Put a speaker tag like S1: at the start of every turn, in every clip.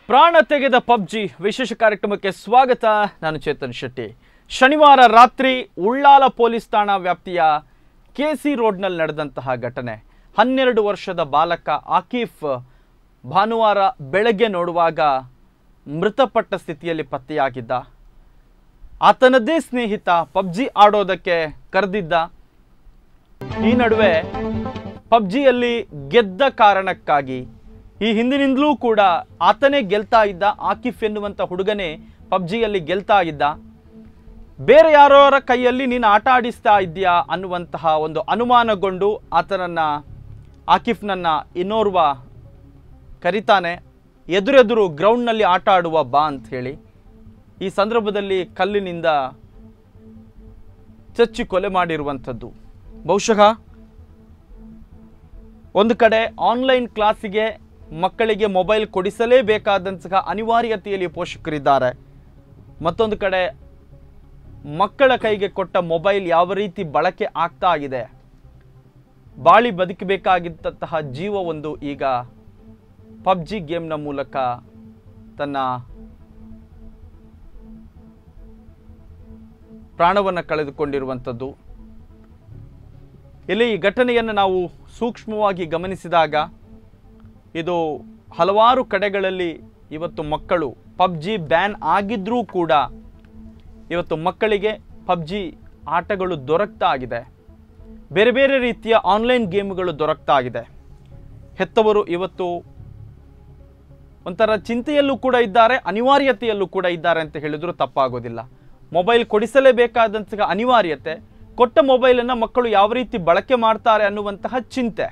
S1: ಪ್ರಾಣ ತೆಗೆದ ಪಬ್ಜಿ ವಿಶೇಷ ಕಾರ್ಯಕ್ರಮಕ್ಕೆ ಸ್ವಾಗತ ನಾನು ಚೇತನ್ ಶೆಟ್ಟಿ ಶನಿವಾರ ರಾತ್ರಿ ಉಳ್ಳಾಲ ಪೊಲೀಸ್ ಠಾಣಾ ವ್ಯಾಪ್ತಿಯ ಕೆಸಿ ರೋಡ್ನಲ್ಲಿ ನಡೆದಂತಹ ಘಟನೆ ಹನ್ನೆರಡು ವರ್ಷದ ಬಾಲಕ ಆಕೀಫ್ ಭಾನುವಾರ ಬೆಳಗ್ಗೆ ನೋಡುವಾಗ ಮೃತಪಟ್ಟ ಸ್ಥಿತಿಯಲ್ಲಿ ಪತ್ತೆಯಾಗಿದ್ದ ಆತನದ್ದೇ ಸ್ನೇಹಿತ ಪಬ್ಜಿ ಆಡೋದಕ್ಕೆ ಕರೆದಿದ್ದ ಈ ನಡುವೆ ಪಬ್ಜಿಯಲ್ಲಿ ಗೆದ್ದ ಕಾರಣಕ್ಕಾಗಿ ಈ ಹಿಂದಿನಿಂದಲೂ ಕೂಡ ಆತನೇ ಗೆಲ್ತಾ ಇದ್ದ ಆಕಿಫ್ ಎನ್ನುವಂಥ ಹುಡುಗನೇ ಪಬ್ಜಿಯಲ್ಲಿ ಗೆಲ್ತಾ ಇದ್ದ ಬೇರೆ ಯಾರೋರ ಕೈಯಲ್ಲಿ ನೀನು ಆಟ ಆಡಿಸ್ತಾ ಇದ್ದೀಯಾ ಅನ್ನುವಂತಹ ಒಂದು ಅನುಮಾನಗೊಂಡು ಆತನನ್ನ ಆಕಿಫ್ನನ್ನ ಇನ್ನೋರ್ವ ಕರಿತಾನೆ ಎದುರೆದುರು ಗ್ರೌಂಡ್ನಲ್ಲಿ ಆಟ ಆಡುವ ಬಾ ಅಂತ ಹೇಳಿ ಈ ಸಂದರ್ಭದಲ್ಲಿ ಕಲ್ಲಿನಿಂದ ಚಚ್ಚಿ ಕೊಲೆ ಮಾಡಿರುವಂಥದ್ದು ಬಹುಶಃ ಒಂದು ಕಡೆ ಆನ್ಲೈನ್ ಕ್ಲಾಸಿಗೆ ಮಕ್ಕಳಿಗೆ ಮೊಬೈಲ್ ಕೊಡಿಸಲೇಬೇಕಾದಂತಹ ಅನಿವಾರ್ಯತೆಯಲ್ಲಿ ಪೋಷಕರಿದ್ದಾರೆ ಮತ್ತೊಂದು ಕಡೆ ಮಕ್ಕಳ ಕೈಗೆ ಕೊಟ್ಟ ಮೊಬೈಲ್ ಯಾವ ರೀತಿ ಬಳಕೆ ಆಗ್ತಾ ಇದೆ ಬಾಳಿ ಬದುಕಬೇಕಾಗಿದ್ದಂತಹ ಜೀವ ಒಂದು ಈಗ ಪಬ್ಜಿ ಗೇಮ್ನ ಮೂಲಕ ತನ್ನ ಪ್ರಾಣವನ್ನು ಕಳೆದುಕೊಂಡಿರುವಂಥದ್ದು ಇಲ್ಲಿ ಈ ಘಟನೆಯನ್ನು ನಾವು ಸೂಕ್ಷ್ಮವಾಗಿ ಗಮನಿಸಿದಾಗ ಇದು ಹಲವಾರು ಕಡೆಗಳಲ್ಲಿ ಇವತ್ತು ಮಕ್ಕಳು ಪಬ್ಜಿ ಬ್ಯಾನ್ ಆಗಿದ್ರೂ ಕೂಡ ಇವತ್ತು ಮಕ್ಕಳಿಗೆ ಪಬ್ಜಿ ಆಟಗಳು ದೊರಕ್ತಾ ಆಗಿದೆ ಬೇರೆ ಬೇರೆ ರೀತಿಯ ಆನ್ಲೈನ್ ಗೇಮ್ಗಳು ದೊರಕ್ತಾ ಇದೆ ಹೆತ್ತವರು ಇವತ್ತು ಒಂಥರ ಚಿಂತೆಯಲ್ಲೂ ಕೂಡ ಇದ್ದಾರೆ ಅನಿವಾರ್ಯತೆಯಲ್ಲೂ ಕೂಡ ಇದ್ದಾರೆ ಅಂತ ಹೇಳಿದ್ರು ತಪ್ಪಾಗೋದಿಲ್ಲ ಮೊಬೈಲ್ ಕೊಡಿಸಲೇಬೇಕಾದಂತಹ ಅನಿವಾರ್ಯತೆ ಕೊಟ್ಟ ಮೊಬೈಲನ್ನು ಮಕ್ಕಳು ಯಾವ ರೀತಿ ಬಳಕೆ ಮಾಡ್ತಾರೆ ಅನ್ನುವಂತಹ ಚಿಂತೆ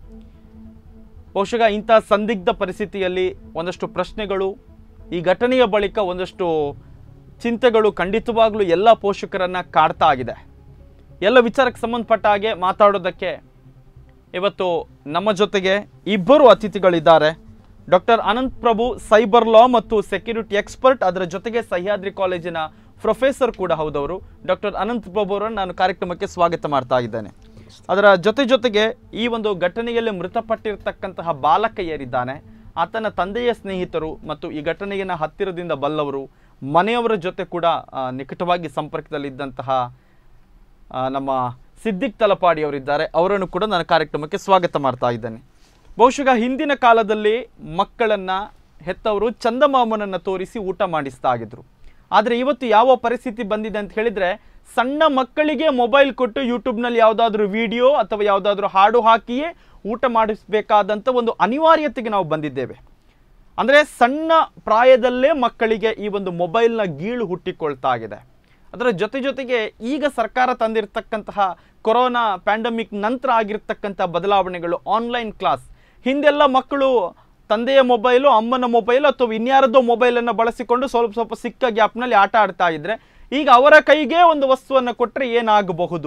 S1: ಬಹುಶಃ ಇಂತಹ ಸಂದಿಗ್ಧ ಪರಿಸ್ಥಿತಿಯಲ್ಲಿ ಒಂದಷ್ಟು ಪ್ರಶ್ನೆಗಳು ಈ ಘಟನೆಯ ಬಳಿಕ ಒಂದಷ್ಟು ಚಿಂತೆಗಳು ಖಂಡಿತವಾಗ್ಲೂ ಎಲ್ಲ ಪೋಷಕರನ್ನ ಕಾಡ್ತಾ ಆಗಿದೆ ಎಲ್ಲ ವಿಚಾರಕ್ಕೆ ಸಂಬಂಧಪಟ್ಟ ಹಾಗೆ ಮಾತಾಡೋದಕ್ಕೆ ಇವತ್ತು ನಮ್ಮ ಜೊತೆಗೆ ಇಬ್ಬರು ಅತಿಥಿಗಳಿದ್ದಾರೆ doctor Anant Prabhu cyber law ಮತ್ತು ಸೆಕ್ಯೂರಿಟಿ ಎಕ್ಸ್ಪರ್ಟ್ ಅದರ ಜೊತೆಗೆ ಸಹ್ಯಾದ್ರಿ ಕಾಲೇಜಿನ ಪ್ರೊಫೆಸರ್ ಕೂಡ ಹೌದವರು ಡಾಕ್ಟರ್ ಅನಂತ್ ಪ್ರಭು ಅವರನ್ನು ನಾನು ಕಾರ್ಯಕ್ರಮಕ್ಕೆ ಸ್ವಾಗತ ಮಾಡ್ತಾ ಇದ್ದೇನೆ ಅದರ ಜೊತೆ ಜೊತೆಗೆ ಈ ಒಂದು ಘಟನೆಯಲ್ಲಿ ಮೃತಪಟ್ಟಿರ್ತಕ್ಕಂತಹ ಬಾಲಕ ಏರಿದ್ದಾನೆ ಆತನ ತಂದೆಯ ಸ್ನೇಹಿತರು ಮತ್ತು ಈ ಘಟನೆಯನ್ನು ಹತ್ತಿರದಿಂದ ಬಲ್ಲವರು ಮನೆಯವರ ಜೊತೆ ಕೂಡ ಆ, ನಿಕಟವಾಗಿ ಸಂಪರ್ಕದಲ್ಲಿದ್ದಂತಹ ಆ, ನಮ್ಮ ಸಿದ್ದಿಕ್ ತಲಪಾಡಿ ಅವರಿದ್ದಾರೆ ಅವರನ್ನು ಕೂಡ ನಾನು ಕಾರ್ಯಕ್ರಮಕ್ಕೆ ಸ್ವಾಗತ ಮಾಡ್ತಾ ಇದ್ದೇನೆ ಬಹುಶಃ ಹಿಂದಿನ ಕಾಲದಲ್ಲಿ ಮಕ್ಕಳನ್ನ ಹೆತ್ತವರು ಚಂದಮಾಮನನ್ನು ತೋರಿಸಿ ಊಟ ಮಾಡಿಸ್ತಾ ಆಗಿದ್ರು ಆದರೆ ಇವತ್ತು ಯಾವ ಪರಿಸ್ಥಿತಿ ಬಂದಿದೆ ಅಂತ ಹೇಳಿದ್ರೆ ಸಣ್ಣ ಮಕ್ಕಳಿಗೆ ಮೊಬೈಲ್ ಕೊಟ್ಟು ಯೂಟ್ಯೂಬ್ನಲ್ಲಿ ಯಾವುದಾದ್ರೂ ವಿಡಿಯೋ ಅಥವಾ ಯಾವುದಾದ್ರೂ ಹಾಡು ಹಾಕಿಯೇ ಊಟ ಮಾಡಿಸಬೇಕಾದಂಥ ಒಂದು ಅನಿವಾರ್ಯತೆಗೆ ನಾವು ಬಂದಿದ್ದೇವೆ ಅಂದರೆ ಸಣ್ಣ ಪ್ರಾಯದಲ್ಲೇ ಮಕ್ಕಳಿಗೆ ಈ ಒಂದು ಮೊಬೈಲ್ನ ಗೀಳು ಹುಟ್ಟಿಕೊಳ್ತಾ ಇದೆ ಅದರ ಜೊತೆ ಜೊತೆಗೆ ಈಗ ಸರ್ಕಾರ ತಂದಿರತಕ್ಕಂತಹ ಕೊರೋನಾ ಪ್ಯಾಂಡಮಿಕ್ ನಂತರ ಆಗಿರ್ತಕ್ಕಂಥ ಬದಲಾವಣೆಗಳು ಆನ್ಲೈನ್ ಕ್ಲಾಸ್ ಹಿಂದೆಲ್ಲ ಮಕ್ಕಳು ತಂದೆಯ ಮೊಬೈಲು ಅಮ್ಮನ ಮೊಬೈಲು ಅಥವಾ ಇನ್ಯಾರದೋ ಮೊಬೈಲನ್ನು ಬಳಸಿಕೊಂಡು ಸ್ವಲ್ಪ ಸ್ವಲ್ಪ ಸಿಕ್ಕ ಗ್ಯಾಪ್ನಲ್ಲಿ ಆಟ ಆಡ್ತಾ ಇದ್ರೆ ಈಗ ಅವರ ಕೈಗೆ ಒಂದು ವಸ್ತುವನ್ನು ಕೊಟ್ಟರೆ ಏನಾಗಬಹುದು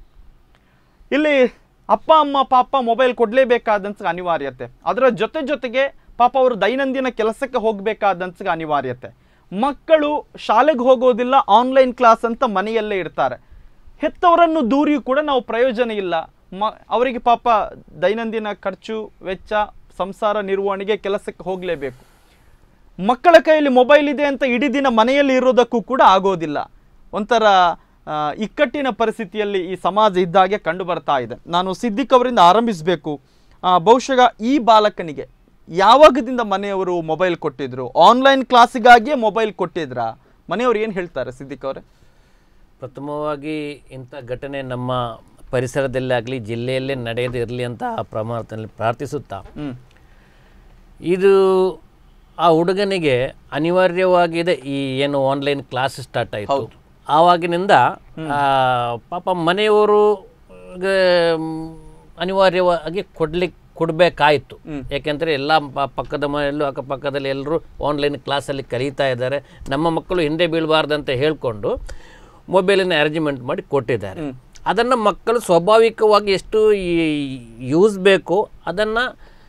S1: ಇಲ್ಲಿ ಅಪ್ಪ ಅಮ್ಮ ಪಾಪ ಮೊಬೈಲ್ ಕೊಡಲೇಬೇಕಾದಂಥ ಅನಿವಾರ್ಯತೆ ಅದರ ಜೊತೆ ಜೊತೆಗೆ ಪಾಪ ಅವರು ದೈನಂದಿನ ಕೆಲಸಕ್ಕೆ ಹೋಗಬೇಕಾದಂಥ ಅನಿವಾರ್ಯತೆ ಮಕ್ಕಳು ಶಾಲೆಗೆ ಹೋಗೋದಿಲ್ಲ ಆನ್ಲೈನ್ ಕ್ಲಾಸ್ ಅಂತ ಮನೆಯಲ್ಲೇ ಇರ್ತಾರೆ ಹೆತ್ತವರನ್ನು ದೂರಿಯೂ ಕೂಡ ನಾವು ಪ್ರಯೋಜನ ಇಲ್ಲ ಮ ಅವರಿಗೆ ಪಾಪ ದೈನಂದಿನ ಖರ್ಚು ವೆಚ್ಚ ಸಂಸಾರ ನಿರ್ವಹಣೆಗೆ ಕೆಲಸಕ್ಕೆ ಹೋಗಲೇಬೇಕು ಮಕ್ಕಳ ಕೈಯಲ್ಲಿ ಮೊಬೈಲ್ ಇದೆ ಅಂತ ಇಡೀ ದಿನ ಮನೆಯಲ್ಲಿ ಇರೋದಕ್ಕೂ ಕೂಡ ಆಗೋದಿಲ್ಲ ಒಂಥರ ಆ, ಇಕ್ಕಟ್ಟಿನ ಪರಿಸ್ಥಿತಿಯಲ್ಲಿ ಈ ಸಮಾಜ ಇದ್ದಾಗೆ ಕಂಡು ಬರ್ತಾ ಇದೆ ನಾನು ಸಿದ್ದಿಕ್ ಅವರಿಂದ ಆರಂಭಿಸಬೇಕು ಬಹುಶಃ ಈ ಬಾಲಕನಿಗೆ ಯಾವಾಗದಿಂದ ಮನೆಯವರು ಮೊಬೈಲ್ ಕೊಟ್ಟಿದ್ರು ಆನ್ಲೈನ್ ಕ್ಲಾಸಿಗಾಗಿಯೇ ಮೊಬೈಲ್ ಕೊಟ್ಟಿದ್ರಾ ಮನೆಯವರು ಏನು ಹೇಳ್ತಾರೆ ಸಿದ್ದಿಕ್ ಅವರೇ
S2: ಪ್ರಥಮವಾಗಿ ಇಂಥ ಘಟನೆ ನಮ್ಮ ಪರಿಸರದಲ್ಲೇ ಆಗಲಿ ಜಿಲ್ಲೆಯಲ್ಲೇ ನಡೆಯದೇ ಇರಲಿ ಅಂತ ಆ ಪ್ರಮಾಣದಲ್ಲಿ ಪ್ರಾರ್ಥಿಸುತ್ತಾ
S1: ಹ್ಮ್
S2: ಇದು ಆ ಹುಡುಗನಿಗೆ ಅನಿವಾರ್ಯವಾಗಿದೆ ಈ ಏನು ಆನ್ಲೈನ್ ಕ್ಲಾಸ್ ಸ್ಟಾರ್ಟ್ ಆಯಿತು ಆವಾಗಿನಿಂದ ಆ, ಪಾಪ ಮನೆಯವರು ಗೆ, ಮ್, ಅನಿವಾರ್ಯವಾಗಿ ಕೊಡ್ಲಿಕ್ಕೆ ಕೊಡಬೇಕಾಯಿತು ಯಾಕೆಂದರೆ ಎಲ್ಲ ಪ- ಪಕ್ಕದ ಮನೆಯಲ್ಲೂ ಅಕ್ಕಪಕ್ಕದಲ್ಲಿ ಎಲ್ಲರೂ ಆನ್ಲೈನ್ ಕ್ಲಾಸಲ್ಲಿ ಕಲಿತಾ ಇದ್ದಾರೆ ನಮ್ಮ ಮಕ್ಕಳು ಹಿಂದೆ ಬೀಳಬಾರ್ದಂತ ಹೇಳಿಕೊಂಡು ಮೊಬೈಲನ್ನು ಅರೇಂಜ್ಮೆಂಟ್ ಮಾಡಿ ಕೊಟ್ಟಿದ್ದಾರೆ ಅದನ್ನು ಮಕ್ಕಳು ಸ್ವಾಭಾವಿಕವಾಗಿ ಎಷ್ಟು ಯೂಸ್ ಬೇಕು ಅದನ್ನು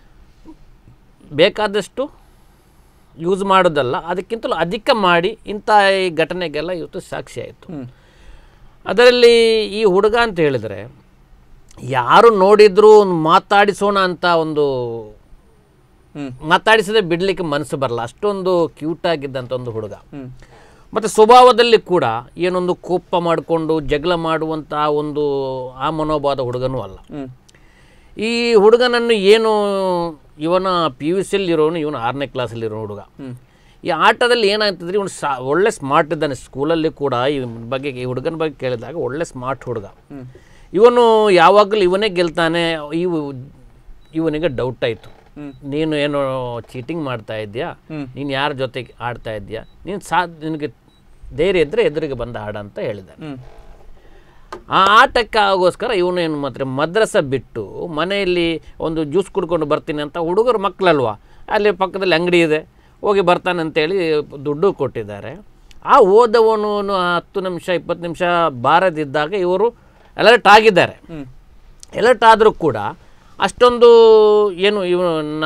S2: ಬೇಕಾದಷ್ಟು ಯೂಸ್ ಮಾಡೋದಲ್ಲ ಅದಕ್ಕಿಂತಲೂ ಅಧಿಕ ಮಾಡಿ ಇಂಥ ಈ ಘಟನೆಗೆಲ್ಲ ಇವತ್ತು ಸಾಕ್ಷಿ ಆಯಿತು ಅದರಲ್ಲಿ ಈ ಹುಡುಗ ಅಂತ ಹೇಳಿದರೆ ಯಾರು ನೋಡಿದ್ರು ಒಂದು ಮಾತಾಡಿಸೋಣ ಅಂತ ಒಂದು ಮಾತಾಡಿಸದೆ ಬಿಡಲಿಕ್ಕೆ ಮನಸ್ಸು ಬರಲ್ಲ ಅಷ್ಟೊಂದು ಕ್ಯೂಟ್ ಆಗಿದ್ದಂಥ ಒಂದು ಹುಡುಗ
S1: ಹ್ಮ್
S2: ಮತ್ತು ಸ್ವಭಾವದಲ್ಲಿ ಕೂಡ ಏನೊಂದು ಕೋಪ ಮಾಡಿಕೊಂಡು ಜಗಳ ಮಾಡುವಂಥ ಒಂದು ಆ ಮನೋಭಾವದ ಹುಡುಗನೂ ಅಲ್ಲ
S1: ಹ್ಮ್
S2: ಈ ಹುಡುಗನನ್ನು ಏನು ಇವನ ಪಿ ಯು ಸಿಯಲ್ಲಿ ಇರೋನು ಇವನು ಆರನೇ ಕ್ಲಾಸಲ್ಲಿರೋ ಹುಡುಗ
S1: ಹ್ಮ್
S2: ಈ ಆಟದಲ್ಲಿ ಏನಾಗ್ತದ್ರಿ ಇವನು ಸಾ ಒಳ್ಳೆ ಸ್ಮಾರ್ಟ್ ಇದ್ದಾನೆ ಸ್ಕೂಲಲ್ಲಿ ಕೂಡ ಈ ಬಗ್ಗೆ ಈ ಹುಡುಗನ ಬಗ್ಗೆ ಕೇಳಿದಾಗ ಒಳ್ಳೆ ಸ್ಮಾರ್ಟ್ ಹುಡುಗ
S1: ಹ್ಮ್
S2: ಇವನು ಯಾವಾಗಲೂ ಇವನೇ ಗೆಲ್ತಾನೆ ಇವು ಇವನಿಗೆ ಡೌಟ್ ಆಯಿತು
S1: ಹ್ಮ್.
S2: ನೀನು ಏನು ಚೀಟಿಂಗ್ ಮಾಡ್ತಾ ಇದ್ಯಾ
S1: ಹ್ಮ್.
S2: ನೀನು ಯಾರ ಜೊತೆಗೆ ಆಡ್ತಾ ಇದ್ಯಾ ನೀನು ಸಾ ನಿನಗೆ ಧೈರ್ಯ ಇದ್ದರೆ ಎದುರಿಗೆ ಬಂದ ಆಡ ಅಂತ ಹೇಳಿದ್ದಾನೆ
S1: ಹ್ಮ್
S2: ಆ ಆಟಕ್ಕಾಗೋಸ್ಕರ ಇವನು ಏನು ಮಾತ್ರ ಮದ್ರಸ ಬಿಟ್ಟು ಮನೆಯಲ್ಲಿ ಒಂದು ಜ್ಯೂಸ್ ಕುಡ್ಕೊಂಡು ಬರ್ತೀನಿ ಅಂತ ಹುಡುಗರು ಮಕ್ಕಳಲ್ವಾ ಅಲ್ಲಿ ಪಕ್ಕದಲ್ಲಿ ಅಂಗಡಿ ಇದೆ ಹೋಗಿ ಬರ್ತಾನೆ ಅಂತೇಳಿ ದುಡ್ಡು ಕೊಟ್ಟಿದ್ದಾರೆ ಆ ಓದವನು ಹತ್ತು ನಿಮಿಷ ಇಪ್ಪತ್ತು ನಿಮಿಷ ಬಾರದಿದ್ದಾಗ ಇವರು ಅಲರ್ಟ್ ಆಗಿದ್ದಾರೆ
S1: ಹ್ಮ್
S2: ಎಲರ್ಟ್ ಆದರೂ ಕೂಡ ಅಷ್ಟೊಂದು ಏನು ಇವನ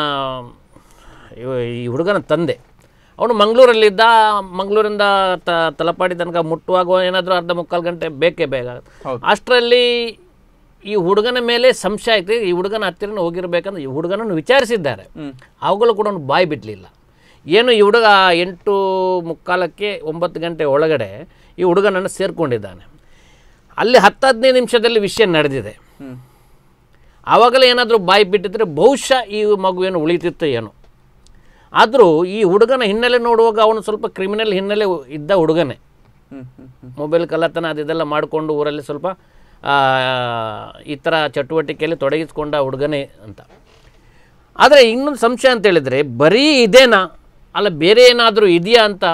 S2: ಇವ- ಈ ಹುಡುಗನ ತಂದೆ ಅವನು ಮಂಗಳೂರಲ್ಲಿದ್ದ ಮಂಗಳೂರಿಂದ ತ ತಲಪಾಡಿ ತನಕ ಮುಟ್ಟುವಾಗ ಏನಾದರೂ ಅರ್ಧ ಮುಕ್ಕಾಲು ಗಂಟೆ ಬೇಕೇ ಬೇಕಾಗುತ್ತೆ
S1: ಹೌದು.
S2: ಅಷ್ಟರಲ್ಲಿ ಈ ಹುಡುಗನ ಮೇಲೆ ಸಂಶಯ ಆಯ್ತು ಈ ಹುಡುಗನ ಹತ್ತಿರನೇ ಹೋಗಿರ್ಬೇಕಂದ್ರೆ ಈ ಹುಡುಗನನ್ನು ವಿಚಾರಿಸಿದ್ದಾರೆ
S1: ಹ್ಮ್
S2: ಅವುಗಳು ಕೂಡ ಅವ್ನು ಬಾಯಿ ಬಿಡಲಿಲ್ಲ ಏನು ಈ ಹುಡುಗ ಎಂಟು ಮುಕ್ಕಾಲಕ್ಕೆ ಒಂಬತ್ತು ಗಂಟೆ ಒಳಗಡೆ ಈ ಹುಡುಗನನ್ನು ಸೇರಿಕೊಂಡಿದ್ದಾನೆ ಅಲ್ಲಿ ಹತ್ತು ಹದಿನೈದು ನಿಮಿಷದಲ್ಲಿ ವಿಷಯ ನಡೆದಿದೆ
S1: ಹ್ಮ್
S2: ಆವಾಗಲೇ ಏನಾದರೂ ಬಾಯಿ ಬಿಟ್ಟಿದ್ರೆ ಬಹುಶಃ ಈ ಮಗು ಏನು ಉಳಿತಿತ್ತು ಏನೋ ಆದರೂ ಈ ಹುಡುಗನ ಹಿನ್ನೆಲೆ ನೋಡುವಾಗ ಅವನು ಸ್ವಲ್ಪ ಕ್ರಿಮಿನಲ್ ಹಿನ್ನೆಲೆ ಇದ್ದ ಹುಡುಗನೇ
S1: ಹ್ಮ್ ಹ್ಮ್ ಹ್ಮ್
S2: ಮೊಬೈಲ್ ಕಳ್ಳತನ ಅದೆಲ್ಲ ಮಾಡಿಕೊಂಡು ಊರಲ್ಲಿ ಸ್ವಲ್ಪ ಆ, ಈ ಥರ ಚಟುವಟಿಕೆಯಲ್ಲಿ ತೊಡಗಿಸ್ಕೊಂಡ ಹುಡುಗನೇ ಅಂತ ಆದರೆ ಇನ್ನೊಂದು ಸಂಶಯ ಅಂತ ಹೇಳಿದರೆ ಬರೀ ಇದೇನಾ ಅಲ್ಲ ಬೇರೆ ಏನಾದರೂ ಇದೆಯಾ ಅಂತ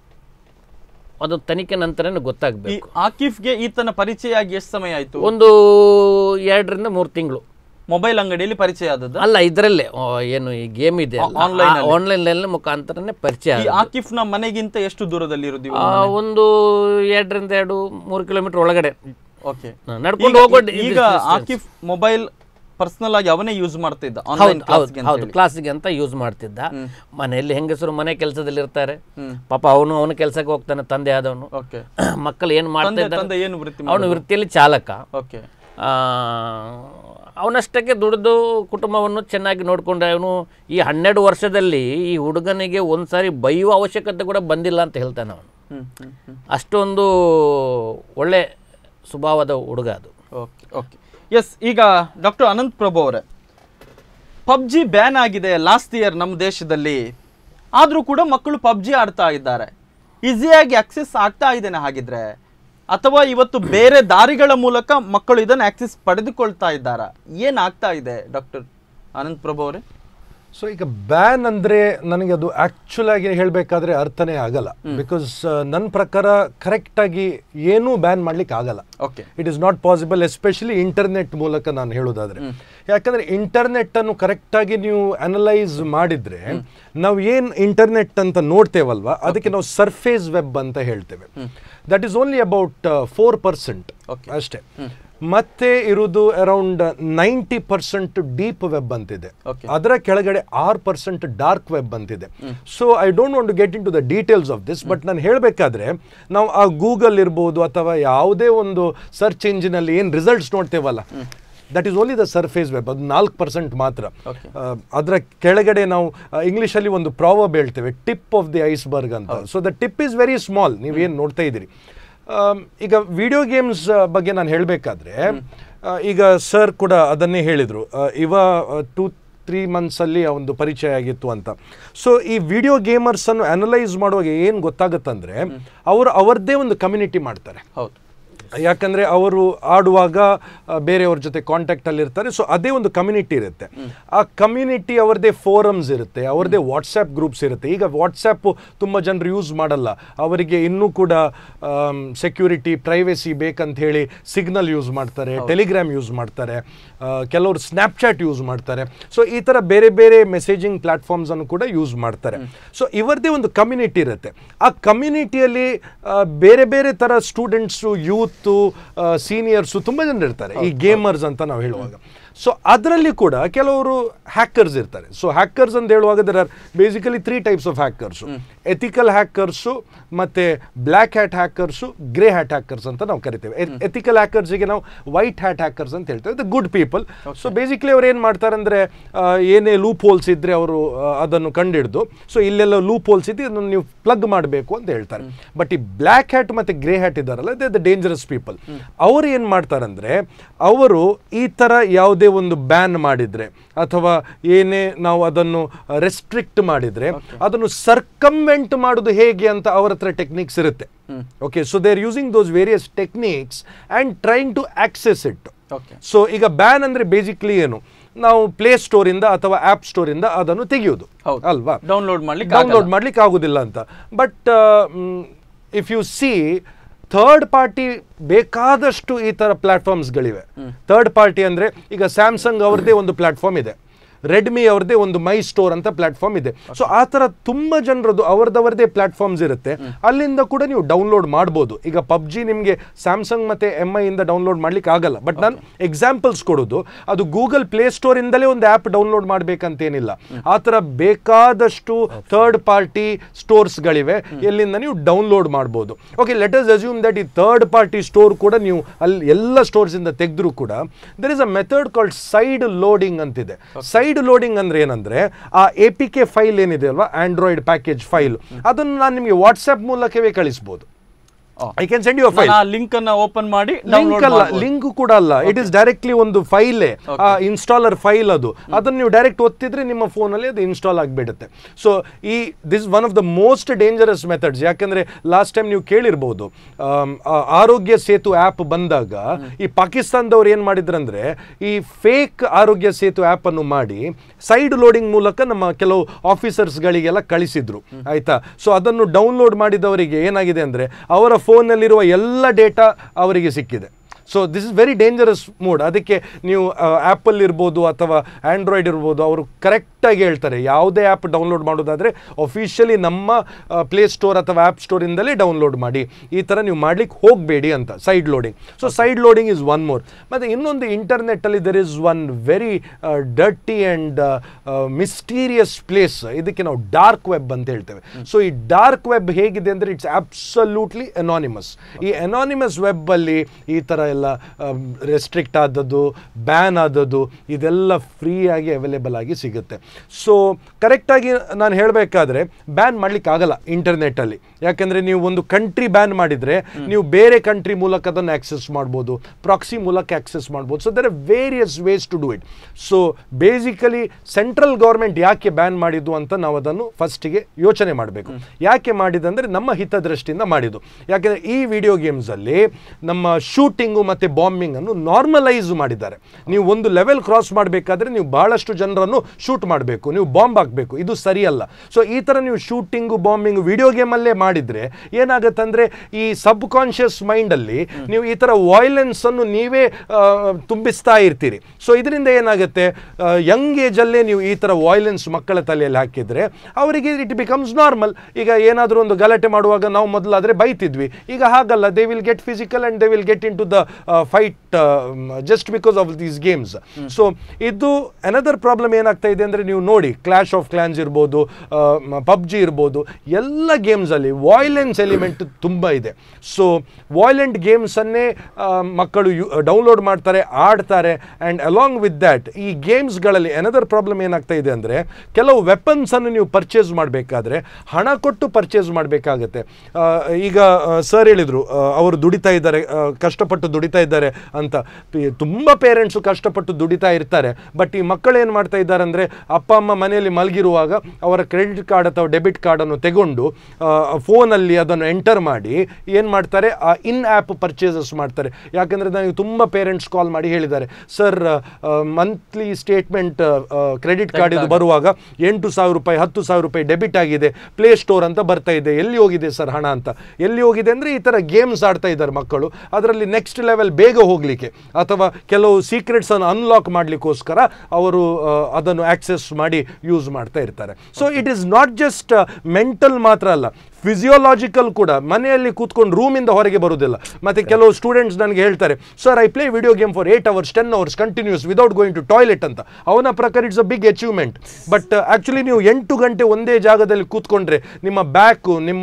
S2: ಅದು ತನಿಖೆ ನಂತರನೇ ಗೊತ್ತಾಗಬೇಕು
S1: ಈ ಆಕಿಫ್ಗೆ ಈತನ ಪರಿಚಯ ಆಗಿ ಎಷ್ಟು ಸಮಯ ಆಯ್ತು
S2: ಒಂದು ಎರಡರಿಂದ ಮೂರು ತಿಂಗಳು
S1: ಮೊಬೈಲ್ ಅಂಗಡಿಯಲ್ಲಿ ಪರಿಚಯ ಆದದ್ದು
S2: ಅಲ್ಲ ಇದರಲ್ಲೇ ಏನು ಈ ಗೇಮ್ ಇದೆ
S1: online ಅಲ್ಲಿ.
S2: ಆನ್ಲೈನ್ ಮುಖಾಂತರನೇ ಪರಿಚಯ
S1: ಈ
S2: ಆಗೋದು.
S1: ಆಕಿಫ್ನ ಮನೆಗಿಂತ ಎಷ್ಟು ದೂರದಲ್ಲಿ ಇರೋದು ನೀವು?
S2: ಆ, ಒಂದು ಎರಡರಿಂದ ಎರಡು ಮೂರು ಕಿಲೋಮೀಟರ್ ಒಳಗಡೆ
S1: ಓಕೆ
S2: ನಡ್ಕೊಂಡು
S1: ಈಗ-
S2: ಹೋಗೋ
S1: ಈಗ ಆಕಿಫ್ ಮೊಬೈಲ್ ಪರ್ಸನಲ್ ಆಗಿ ಅವನೇ ಯೂಸ್ ಮಾಡ್ತಿದ್ದ ಆನ್ಲೈನ್
S2: ಹೌದು ಹೌದು
S1: ಕ್ಲಾಸ್ಗೆ
S2: ಹೌದು ಕ್ಲಾಸಿಗೆ ಅಂತ ಯೂಸ್ ಮಾಡ್ತಿದ್ದ ಮನೆಯಲ್ಲಿ ಹೆಂಗಸರು ಮನೆ ಕೆಲಸದಲ್ಲಿ ಇರ್ತಾರೆ
S1: ಹ್ಮ್.
S2: ಪಾಪ ಅವನು ಅವನ ಕೆಲಸಕ್ಕೆ ಹೋಗ್ತಾನೆ ತಂದೆ ಆದವನು
S1: ಓಕೆ
S2: ಮಕ್ಕಳು ಏನು ಮಾಡ್ತಾ
S1: ತಂದೆ
S2: ಇದ್ದಾರೆ
S1: ತಂದೆ ಏನು ವೃತ್ತಿ
S2: ಅವನು ವೃತ್ತಿಯಲ್ಲಿ ಚಾಲಕ
S1: ಓಕೆ
S2: ಆ, ಅವನಷ್ಟಕ್ಕೆ ದುಡಿದು ಕುಟುಂಬವನ್ನು ಚೆನ್ನಾಗಿ ನೋಡಿಕೊಂಡ ಅವನು ಈ ಹನ್ನೆರಡು ವರ್ಷದಲ್ಲಿ ಈ ಹುಡುಗನಿಗೆ ಒಂದು ಸಾರಿ ಬೈಯುವ ಅವಶ್ಯಕತೆ ಕೂಡ ಬಂದಿಲ್ಲ ಅಂತ ಹೇಳ್ತಾನೆ ಅವನು
S1: ಹ್ಮ್ ಹ್ಮ್ ಹ್ಮ್
S2: ಅಷ್ಟೊಂದು ಒಳ್ಳೆ ಸ್ವಭಾವದ ಹುಡುಗ ಅದು
S1: ಓಕೆ ಓಕೆ ಎಸ್ ಈಗ ಡಾಕ್ಟರ್ ಅನಂತ್ ಪ್ರಭು ಅವರೇ ಪಬ್ಜಿ ಬ್ಯಾನ್ ಆಗಿದೆ ಲಾಸ್ಟ್ ಇಯರ್ ನಮ್ಮ ದೇಶದಲ್ಲಿ ಆದರೂ ಕೂಡ ಮಕ್ಕಳು ಪಬ್ಜಿ ಆಡ್ತಾ ಇದ್ದಾರೆ ಈಸಿಯಾಗಿ ಆಕ್ಸೆಸ್ ಆಗ್ತಾ ಇದ್ದೇನೆ ಹಾಗಿದ್ರೆ ಅಥವಾ ಇವತ್ತು ಬೇರೆ ದಾರಿಗಳ ಮೂಲಕ ಮಕ್ಕಳು ಇದನ್ನು ಆಕ್ಸೆಸ್ ಪಡೆದುಕೊಳ್ತಾ ಇದ್ದಾರಾ ಏನಾಗ್ತಾ ಇದೆ ಡಾಕ್ಟರ್ ಅನಂತ್ ಪ್ರಭು ಅವರೇ
S3: ಸೊ ಈಗ ಬ್ಯಾನ್ ಅಂದ್ರೆ ನನಗೆ ಅದು ಆಕ್ಚುಲ್ ಆಗಿ ಹೇಳಬೇಕಾದ್ರೆ ಅರ್ಥನೇ ಆಗಲ್ಲ ಬಿಕಾಸ್ ನನ್ನ ಪ್ರಕಾರ ಕರೆಕ್ಟ್ ಆಗಿ ಏನೂ ಬ್ಯಾನ್ ಮಾಡ್ಲಿಕ್ಕೆ ಆಗಲ್ಲ
S1: okay
S3: it is not possible especially internet ಮೂಲಕ ನಾನು ಹೇಳೋದಾದ್ರೆ ಯಾಕಂದ್ರೆ ಇಂಟರ್ನೆಟ್ ಅನ್ನು ಕರೆಕ್ಟ್ ಆಗಿ ನೀವು ಅನಲೈಸ್ ಮಾಡಿದ್ರೆ ನಾವು ಏನ್ ಇಂಟರ್ನೆಟ್ ಅಂತ ನೋಡ್ತೇವಲ್ವಾ ಅದಕ್ಕೆ ನಾವು ಸರ್ಫೇಸ್ ವೆಬ್ ಅಂತ ಹೇಳ್ತೇವೆ that is only about four percent
S1: Okay.
S3: ಅಷ್ಟೇ ಮತ್ತೆ ಇರುವುದು around ninety percent deep web ಅಂತಿದೆ
S1: Okay.
S3: ಅದರ ಕೆಳಗಡೆ ಆರು ಪರ್ಸೆಂಟ್ ಡಾರ್ಕ್ ವೆಬ್ ಅಂತಿದೆ so I don't want to get into the details of this but ನಾನು ಹೇಳಬೇಕಾದ್ರೆ ನಾವು ಆ ಗೂಗಲ್ ಇರ್ಬೋದು ಅಥವಾ ಯಾವುದೇ ಒಂದು ಸರ್ಚ್ ಇಂಜಿನಲ್ಲಿ ಏನು ರಿಸಲ್ಟ್ಸ್ ನೋಡ್ತೇವಲ್ಲ that is only the surface web ಅದು ನಾಲ್ಕು ಪರ್ಸೆಂಟ್ ಮಾತ್ರ
S1: Okay.
S3: ಅದರ ಕೆಳಗಡೆ ನಾವು ಇಂಗ್ಲೀಷಲ್ಲಿ ಒಂದು ಪ್ರಾವಬ್ ಹೇಳ್ತೇವೆ ಟಿಪ್ ಆಫ್ ದಿ ಐಸ್ಬರ್ಗ್ ಅಂತ so the tip is very small ನೀವೇನು ನೋಡ್ತಾ ಇದ್ದೀರಿ ಆಮ್, ಈಗ ವಿಡಿಯೋ ಗೇಮ್ಸ್ ಬಗ್ಗೆ ನಾನು ಹೇಳಬೇಕಾದ್ರೆ ಈಗ ಸರ್ ಕೂಡ ಅದನ್ನೇ ಹೇಳಿದರು ಇವ ಟೂ ತ್ರೀ ಮಂತ್ಸಲ್ಲಿ ಆ ಒಂದು ಪರಿಚಯ ಆಗಿತ್ತು ಅಂತ ಸೊ ಈ ವಿಡಿಯೋ ಗೇಮರ್ಸನ್ನು ಅನಲೈಸ್ ಮಾಡುವಾಗ ಏನು ಗೊತ್ತಾಗುತ್ತಂದ್ರೆ ಅವರು ಅವರದ್ದೇ ಒಂದು ಕಮ್ಯುನಿಟಿ ಮಾಡ್ತಾರೆ
S1: ಹೌದು
S3: ಯಾಕಂದ್ರೆ ಅವರು ಆಡುವಾಗ ಆ, ಬೇರೆಯವ್ರ ಜೊತೆ ಕಾಂಟ್ಯಾಕ್ಟ್ ಅಲ್ಲಿ ಇರ್ತಾರೆ ಸೊ ಅದೇ ಒಂದು ಕಮ್ಯುನಿಟಿ ಇರುತ್ತೆ ಆ ಕಮ್ಯುನಿಟಿ ಅವರದೇ ಫೋರಮ್ಸ್ ಇರುತ್ತೆ ಅವರದೇ ವಾಟ್ಸ್ಆ್ಯಪ್ ಗ್ರೂಪ್ಸ್ ಇರುತ್ತೆ ಈಗ ವಾಟ್ಸ್ಆ್ಯಪ್ ತುಂಬ ಜನರು ಯೂಸ್ ಮಾಡಲ್ಲ ಅವರಿಗೆ ಇನ್ನೂ ಕೂಡ ಸೆಕ್ಯೂರಿಟಿ ಪ್ರೈವೇಸಿ ಬೇಕಂತ ಹೇಳಿ ಸಿಗ್ನಲ್ ಯೂಸ್ ಮಾಡ್ತಾರೆ ಟೆಲಿಗ್ರಾಮ್ ಯೂಸ್ ಮಾಡ್ತಾರೆ ಆ, ಕೆಲವರು ಸ್ನ್ಯಾಪ್ಚಾಟ್ ಯೂಸ್ ಮಾಡ್ತಾರೆ ಸೊ ಈ ಥರ ಬೇರೆ ಬೇರೆ ಮೆಸೇಜಿಂಗ್ ಪ್ಲಾಟ್ಫಾರ್ಮ್ಸ್ ಅನ್ನು ಕೂಡ ಯೂಸ್ ಮಾಡ್ತಾರೆ ಸೊ ಇವರದೇ ಒಂದು ಕಮ್ಯುನಿಟಿ ಇರುತ್ತೆ ಆ ಕಮ್ಯುನಿಟಿಯಲ್ಲಿ ಬೇರೆ ಬೇರೆ ಥರ ಸ್ಟೂಡೆಂಟ್ಸು ಯೂತು ಸೀನಿಯರ್ಸು ತುಂಬ ಜನ ಇರ್ತಾರೆ ಈ ಗೇಮರ್ಸ್ ಅಂತ ನಾವು ಹೇಳುವಾಗ ಸೊ ಅದರಲ್ಲಿ ಕೂಡ ಕೆಲವರು ಹ್ಯಾಕರ್ಸ್ ಇರ್ತಾರೆ ಸೊ ಹ್ಯಾಕರ್ಸ್ ಅಂತ ಹೇಳುವಾಗ there are basically three types of hackers ethical hackers ಮತ್ತೆ black hat hackers grey hat hackers ಅಂತ ನಾವು ಕರಿತೇವೆ ಎಥಿಕಲ್ ಹ್ಯಾಕರ್ಸ್ಗೆ ನಾವು ವೈಟ್ ಹ್ಯಾಟ್ ಹ್ಯಾಕರ್ಸ್ ಅಂತ ಹೇಳ್ತೇವೆ the good people so basically ಅವ್ರು ಏನು ಮಾಡ್ತಾರೆ ಅಂದರೆ ಏನೇ ಲೂಪ್ ಹೋಲ್ಸ್ ಇದ್ದರೆ ಅವರು ಅದನ್ನು ಕಂಡಿಡ್ದು ಸೊ ಇಲ್ಲೆಲ್ಲ ಲೂಪ್ ಹೋಲ್ಸ್ ಇದ್ದು ಅದನ್ನು ನೀವು ಪ್ಲಗ್ ಮಾಡಬೇಕು ಅಂತ ಹೇಳ್ತಾರೆ ಬಟ್ ಈ ಬ್ಲ್ಯಾಕ್ ಹ್ಯಾಟ್ ಮತ್ತು ಗ್ರೇ ಹ್ಯಾಟ್ ಇದ್ದಾರಲ್ಲ ದೇ ದ ಡೇಂಜರಸ್ ಪೀಪಲ್ ಅವರು ಏನು ಮಾಡ್ತಾರಂದ್ರೆ ಅವರು ಈ ಥರ ಯಾವುದೇ ಒಂದು ಬ್ಯಾನ್ ಮಾಡಿದರೆ ಅಥವಾ ಏನೇ ನಾವು ಅದನ್ನು ರೆಸ್ಟ್ರಿಕ್ಟ್ ಮಾಡಿದರೆ ಅದನ್ನು ಸರ್ಕಮ್ವೆಂಟ್ ಮಾಡೋದು ಹೇಗೆ ಅಂತ ಅವ್ರ ಹತ್ರ ಟೆಕ್ನಿಕ್ಸ್ ಇರುತ್ತೆ okay so they are using those various techniques and trying to access it
S1: okay
S3: so ಈಗ ಬ್ಯಾನ್ ಅಂದರೆ ಬೇಸಿಕ್ಲಿ ಏನು ನಾವು ಪ್ಲೇ ಸ್ಟೋರಿಂದ ಅಥವಾ ಆ್ಯಪ್ ಸ್ಟೋರಿಂದ ಅದನ್ನು ತೆಗೆಯೋದು
S1: ಹೌದು.
S3: ಅಲ್ವಾ
S1: ಡೌನ್ಲೋಡ್ ಮಾಡ್ಲಿಕ್ಕೆ
S3: ಡೌನ್ಲೋಡ್ ಮಾಡ್ಲಿಕ್ಕೆ ಆಗುದಿಲ್ಲ ಅಂತ but if you see third party ಬೇಕಾದಷ್ಟು ಈ ಥರ ಪ್ಲಾಟ್ಫಾರ್ಮ್ಸ್ಗಳಿವೆ ಥರ್ಡ್ ಪಾರ್ಟಿ ಅಂದರೆ ಈಗ ಸ್ಯಾಮ್ಸಂಗ್ ಅವ್ರದ್ದೇ ಒಂದು ಪ್ಲಾಟ್ಫಾರ್ಮ್ ಇದೆ ರೆಡ್ಮಿ ಅವ್ರದ್ದೇ ಒಂದು ಮೈ ಸ್ಟೋರ್ ಅಂತ ಪ್ಲಾಟ್ಫಾರ್ಮ್ ಇದೆ ಸೊ ಆ ಥರ ತುಂಬ ಜನರದ್ದು ಅವ್ರದ್ದವರದೇ ಪ್ಲಾಟ್ಫಾರ್ಮ್ಸ್ ಇರುತ್ತೆ ಅಲ್ಲಿಂದ ಕೂಡ ನೀವು ಡೌನ್ಲೋಡ್ ಮಾಡ್ಬೋದು ಈಗ ಪಬ್ಜಿ ನಿಮಗೆ ಸ್ಯಾಮ್ಸಂಗ್ ಮತ್ತು ಎಮ್ ಐ ಇಂದ ಡೌನ್ಲೋಡ್ ಮಾಡ್ಲಿಕ್ಕೆ ಆಗಲ್ಲ ಬಟ್ ನಾನು ಎಕ್ಸಾಂಪಲ್ಸ್ ಕೊಡೋದು ಅದು ಗೂಗಲ್ ಪ್ಲೇ ಸ್ಟೋರಿಂದಲೇ ಒಂದು ಆ್ಯಪ್ ಡೌನ್ಲೋಡ್ ಮಾಡಬೇಕಂತೇನಿಲ್ಲ ಆ ಥರ ಬೇಕಾದಷ್ಟು ಥರ್ಡ್ ಪಾರ್ಟಿ ಸ್ಟೋರ್ಸ್ಗಳಿವೆ ಎಲ್ಲಿಂದ ನೀವು ಡೌನ್ಲೋಡ್ ಮಾಡ್ಬೋದು okay let us assume that ಈ ಥರ್ಡ್ ಪಾರ್ಟಿ ಸ್ಟೋರ್ ಕೂಡ ನೀವು ಅಲ್ಲಿ ಎಲ್ಲ ಸ್ಟೋರ್ಸಿಂದ ತೆಗೆದ್ರೂ ಕೂಡ there is a method called side loading ಅಂತಿದೆ ಸೈಡ್ ಲೋಡಿಂಗ್ ಅಂದ್ರೆ ಏನಂದ್ರೆ ಆ ಎ ಪಿ ಕೆ ಫೈಲ್ ಏನಿದೆ ಅಲ್ವಾ ಆಂಡ್ರಾಯ್ಡ್ ಪ್ಯಾಕೇಜ್ ಫೈಲ್ ಅದನ್ನು ನಾನು ನಿಮಗೆ ವಾಟ್ಸ್ಆಪ್ ಮೂಲಕವೇ ಕಳಿಸ್ಬೋದು I can send you file
S1: ಆ ಲಿಂಕ್ ಅನ್ನ ಓಪನ್ ಮಾಡಿ
S3: ಲಿಂಕ್
S1: ಡೌನ್ಲೋಡ್
S3: ಅಲ್ಲ ಲಿಂಕ್ ಕೂಡ ಅಲ್ಲ ಇಟ್ ಇಸ್ ಡೈರೆಕ್ಟ್ಲಿ ಒಂದು ಫೈಲೇ ಆ ಇನ್ಸ್ಟಾಲರ್ ಫೈಲ್ ಅದು ಅದನ್ನು ನೀವು ಡೈರೆಕ್ಟ್ ಒತ್ತಿದ್ರೆ ನಿಮ್ಮ ಫೋನಲ್ಲಿ ಅದು ಇನ್ಸ್ಟಾಲ್ ಆಗಿಬಿಡುತ್ತೆ ಸೊ ಈ this one of the most dangerous methods ಯಾಕಂದ್ರೆ ಲಾಸ್ಟ್ ಟೈಮ್ ನೀವು ಕೇಳಿರ್ಬೋದು ಆಮ್, ಆ ಆರೋಗ್ಯ ಸೇತು ಆ್ಯಪ್ ಬಂದಾಗ ಈ ಪಾಕಿಸ್ತಾನದವ್ರು ಏನು ಮಾಡಿದ್ರಂದ್ರೆ ಈ ಫೇಕ್ ಆರೋಗ್ಯ ಸೇತು ಆ್ಯಪ್ ಅನ್ನು ಮಾಡಿ ಸೈಡ್ ಲೋಡಿಂಗ್ ಮೂಲಕ ನಮ್ಮ ಕೆಲವು ಆಫೀಸರ್ಸ್ಗಳಿಗೆಲ್ಲ ಕಳಿಸಿದ್ರು ಆಯ್ತಾ ಸೊ ಅದನ್ನು ಡೌನ್ಲೋಡ್ ಮಾಡಿದವರಿಗೆ ಏನಾಗಿದೆ ಅಂದರೆ ಅವರ ಫೋನ್ನಲ್ಲಿರುವ ಎಲ್ಲ ಡೇಟಾ ಅವರಿಗೆ ಸಿಕ್ಕಿದೆ so this is very dangerous mood ಅದಕ್ಕೆ ನೀವು ಆ್ಯಪಲ್ ಇರ್ಬೋದು ಅಥವಾ ಆ್ಯಂಡ್ರಾಯ್ಡ್ ಇರ್ಬೋದು ಅವರು ಕರೆಕ್ಟಾಗಿ ಹೇಳ್ತಾರೆ ಯಾವುದೇ ಆ್ಯಪ್ ಡೌನ್ಲೋಡ್ ಮಾಡೋದಾದರೆ ಅಫಿಷಿಯಲಿ ನಮ್ಮ ಪ್ಲೇ ಸ್ಟೋರ್ ಅಥವಾ ಆ್ಯಪ್ ಸ್ಟೋರಿಂದಲೇ ಡೌನ್ಲೋಡ್ ಮಾಡಿ ಈ ಥರ ನೀವು ಮಾಡ್ಲಿಕ್ಕೆ ಹೋಗಬೇಡಿ ಅಂತ side loading so side loading is one more ಮತ್ತು ಇನ್ನೊಂದು ಇಂಟರ್ನೆಟ್ಟಲ್ಲಿ there is one very dirty and mysterious place ಇದಕ್ಕೆ ನಾವು ಡಾರ್ಕ್ ವೆಬ್ ಅಂತ ಹೇಳ್ತೇವೆ ಸೊ ಈ ಡಾರ್ಕ್ ವೆಬ್ ಹೇಗಿದೆ ಅಂದರೆ ಇಟ್ಸ್ ಅಬ್ಸಲ್ಯೂಟ್ಲಿ ಅನಾನಿಮಸ್ ಈ ಅನಾನಿಮಸ್ ವೆಬ್ಬಲ್ಲಿ ಈ ಥರ ಎಲ್ಲ ರೆಸ್ಟ್ರಿಕ್ಟ್ ಆದದ್ದು ಬ್ಯಾನ್ ಆದದ್ದು ಇದೆಲ್ಲ ಫ್ರೀಯಾಗಿ ಅವೈಲೇಬಲ್ ಆಗಿ ಸಿಗುತ್ತೆ ಸೊ ಕರೆಕ್ಟಾಗಿ ನಾನು ಹೇಳಬೇಕಾದ್ರೆ ಬ್ಯಾನ್ ಮಾಡ್ಲಿಕ್ಕೆ ಆಗಲ್ಲ ಇಂಟರ್ನೆಟ್ಟಲ್ಲಿ ಯಾಕೆಂದರೆ ನೀವು ಒಂದು ಕಂಟ್ರಿ ಬ್ಯಾನ್ ಮಾಡಿದರೆ ನೀವು ಬೇರೆ ಕಂಟ್ರಿ ಮೂಲಕ ಅದನ್ನು ಆಕ್ಸೆಸ್ ಮಾಡ್ಬೋದು ಪ್ರಾಕ್ಸಿ ಮೂಲಕ ಆಕ್ಸೆಸ್ ಮಾಡ್ಬೋದು so there are various ways to do it so basically central government ಯಾಕೆ ಬ್ಯಾನ್ ಮಾಡಿದ್ದು ಅಂತ ನಾವು ಅದನ್ನು ಫಸ್ಟಿಗೆ ಯೋಚನೆ ಮಾಡಬೇಕು ಯಾಕೆ ಮಾಡಿದಂದರೆ ನಮ್ಮ ಹಿತದೃಷ್ಟಿಯಿಂದ ಮಾಡಿದ್ದು ಯಾಕೆಂದರೆ ಈ ವಿಡಿಯೋ ಗೇಮ್ಸಲ್ಲಿ ನಮ್ಮ ಶೂಟಿಂಗು ಮತ್ತು ಬಾಂಬಿಂಗನ್ನು ನಾರ್ಮಲೈಸ್ ಮಾಡಿದ್ದಾರೆ ನೀವು ಒಂದು ಲೆವೆಲ್ ಕ್ರಾಸ್ ಮಾಡಬೇಕಾದ್ರೆ ನೀವು ಬಹಳಷ್ಟು ಜನರನ್ನು ಶೂಟ್ ಮಾಡಬೇಕು ನೀವು ಬಾಂಬ್ ಹಾಕಬೇಕು ಇದು ಸರಿಯಲ್ಲ ಸೊ ಈ ಥರ ನೀವು ಶೂಟಿಂಗು ಬಾಂಬಿಂಗು ವಿಡಿಯೋ ಗೇಮಲ್ಲೇ ಮಾಡಿದರೆ ಏನಾಗುತ್ತೆ ಅಂದರೆ ಈ ಸಬ್ ಕಾನ್ಷಿಯಸ್ ಮೈಂಡಲ್ಲಿ ನೀವು ಈ ಥರ ವಾಯ್ಲೆನ್ಸನ್ನು ನೀವೇ ಆ, ತುಂಬಿಸ್ತಾ ಇರ್ತೀರಿ ಸೊ ಇದರಿಂದ ಏನಾಗುತ್ತೆ ಯಂಗ್ ಏಜಲ್ಲೇ ನೀವು ಈ ಥರ ವಾಯ್ಲೆನ್ಸ್ ಮಕ್ಕಳ ತಲೆಯಲ್ಲಿ ಹಾಕಿದರೆ ಅವರಿಗೆ ಇಟ್ ಬಿಕಮ್ಸ್ ನಾರ್ಮಲ್ ಈಗ ಏನಾದರೂ ಒಂದು ಗಲಾಟೆ ಮಾಡುವಾಗ ನಾವು ಮೊದಲಾದರೆ ಬೈತಿದ್ವಿ ಈಗ ಹಾಗಲ್ಲ they will get physical and they will get into the fight just because of these games so ಇದು ಅನದರ್ ಪ್ರಾಬ್ಲಮ್ ಏನಾಗ್ತಾ ಇದೆ ಅಂದರೆ ನೀವು ನೋಡಿ ಕ್ಲಾಶ್ ಆಫ್ ಕ್ಲಾನ್ಸ್ ಇರ್ಬೋದು ಪಬ್ಜಿ ಇರ್ಬೋದು ಎಲ್ಲ ಗೇಮ್ಸಲ್ಲಿ ವಾಯ್ಲೆನ್ಸ್ ಎಲಿಮೆಂಟ್ ತುಂಬ ಇದೆ ಸೊ ವಾಯ್ಲೆಂಟ್ ಗೇಮ್ಸನ್ನೇ ಮಕ್ಕಳು ಯು ಡೌನ್ಲೋಡ್ ಮಾಡ್ತಾರೆ ಆಡ್ತಾರೆ ಆ್ಯಂಡ್ ಅಲಾಂಗ್ ವಿತ್ ದ್ಯಾಟ್ ಈ ಗೇಮ್ಸ್ಗಳಲ್ಲಿ ಅನದರ್ ಪ್ರಾಬ್ಲಮ್ ಏನಾಗ್ತಾ ಇದೆ ಅಂದರೆ ಕೆಲವು ವೆಪನ್ಸನ್ನು ನೀವು ಪರ್ಚೇಸ್ ಮಾಡಬೇಕಾದ್ರೆ ಹಣ ಕೊಟ್ಟು ಪರ್ಚೇಸ್ ಮಾಡಬೇಕಾಗತ್ತೆ ಈಗ ಸರ್ ಹೇಳಿದರು ಅವರು ದುಡಿತಾ ಇದ್ದಾರೆ ಆ, ಕಷ್ಟಪಟ್ಟು ದುಡಿತಾ ಇದ್ದಾರೆ ಅಂತ ಪಿ- ತುಂಬ ಪೇರೆಂಟ್ಸು ಕಷ್ಟಪಟ್ಟು ದುಡಿತಾ ಇರ್ತಾರೆ ಬಟ್ ಈ ಮಕ್ಕಳು ಏನು ಮಾಡ್ತಾ ಇದ್ದಾರೆ ಅಂದರೆ ಅಪ್ಪ ಅಮ್ಮ ಮನೆಯಲ್ಲಿ ಮಲಗಿರುವಾಗ ಅವರ ಕ್ರೆಡಿಟ್ ಕಾರ್ಡ್ ಅಥವಾ ಡೆಬಿಟ್ ಕಾರ್ಡನ್ನು ತೆಗೊಂಡು ಫೋನಲ್ಲಿ ಅದನ್ನು ಎಂಟರ್ ಮಾಡಿ ಏನು ಮಾಡ್ತಾರೆ ಆ ಇನ್ ಆ್ಯಪ್ ಪರ್ಚೇಸಸ್ ಮಾಡ್ತಾರೆ ಯಾಕಂದರೆ ನನಗೆ ತುಂಬ ಪೇರೆಂಟ್ಸ್ ಕಾಲ್ ಮಾಡಿ ಹೇಳಿದ್ದಾರೆ sir monthly statement credit card ಇದು ಬರುವಾಗ ಎಂಟು ಸಾವಿರ ರೂಪಾಯಿ ಹತ್ತು ಸಾವಿರ ರೂಪಾಯಿ ಡೆಬಿಟ್ ಆಗಿದೆ ಪ್ಲೇ ಸ್ಟೋರ್ ಅಂತ ಬರ್ತಾ ಇದೆ ಎಲ್ಲಿ ಹೋಗಿದೆ ಸರ್ ಹಣ ಅಂತ ಎಲ್ಲಿ ಹೋಗಿದೆ ಅಂದರೆ ಈ ಥರ ಗೇಮ್ಸ್ ಆಡ್ತಾ ಇದ್ದಾರೆ ಮಕ್ಕಳು ಅದರಲ್ಲಿ ನೆಕ್ಸ್ಟ್ ಲೆವೆಲ್ ಬೇಗ ಹೋಗಲಿಕ್ಕೆ ಅಥವಾ ಕೆಲವು ಸೀಕ್ರೆಟ್ಸನ್ನು ಅನ್ಲಾಕ್ ಮಾಡಲಿಕ್ಕೋಸ್ಕರ ಅವರು ಆ, ಅದನ್ನು ಆಕ್ಸೆಸ್ ಮಾಡಿ ಯೂಸ್ ಮಾಡ್ತಾ ಇರ್ತಾರೆ so it is not just mental ಮಾತ್ರ ಅಲ್ಲ ಫಿಸಿಯೋಲಾಜಿಕಲ್ ಕೂಡ ಮನೆಯಲ್ಲಿ ಕೂತ್ಕೊಂಡು ರೂಮಿಂದ ಹೊರಗೆ ಬರುವುದಿಲ್ಲ ಮತ್ತು ಕೆಲವು ಸ್ಟೂಡೆಂಟ್ಸ್ ನನಗೆ ಹೇಳ್ತಾರೆ sir I play video game for eight hours ten hours continuous without going to toilet ಅಂತ ಅವನ ಪ್ರಕಾರ it's a big achievement but actually ನೀವು ಎಂಟು ಗಂಟೆ ಒಂದೇ ಜಾಗದಲ್ಲಿ ಕೂತ್ಕೊಂಡ್ರೆ ನಿಮ್ಮ ಬ್ಯಾಕು ನಿಮ್ಮ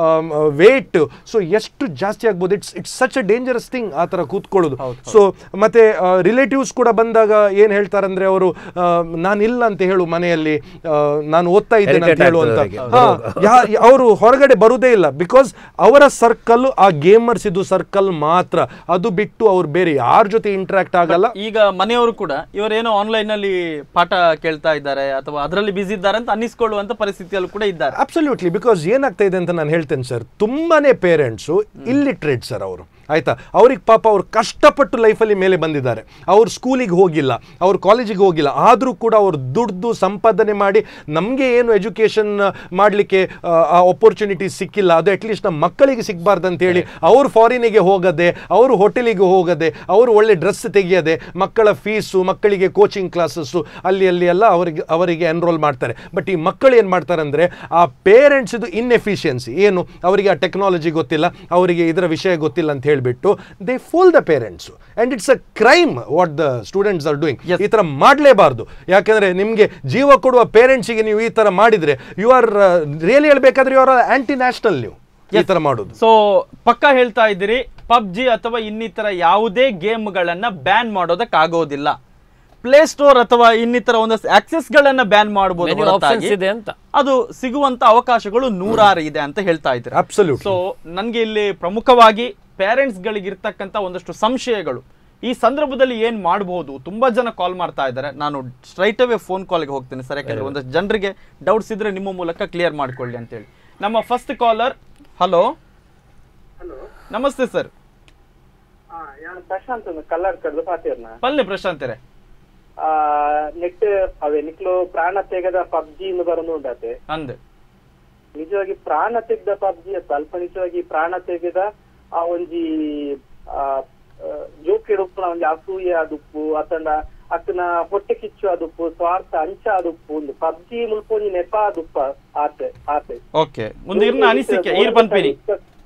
S3: ವೇಟ್ ಸೊ ಎಷ್ಟು ಜಾಸ್ತಿ ಆಗ್ಬೋದು it's it's such a dangerous thing ಆ ಥರ ಕೂತ್ಕೊಳ್ಳೋದು ಸೊ ಮತ್ತೆ ರಿಲೇಟಿವ್ಸ್ ಕೂಡ ಬಂದಾಗ ಏನು ಹೇಳ್ತಾರೆ ಅಂದ್ರೆ ಅವರು ನಾನಿಲ್ಲ ಅಂತ ಹೇಳು ಮನೆಯಲ್ಲಿ ಆ, ನಾನು ಓದ್ತಾ ಇದ್ದೇನೆ ಅಂತ
S2: Irritate
S3: ಹೇಳು ಅಂತ
S2: ಆಗ್ತದೆ
S3: ಅವರು ಹೊರಗಡೆ ಬರುವುದೇ ಇಲ್ಲ ಬಿಕಾಸ್ ಅವರ ಸರ್ಕಲ್ ಆ ಗೇಮರ್ಸ್ ಇದು ಸರ್ಕಲ್ ಮಾತ್ರ ಅದು ಬಿಟ್ಟು ಅವ್ರು ಬೇರೆ ಯಾರ ಜೊತೆ ಇಂಟ್ರಾಕ್ಟ್ ಆಗಲ್ಲ
S1: ಈಗ ಮನೆಯವರು ಕೂಡ ಇವರೇನೋ ಆನ್ಲೈನ್ ನಲ್ಲಿ ಪಾಠ ಕೇಳ್ತಾ ಇದ್ದಾರೆ ಅಥವಾ ಅದರಲ್ಲಿ ಬಿಸಿ ಇದ್ದಾರೆ ಅಂತ ಅನ್ನಿಸ್ಕೊಳ್ಳುವಂತ ಪರಿಸ್ಥಿತಿಯಲ್ಲೂ ಕೂಡ ಇದ್ದಾರೆ
S3: ಅಬ್ಸಲ್ಯೂಟ್ಲಿ ಬಿಕಾಸ್ ಏನಾಗ್ತಾ ಇದೆ ಅಂತ ನಾನು ಹೇಳ್ತೇನೆ ಸರ್ ತುಂಬಾನೇ ಪೇರೆಂಟ್ಸು ಇಲ್ಲಿಟ್ರೇಟ್ ಸರ್ ಅವರು ಆಯ್ತಾ ಅವ್ರಿಗೆ ಪಾಪ ಅವ್ರು ಕಷ್ಟಪಟ್ಟು ಲೈಫಲ್ಲಿ ಮೇಲೆ ಬಂದಿದ್ದಾರೆ ಅವ್ರು ಸ್ಕೂಲಿಗೆ ಹೋಗಿಲ್ಲ ಅವ್ರು ಕಾಲೇಜಿಗೆ ಹೋಗಿಲ್ಲ ಆದರೂ ಕೂಡ ಅವ್ರು ದುಡ್ದು ಸಂಪಾದನೆ ಮಾಡಿ ನಮಗೆ ಏನು ಎಜುಕೇಷನ್ ಮಾಡಲಿಕ್ಕೆ ಆ ಅಪರ್ಚುನಿಟಿ ಸಿಕ್ಕಿಲ್ಲ ಅದು ಅಟ್ಲೀಸ್ಟ್ ನಮ್ಮ ಮಕ್ಕಳಿಗೆ ಸಿಗಬಾರ್ದು ಅಂತ ಹೇಳಿ ಅವ್ರು ಫಾರಿನಿಗೆ ಹೋಗದೆ ಅವರು ಹೋಟೆಲಿಗೆ ಹೋಗದೆ ಅವರು ಒಳ್ಳೆ ಡ್ರೆಸ್ ತೆಗೆಯದೆ ಮಕ್ಕಳ ಫೀಸು ಮಕ್ಕಳಿಗೆ ಕೋಚಿಂಗ್ ಕ್ಲಾಸಸ್ಸು ಅಲ್ಲಿ ಅಲ್ಲಿ ಎಲ್ಲ ಅವರಿಗೆ ಅವರಿಗೆ ಎನ್ರೋಲ್ ಮಾಡ್ತಾರೆ ಬಟ್ ಈ ಮಕ್ಕಳು ಏನು ಮಾಡ್ತಾರೆ ಅಂದರೆ ಆ ಪೇರೆಂಟ್ಸ್ ಇದು ಇನ್ಎಫಿಷಿಯನ್ಸಿ ಏನು ಅವರಿಗೆ ಆ ಟೆಕ್ನಾಲಜಿ ಗೊತ್ತಿಲ್ಲ ಅವರಿಗೆ ಇದರ ವಿಷಯ ಗೊತ್ತಿಲ್ಲ ಅಂತ ಹೇಳಿಬಿಟ್ಟು they fool the parents and it's a crime what the students are doing
S1: Yes.
S3: ಈ ಥರ ಮಾಡಲೇಬಾರ್ದು ಯಾಕಂದರೆ ನಿಮಗೆ ಜೀವ ಕೊಡುವ ಪೇರೆಂಟ್ಸಿಗೆ ನೀವು ಈ ಥರ ಮಾಡಿದರೆ ಯು ಆರ್ ರಿಯಲಿ ಹೇಳ್ಬೇಕಾದ್ರೆ ಯು ಆರ್ ಆಂಟಿ ನ್ಯಾಷನಲ್ ನೀವು ಈ ಥರ ಮಾಡೋದು
S1: ಸೊ ಪಕ್ಕ ಹೇಳ್ತಾ ಇದ್ದೀರಿ ಪಬ್ಜಿ ಅಥವಾ ಇನ್ನಿತರ ಯಾವುದೇ ಗೇಮ್ಗಳನ್ನ ಬ್ಯಾನ್ ಮಾಡೋದಕ್ಕಾಗೋದಿಲ್ಲ ಪ್ಲೇ ಸ್ಟೋರ್ ಅಥವಾ ಇನ್ನಿತರ ಒಂದಷ್ಟು ಆಕ್ಸೆಸ್ ಗಳನ್ನ ಬ್ಯಾನ್ ಮಾಡಬಹುದು
S2: Many options ಇದೆ ಅಂತ.
S1: ಅದು ಸಿಗುವಂತ ಅವಕಾಶಗಳು ನೂರಾರು ಇದೆ ಅಂತ ಹೇಳ್ತಾ ಇದ್ದಾರೆ
S3: Absolutely.
S1: ಸೊ ನನ್ಗೆ ಇಲ್ಲಿ ಪ್ರಮುಖವಾಗಿ ಪೇರೆಂಟ್ಸ್ ಗಳಿಗೆ ಇರ್ತಕ್ಕಂತ ಒಂದಷ್ಟು ಸಂಶಯಗಳು ಈ ಸಂದರ್ಭದಲ್ಲಿ ಏನ್ ಮಾಡಬಹುದು ತುಂಬಾ ಜನ ಕಾಲ್ ಮಾಡ್ತಾ ಇದ್ದಾರೆ ನಾನು ಸ್ಟ್ರೈಟ್ ಅವೇ ಫೋನ್ ಕಾಲ್ಗೆ ಹೋಗ್ತೇನೆ ಸರ್ ಯಾಕಂದ್ರೆ ಒಂದಷ್ಟು ಜನರಿಗೆ ಡೌಟ್ಸ್ ಇದ್ರೆ ನಿಮ್ಮ ಮೂಲಕ ಕ್ಲಿಯರ್ ಮಾಡ್ಕೊಳ್ಳಿ ಅಂತೇಳಿ ನಮ್ಮ ಫಸ್ಟ್ ಕಾಲರ್ ಹಲೋ
S4: ಹಲೋ
S1: ನಮಸ್ತೆ ಸರ್
S4: ಆ ഞാൻ പ്രശാന്ത് കല്ലാർ ಕಡ್ದು ಪಾತಿರ್ನ
S1: ಪಲ್ಲೆ ಪ್ರಶಾಂತರೇ
S4: ಆ ನೆಟ್ ಅವೇ ನಿಕ್ಲು ಪ್ರಾಣ ತೆಗೆದ ಪಬ್ಜಿ ಎಂದು ಬರೋದು ಉಂಡತೆ
S1: ಅಂದೆ
S4: ನಿಜವಾಗಿ ಪ್ರಾಣ ತೆಗೆದ ಪಬ್ಜಿ ಸ್ವಲ್ಪ ನಿಜವಾಗಿ ಪ್ರಾಣ ತೆಗೆದ ಆ ಒಂಜಿ ಆ ಜೋಕೆ ಉಪ್ಪುನ ಒಂಜಿ ಅಸೂಯೆ ಅದುಪ್ಪು ಅತಂಡ ಅತನ ಹೊಟ್ಟೆ ಕಿಚ್ಚು ಅದುಪ್ಪು ಸ್ವಾರ್ಥ ಅಂಚ ಅದುಪ್ಪು ಒಂದು ಪಬ್ಜಿ ಮುಲ್ಪ ಒಂಜಿ ನೆಪ ಅದುಪ್ಪ ಆತೆ ಆತೆ
S1: ಓಕೆ ಒಂದು ಇರ್ನ ಅನಿಸಿಕೆ ಈರ್ ಪನ್ಪಿನಿ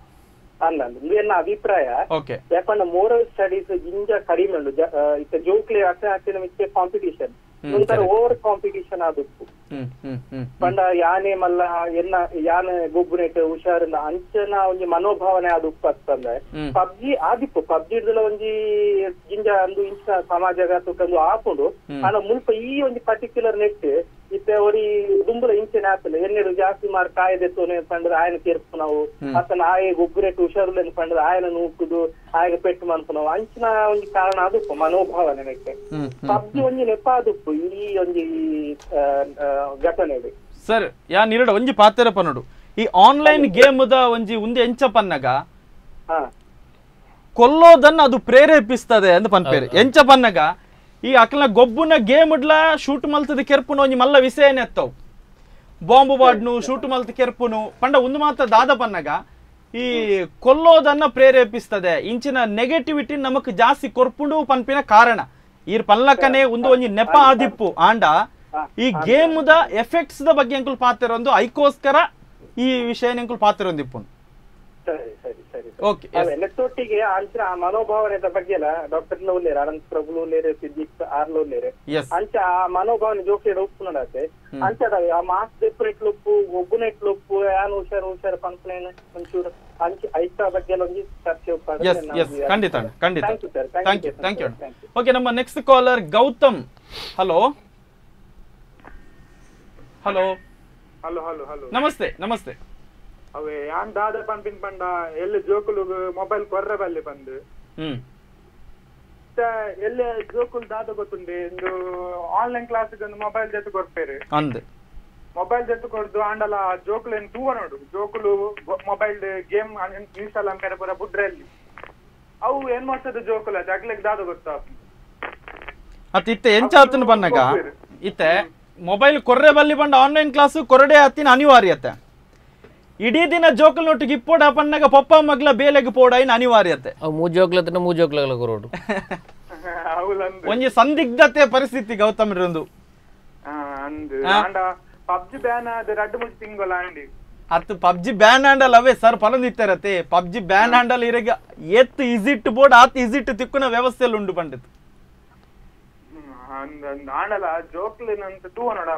S4: ಅಲ್ಲ ನನ್ನ ಅಭಿಪ್ರಾಯ
S1: ಓಕೆ
S4: ಯಾಕಂದ್ರೆ ಮೋರಲ್ ಸ್ಟಡೀಸ್ ಗಿಂಜ ಕಡಿಮೆ ಉಂಡು ಜ- ಆ, ಇತ್ತ ಜೋಕ್ಲೆ ಅಷ್ಟೇ ಆಗ್ತದೆ ಮಿಕ್ಕೆ ಕಾಂಪಿಟಿಷನ್ ಒಂಥರ ಓವರ್ ಕಾಂಪಿಟಿಷನ್ ಆದದ್ದು
S1: ಹ್ಮ್ ಹ್ಮ್ ಹ್ಮ್
S4: ಪಂಡ ಯಾನೆ ಮಲ್ಲ ಎನ್ನ ಯಾನೆ ಗೊಬ್ಬುನೆಟ್ ಹುಷಾರಿಂದ ಅಂಚನ ಒಂಜಿ ಮನೋಭಾವನೆ ಅದು ಉಪ್ಪತ್ತಂದ್ರೆ
S1: ಹ್ಮ್.
S4: ಪಬ್ಜಿ ಆದಿಪ್ಪು ಪಬ್ಜಿ ಹಿಡ್ದಲ ಒಂಜಿ ಗಿಂಜ ಅಂದು ಇಂಚ ಸಮಾಜ ತುಕಂದು ಆಪುಂಡು ಆನ ಮುಲ್ಪ ಈ ಒಂಜಿ ಪರ್ಟಿಕ್ಯುಲರ್ ನೆಟ್ ಇತ್ತೆ ಒರಿ ದುಂಬುಲ ಇಂಚನೆ ಆತಲೆ ಎನ್ನೆಡು ಜಾಸ್ತಿ ಮಾರ್ ಕಾಯದೆತ್ತೋನೆ ಪಂಡ್ರೆ ಆಯನ ತೀರ್ಪು ನಾವು ಅತನ ಆಯ ಗೊಬ್ಬರೆಟ್ ಹುಷಾರುಲೆನ್ ಪಂಡ್ರೆ ಆಯನ ನೂಕುದು ಆಯಗ ಪೆಟ್ಟು ಮನ್ಪು ನಾವು ಅಂಚಿನ ಒಂಜಿ ಕಾರಣ ಅದುಪ್ಪು ಮನೋಭಾವನೆ ನೆಕ್ಕೆ
S1: ಹ್ಮ್
S4: ಪಬ್ಜಿ ಒಂಜಿ ನೆಪ ಅದುಪ್ಪು ಈ ಒಂಜಿ ಆ, ಆ, ಘಟನೆಡು
S1: ಸರ್ ಯಾ ನಿರಡ ಒಂಜಿ ಪಾತೆರ ಪನ್ನಡು ಈ ಆನ್ಲೈನ್ ಗೇಮ್ದ ಒಂಜಿ ಉಂದೆ ಎಂಚ ಪನ್ನಗ
S4: ಹಾ
S1: ಕೊಲ್ಲೋದನ್ನ ಅದು ಪ್ರೇರೇಪಿಸ್ತದೆ ಅಂತ ಪನ್ಪೇರೆ ಎಂಚ ಪನ್ನಗ ಈ ಅಕ್ಲ ಗೊಬ್ಬುನ ಗೇಮ್ ಇಡ್ಲ ಶೂಟ್ ಮಲ್ತದ ಕೆರ್ಪುನ ಒಂಜಿ ಮಲ್ಲ ವಿಷಯನೇ ಎತ್ತವು ಬಾಂಬು ಬಾಡ್ನು ಶೂಟ್ ಮಲ್ತ ಕೆರ್ಪುನು ಪಂಡ ಒಂದು ಮಾತ್ರ ದಾದ ಪನ್ನಗ ಈ ಕೊಲ್ಲೋದನ್ನ ಪ್ರೇರೇಪಿಸ್ತದೆ ಇಂಚಿನ ನೆಗೆಟಿವಿಟಿ ನಮಕ್ ಜಾಸ್ತಿ ಕೊರ್ಪುಂಡು ಪನ್ಪಿನ ಕಾರಣ ಈರ್ ಪಲ್ಲಕನೆ ಒಂದು ಒಂಜಿ ನೆಪ ಆದಿಪ್ಪು ಆಂಡ ಈ ಗೇಮ್ದ ಎಫೆಕ್ಟ್ಸ್ ದ ಬಗ್ಗೆ ಅಂಕುಲ್ ಪಾತಿರೊಂದು ಐಕೋಸ್ಕರ ಈ ವಿಷಯ ಅಂಕುಲ್ ಪಾತಿರೊಂದಿಪ್ಪು
S4: ಸರಿ ಸರಿ ಸರಿ
S1: ಓಕೆ
S4: ಅದೇ ನೆಟ್ಟೊಟ್ಟಿಗೆ ಅಂಚಿನ ಆ ಮನೋಭಾವನೆದ ಬಗ್ಗೆ ಎಲ್ಲ ಡಾಕ್ಟರ್ ಉಲ್ಲೇರೆ ಅನಂತ ಪ್ರಭು ಉಲ್ಲೇರೆ ಸಿದ್ದಿಕ್ ಆರ್ಲ ಉಲ್ಲೇರೆ
S1: ಎಸ್
S4: ಅಂಚ ಆ ಮನೋಭಾವನೆ ಜೋಕಿಡ ಉಪ್ಪು ನಡತೆ ಅಂಚ ಅದಾವೆ ಆ ಮಾಸ್ ಡಿಫ್ರೆಂಟ್ ಲುಪ್ಪು ಒಬ್ಬನೆಟ್ ಲುಪ್ಪು ಯಾನ್ ಹುಷಾರು ಹುಷಾರು ಪಂಪ್ಲೇನ್ ಒಂಚೂರು ಅಂಚ ಐತ ಬಗ್ಗೆ ಎಲ್ಲ ಒಂಜಿ ಚರ್ಚೆ ಉಪ್ಪಾದ್ರೆ
S1: ಎಸ್ ಎಸ್ ಖಂಡಿತ ಅಣ್ಣ, ಖಂಡಿತ
S4: Thank you, sir. Thank
S1: thank
S4: you,
S1: you
S4: sir.
S1: Thank you
S4: Thank you.
S1: Okay ನಮ್ಮ next caller Gautam hello hello
S5: hello hello hello
S1: ನಮಸ್ತೆ ನಮಸ್ತೆ
S5: ಅವೇ ಯಾನ್ ದಾದ ಪಂಪಿನ್ ಪಂಡ ಎಲ್ಲಿ ಜೋಕುಲು ಮೊಬೈಲ್ ಕೊರ್ರೆ ಬಲ್ಲಿ ಬಂದು
S1: ಹ್ಮ್
S5: ಇತ್ತ ಎಲ್ಲಿ ಜೋಕುಲ್ ದಾದ ಗೊತ್ತುಂಡೆ ಒಂದು ಆನ್ಲೈನ್ ಕ್ಲಾಸ್ ಒಂದು ಮೊಬೈಲ್ ಜೊತೆ ಕೊಡ್ಪೇರು
S1: ಅಂದೆ
S5: ಮೊಬೈಲ್ ಜೊತೆ ಕೊಡ್ದು ಆಂಡಲ ಜೋಕುಲು ಏನು ತೂವ ನೋಡು ಜೋಕುಲು ಮೊಬೈಲ್ ಗೇಮ್ ಇನ್ಸ್ಟಾಲ್ ಅಂಕರೆ ಪೂರ ಬುಡ್ರಲ್ಲಿ ಅವು ಏನ್ ಮಾಡ್ತದೆ ಜೋಕುಲ ಜಗ್ಲಿಕ್ ದಾದ ಗೊತ್ತಾ
S1: ಅತ್ ಇತ್ತೆ ಎಂಚ ಆತನ ಬನ್ನಗ ಇತ್ತೆ ಮೊಬೈಲ್ ಕೊರ್ರೆ ಬಲ್ಲಿ ಬಂಡ ಆನ್ಲೈನ್ ಕ್ಲಾಸ್ ಕೊರಡೆ ಆತಿನ ಅನಿವಾರ್ಯತೆ ಇಡೀ ದಿನ ಜೋಕಲ್ನೊಟ್ಟಿಗೆ ಇಪ್ಪೋಡ ಪಣ್ಣಗ ಪಪ್ಪ ಮಗ್ಲ ಬೇಲೆಗೆ ಪೋಡ ಇನ್ ಅನಿವಾರ್ಯತೆ
S2: ಅವು ಮೂಜೋಗ್ಲತ್ತಿನ ಮೂಜೋಗ್ಲ ರೋಡು
S5: ಅವಲಂದು
S1: ಒಂಜಿ ಸಂದಿಗ್ಧತೆ ಪರಿಸ್ಥಿತಿ ಗೌತಮ್ ಒಂದು
S5: ಆ, ಅಂದ್
S1: ಆ.
S5: ಆಂಡ ಪಬ್ಜಿ ಬ್ಯಾನ್ ಆದ ರಡ್ಡು ಮೂಜಿ ತಿಂಗಳ ಅಂಡಿ
S1: ಅತ್ತು ಪಬ್ಜಿ ಬ್ಯಾನ್ ಹ್ಯಾಂಡಲ್ ಅವೇ ಸರ್ ಪಲಂದಿತ್ತಾರತೆ ಪಬ್ಜಿ ಬ್ಯಾನ್ ಹ್ಯಾಂಡಲ್ ಇರಗ ಎತ್ ಇಸಿಟ್ ಬೋರ್ಡ್ ಆತ್ ಇಸಿಟ್ ತಿಕ್ಕುನ ವ್ಯವಸ್ಥೆಯಲ್ಲಿ ಉಂಡು ಪಂಡಿತ್
S5: ಹ್ಮ್, ಅಂದ್ ಅಂದ್ ಆಂಡಲ ಜೋಕ್ಲಿನಂತ ತೂವ ನೋಡ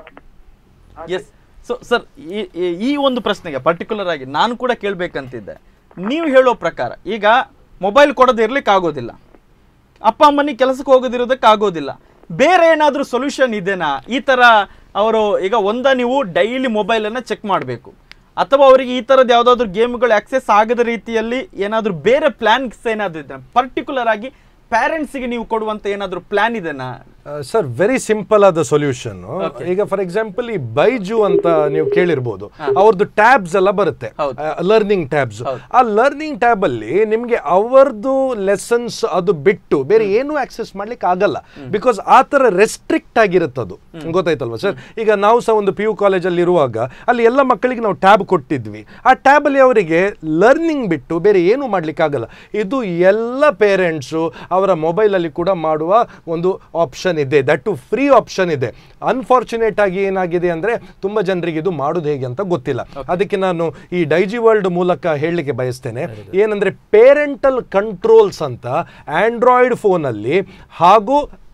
S1: ಎಸ್ ಸೊ ಸರ್ ಈ ಒಂದು ಪ್ರಶ್ನೆಗೆ ಪರ್ಟಿಕ್ಯುಲರ್ ಆಗಿ ನಾನು ಕೂಡ ಕೇಳಬೇಕಂತಿದ್ದೆ ನೀವು ಹೇಳೋ ಪ್ರಕಾರ ಈಗ ಮೊಬೈಲ್ ಕೊಡೋದು ಇರ್ಲಿಕ್ಕೆ ಆಗೋದಿಲ್ಲ ಅಪ್ಪ ಅಮ್ಮನಿಗೆ ಕೆಲಸಕ್ಕೆ ಹೋಗೋದಿರೋದಕ್ಕೆ ಆಗೋದಿಲ್ಲ ಬೇರೆ ಏನಾದರೂ ಸೊಲ್ಯೂಷನ್ ಇದೆನಾ ಈ ಥರ ಅವರು ಈಗ ಒಂದ ನೀವು ಡೈಲಿ ಮೊಬೈಲನ್ನು ಚೆಕ್ ಮಾಡಬೇಕು ಅಥವಾ ಅವರಿಗೆ ಈ ಥರದ್ದು ಯಾವುದಾದ್ರೂ ಗೇಮ್ಗಳು ಆಕ್ಸೆಸ್ ಆಗದ ರೀತಿಯಲ್ಲಿ ಏನಾದರೂ ಬೇರೆ ಪ್ಲ್ಯಾನ್ಸ್ ಏನಾದರೂ ಇದೆ ಪರ್ಟಿಕ್ಯುಲರ್ ಆಗಿ ಪ್ಯಾರೆಂಟ್ಸಿಗೆ ನೀವು ಕೊಡುವಂಥ ಏನಾದರೂ ಪ್ಲ್ಯಾನ್ ಇದೆನಾ
S3: ಸರ್ ವೆರಿ ಸಿಂಪಲ್ ಆದ ಸೊಲ್ಯೂಷನ್ ಈಗ ಫಾರ್ ಎಕ್ಸಾಂಪಲ್ ಈ ಬೈಜು ಅಂತ ನೀವು ಕೇಳಿರ್ಬೋದು ಅವ್ರದ್ದು ಟ್ಯಾಬ್ಸ್ ಎಲ್ಲ ಬರುತ್ತೆ
S1: ಹೌದು.
S3: ಲರ್ನಿಂಗ್ ಟ್ಯಾಬ್ಸ್
S1: ಹೌದು.
S3: ಆ ಲರ್ನಿಂಗ್ ಟ್ಯಾಬ್ ಅಲ್ಲಿ ನಿಮ್ಗೆ ಅವರದ್ದು ಲೆಸನ್ಸ್ ಅದು ಬಿಟ್ಟು ಬೇರೆ ಏನೂ ಆಕ್ಸೆಸ್ ಮಾಡ್ಲಿಕ್ಕೆ ಆಗಲ್ಲ ಬಿಕಾಸ್ ಆ ಥರ ರೆಸ್ಟ್ರಿಕ್ಟ್ ಆಗಿರುತ್ತೆ ಅದು ಗೊತ್ತಾಯ್ತಲ್ವಾ ಸರ್ ಈಗ ನಾವು ಸಹ ಒಂದು ಪಿ ಯು ಕಾಲೇಜಲ್ಲಿ ಇರುವಾಗ ಅಲ್ಲಿ ಎಲ್ಲ ಮಕ್ಕಳಿಗೆ ನಾವು ಟ್ಯಾಬ್ ಕೊಟ್ಟಿದ್ವಿ ಆ ಟ್ಯಾಬ್ ಅಲ್ಲಿ ಅವರಿಗೆ ಲರ್ನಿಂಗ್ ಬಿಟ್ಟು ಬೇರೆ ಏನು ಮಾಡ್ಲಿಕ್ಕೆ ಆಗಲ್ಲ ಇದು ಎಲ್ಲ ಪೇರೆಂಟ್ಸು ಅವರ ಮೊಬೈಲಲ್ಲಿ ಕೂಡ ಮಾಡುವ ಒಂದು ಆಪ್ಷನ್ ಇದೆ ದಟ್ ಟು ಫ್ರೀ ಆಪ್ಷನ್ ಇದೆ ಅನ್ಫಾರ್ಚುನೇಟ್ ಆಗಿ ಏನಾಗಿದೆ ಅಂದ್ರೆ ತುಂಬಾ ಜನರಿಗೆ ಇದು ಮಾಡೋದು ಹೇಗೆ ಅಂತ ಗೊತ್ತಿಲ್ಲ ಅದಕ್ಕೆ ನಾನು ಈ ಡೈಜಿ ವರ್ಲ್ಡ್ ಮೂಲಕ ಹೇಳಲಿಕ್ಕೆ ಬಯಸ್ತೇನೆ ಏನಂದ್ರೆ ಪೇರೆಂಟಲ್ ಕಂಟ್ರೋಲ್ಸ್ ಅಂತ ಆಂಡ್ರಾಯ್ಡ್ ಫೋನಲ್ಲಿ ಹಾಗೂ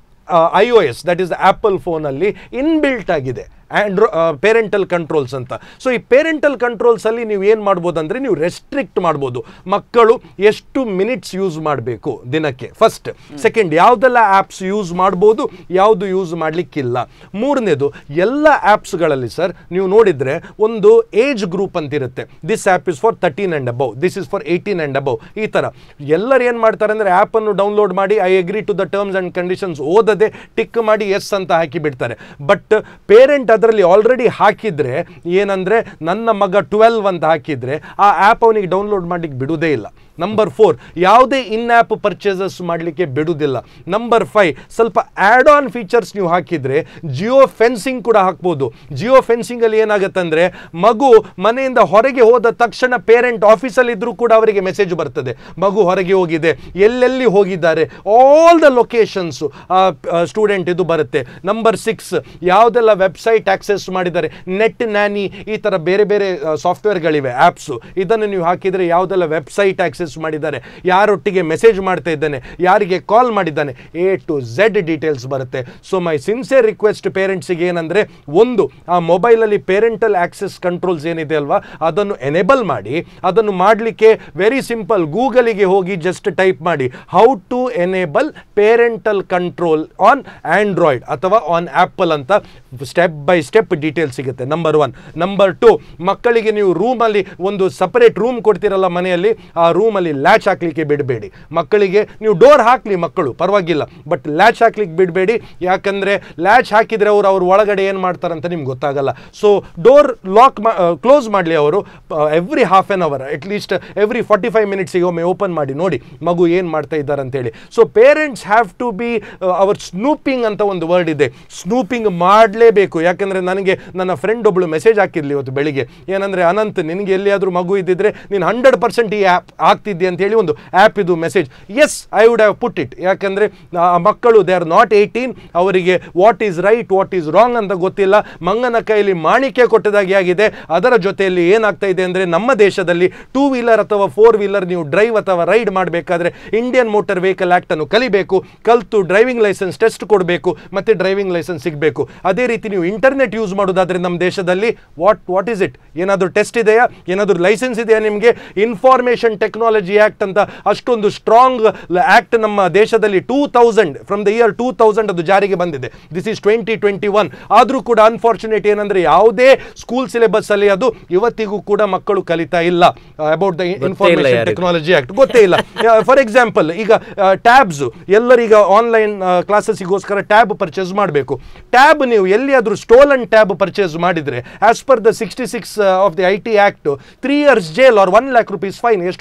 S3: I O S that is Apple ಫೋನಲ್ಲಿ ಇನ್ಬಿಲ್ಟ್ ಆಗಿದೆ ಆ್ಯಂಡ್ರೋ ಪೇರೆಂಟಲ್ ಕಂಟ್ರೋಲ್ಸ್ ಅಂತ ಸೊ ಈ ಪೇರೆಂಟಲ್ ಕಂಟ್ರೋಲ್ಸಲ್ಲಿ ನೀವು ಏನು ಮಾಡ್ಬೋದು ಅಂದರೆ ನೀವು ರೆಸ್ಟ್ರಿಕ್ಟ್ ಮಾಡ್ಬೋದು ಮಕ್ಕಳು ಎಷ್ಟು ಮಿನಿಟ್ಸ್ ಯೂಸ್ ಮಾಡಬೇಕು ದಿನಕ್ಕೆ ಫಸ್ಟ್ ಸೆಕೆಂಡ್ ಯಾವುದೆಲ್ಲ ಆ್ಯಪ್ಸ್ ಯೂಸ್ ಮಾಡ್ಬೋದು ಯಾವುದು ಯೂಸ್ ಮಾಡಲಿಕ್ಕಿಲ್ಲ ಮೂರನೇದು ಎಲ್ಲ ಆ್ಯಪ್ಸ್ಗಳಲ್ಲಿ ಸರ್ ನೀವು ನೋಡಿದರೆ ಒಂದು ಏಜ್ ಗ್ರೂಪ್ ಅಂತಿರುತ್ತೆ this app is for thirteen and above this is for eighteen and above ಈ ಥರ ಎಲ್ಲರೂ ಏನು ಮಾಡ್ತಾರೆ ಅಂದರೆ ಆ್ಯಪನ್ನು ಡೌನ್ಲೋಡ್ ಮಾಡಿ I agree to the terms and conditions ಓದದೆ ಟಿಕ್ ಮಾಡಿ ಎಸ್ ಅಂತ ಹಾಕಿ ಬಿಡ್ತಾರೆ ಬಟ್ ಪೇರೆಂಟ್ ಅದರಲ್ಲಿ ಆಲ್ರೆಡಿ ಹಾಕಿದರೆ ಏನಂದರೆ ನನ್ನ ಮಗ ಟ್ವೆಲ್ವ್ ಅಂತ ಹಾಕಿದರೆ ಆ ಆ್ಯಪ್ ಅವನಿಗೆ ಡೌನ್ಲೋಡ್ ಮಾಡಲಿಕ್ಕೆ ಬಿಡುವುದೇ ಇಲ್ಲ ನಂಬರ್ ಫೋರ್ ಯಾವುದೇ ಇನ್ ಆ್ಯಪ್ ಪರ್ಚೇಸಸ್ ಮಾಡಲಿಕ್ಕೆ ಬಿಡುವುದಿಲ್ಲ ನಂಬರ್ ಫೈವ್ ಸ್ವಲ್ಪ ಆ್ಯಡ್ ಆನ್ ಫೀಚರ್ಸ್ ನೀವು ಹಾಕಿದರೆ ಜಿಯೋ ಫೆನ್ಸಿಂಗ್ ಕೂಡ ಹಾಕ್ಬೋದು ಜಿಯೋ ಫೆನ್ಸಿಂಗಲ್ಲಿ ಏನಾಗುತ್ತೆ ಅಂದರೆ ಮಗು ಮನೆಯಿಂದ ಹೊರಗೆ ಹೋದ ತಕ್ಷಣ ಪೇರೆಂಟ್ ಆಫೀಸಲ್ಲಿ ಇದ್ರೂ ಕೂಡ ಅವರಿಗೆ ಮೆಸೇಜ್ ಬರ್ತದೆ ಮಗು ಹೊರಗೆ ಹೋಗಿದೆ ಎಲ್ಲೆಲ್ಲಿ ಹೋಗಿದ್ದಾರೆ ಆಲ್ ದ ಲೊಕೇಶನ್ಸು ಸ್ಟೂಡೆಂಟ್ ಇದು ಬರುತ್ತೆ ನಂಬರ್ ಸಿಕ್ಸ್ ಯಾವುದೆಲ್ಲ ವೆಬ್ಸೈಟ್ ಆಕ್ಸೆಸ್ ಮಾಡಿದ್ದಾರೆ ನೆಟ್ ನ್ಯಾನಿ ಈ ಥರ ಬೇರೆ ಬೇರೆ ಸಾಫ್ಟ್ವೇರ್ಗಳಿವೆ ಆ್ಯಪ್ಸು ಇದನ್ನು ನೀವು ಹಾಕಿದರೆ ಯಾವುದೆಲ್ಲ ವೆಬ್ಸೈಟ್ ಆಕ್ಸೆಸ್ ಮಾಡಿದ್ದಾರೆ ಯಾರೊಟ್ಟಿಗೆ ಮೆಸೇಜ್ ಮಾಡ್ತಾ ಇದ್ದಾನೆ ಯಾರಿಗೆ ಕಾಲ್ ಮಾಡಿದ್ದಾನೆ ಎ ಟು ಝೆಡ್ ಡೀಟೇಲ್ಸ್ ಬರುತ್ತೆ ಸೊ ಮೈ ಸಿನ್ಸಿಯರ್ ರಿಕ್ವೆಸ್ಟ್ ಪೇರೆಂಟ್ಸಿಗೆ ಏನಂದರೆ ಒಂದು ಆ ಮೊಬೈಲಲ್ಲಿ ಪೇರೆಂಟಲ್ ಆಕ್ಸೆಸ್ ಕಂಟ್ರೋಲ್ಸ್ ಏನಿದೆ ಅಲ್ವಾ ಅದನ್ನು ಎನೇಬಲ್ ಮಾಡಿ ಅದನ್ನು ಮಾಡಲಿಕ್ಕೆ ವೆರಿ ಸಿಂಪಲ್ ಗೂಗಲಿಗೆ ಹೋಗಿ ಜಸ್ಟ್ ಟೈಪ್ ಮಾಡಿ how to enable parental control on Android ಅಥವಾ ಆನ್ ಆ್ಯಪಲ್ ಅಂತ ಸ್ಟೆಪ್ ಬೈ ಸ್ಟೆಪ್ ಡೀಟೇಲ್ ಸಿಗುತ್ತೆ ನಂಬರ್ ಒನ್ ನಂಬರ್ ಟು ಮಕ್ಕಳಿಗೆ ನೀವು ರೂಮಲ್ಲಿ ಒಂದು ಸಪರೇಟ್ ರೂಮ್ ಕೊಡ್ತೀರಲ್ಲ ಮನೆಯಲ್ಲಿ ಆ ರೂಮಲ್ಲಿ ಲ್ಯಾಚ್ ಹಾಕ್ಲಿಕ್ಕೆ ಬಿಡಬೇಡಿ ಮಕ್ಕಳಿಗೆ ನೀವು ಡೋರ್ ಹಾಕಲಿ ಮಕ್ಕಳು ಪರವಾಗಿಲ್ಲ ಬಟ್ ಲ್ಯಾಚ್ ಹಾಕ್ಲಿಕ್ಕೆ ಬಿಡಬೇಡಿ ಯಾಕಂದರೆ ಲ್ಯಾಚ್ ಹಾಕಿದರೆ ಅವರು ಅವ್ರ ಒಳಗಡೆ ಏನು ಮಾಡ್ತಾರಂತ ನಿಮ್ಗೆ ಗೊತ್ತಾಗಲ್ಲ ಸೊ ಡೋರ್ ಲಾಕ್ ಕ್ಲೋಸ್ ಮಾಡಲಿ ಅವರು every half an hour at least every forty five ಮಿನಿಟ್ಸಿಗೆ ಒಮ್ಮೆ ಓಪನ್ ಮಾಡಿ ನೋಡಿ ಮಗು ಏನು ಮಾಡ್ತಾ ಇದ್ದಾರೆ ಅಂತೇಳಿ so parents have to be our snooping ಅಂತ ಒಂದು ವರ್ಡ್ ಇದೆ ಸ್ನೂಪಿಂಗ್ ಮಾಡಲೇಬೇಕು ಯಾಕಂದರೆ ನನಗೆ ನನ್ನ ಫ್ರೆಂಡ್ ಒಬ್ಳು ಮೆಸೇಜ್ ಹಾಕಿದ್ಲಿ ಇವತ್ತು ಬೆಳಿಗ್ಗೆ ಏನಂದರೆ ಅನಂತ್ ನಿನಗೆ ಎಲ್ಲಿಯಾದರೂ ಮಗು ಇದ್ದಿದ್ರೆ ನೀನು ಹಂಡ್ರೆಡ್ ಪರ್ಸೆಂಟ್ ಈ ಆ್ಯಪ್ ಆಗ್ತಿದ್ದೆ ಅಂತೇಳಿ ಒಂದು ಆ್ಯಪ್ ಇದು message yes I would have put it ಯಾಕಂದರೆ ಮಕ್ಕಳು ದೇ ಆರ್ ನಾಟ್ ಏಯ್ಟೀನ್ ಅವರಿಗೆ what is right what is wrong ಅಂತ ಗೊತ್ತಿಲ್ಲ ಮಂಗನ ಕೈಯಲ್ಲಿ ಮಾಣಿಕ್ಯ ಕೊಟ್ಟದಾಗಿ ಆಗಿದೆ ಅದರ ಜೊತೆಯಲ್ಲಿ ಏನಾಗ್ತಾ ಇದೆ ಅಂದರೆ ನಮ್ಮ ದೇಶದಲ್ಲಿ ಟೂ ವೀಲರ್ ಅಥವಾ ಫೋರ್ ವೀಲರ್ ನೀವು ಡ್ರೈವ್ ಅಥವಾ ರೈಡ್ ಮಾಡಬೇಕಾದ್ರೆ ಇಂಡಿಯನ್ ಮೋಟಾರ್ ವೆಹಿಕಲ್ ಆ್ಯಕ್ಟನ್ನು ಕಲಿಬೇಕು ಕಲಿತು ಡ್ರೈವಿಂಗ್ ಲೈಸೆನ್ಸ್ ಟೆಸ್ಟ್ ಕೊಡಬೇಕು ಮತ್ತು ಡ್ರೈವಿಂಗ್ ಲೈಸೆನ್ಸ್ ಸಿಗಬೇಕು ಅದೇ ರೀತಿ ನೀವು ಇಂಟರ್ನೆಟ್ ಯೂಸ್ ಮಾಡೋದಾದರೆ ನಮ್ಮ ದೇಶದಲ್ಲಿ ವಾಟ್ ವಾಟ್ ಈಸ್ ಇಟ್ ಏನಾದರೂ ಟೆಸ್ಟ್ ಇದೆಯಾ ಏನಾದರೂ ಲೈಸೆನ್ಸ್ ಇದೆಯಾ ನಿಮಗೆ ಇನ್ಫಾರ್ಮೇಷನ್ ಟೆಕ್ನಾಲಜಿ ಆ್ಯಕ್ಟ್ ಅಂತ ಅಷ್ಟೊಂದು ಸ್ಟ್ರಾಂಗ್ ಆ್ಯಕ್ಟ್ ನಮ್ಮ ದೇಶದಲ್ಲಿ two thousand from the year two thousand ಅದು ಜಾರಿಗೆ ಬಂದಿದೆ this is twenty twenty one ಆದರೂ ಕೂಡ ಅನ್ಫಾರ್ಚುನೇಟ್ ಏನಂದರೆ ಯಾವುದೇ ಸ್ಕೂಲ್ ಸಿಲೆಬಸ್ ಅಲ್ಲಿ ಅದು ಇವತ್ತಿಗೂ ಕೂಡ ಮಕ್ಕಳು ಕಲಿತಾ ಇಲ್ಲ ಅಬೌಟ್ ದ ಇನ್ಫಾರ್ಮೇಷನ್
S2: ಯಾರಿಗೂ.
S3: ಟೆಕ್ನಾಲಜಿ ಆಕ್ಟ್ ಗೊತ್ತೇ ಇಲ್ಲ ಫಾರ್ ಎಕ್ಸಾಂಪಲ್ ಈಗ ಟ್ಯಾಬ್ಸ್ ಎಲ್ಲರೀಗ ಆನ್ಲೈನ್ ಕ್ಲಾಸಸ್ಗೋಸ್ಕರ ಟ್ಯಾಬ್ ಪರ್ಚೇಸ್ ಮಾಡಬೇಕು ಟ್ಯಾಬ್ ನೀವು ಎಲ್ಲಿಯಾದರೂ ಸ್ಟೋಲನ್ ಟ್ಯಾಬ್ ಪರ್ಚೇಸ್ ಮಾಡಿದರೆ as per the sixty six of the I T act three years jail or one lakh rupees fine ಎಷ್ಟು ಜನರಿಗೆ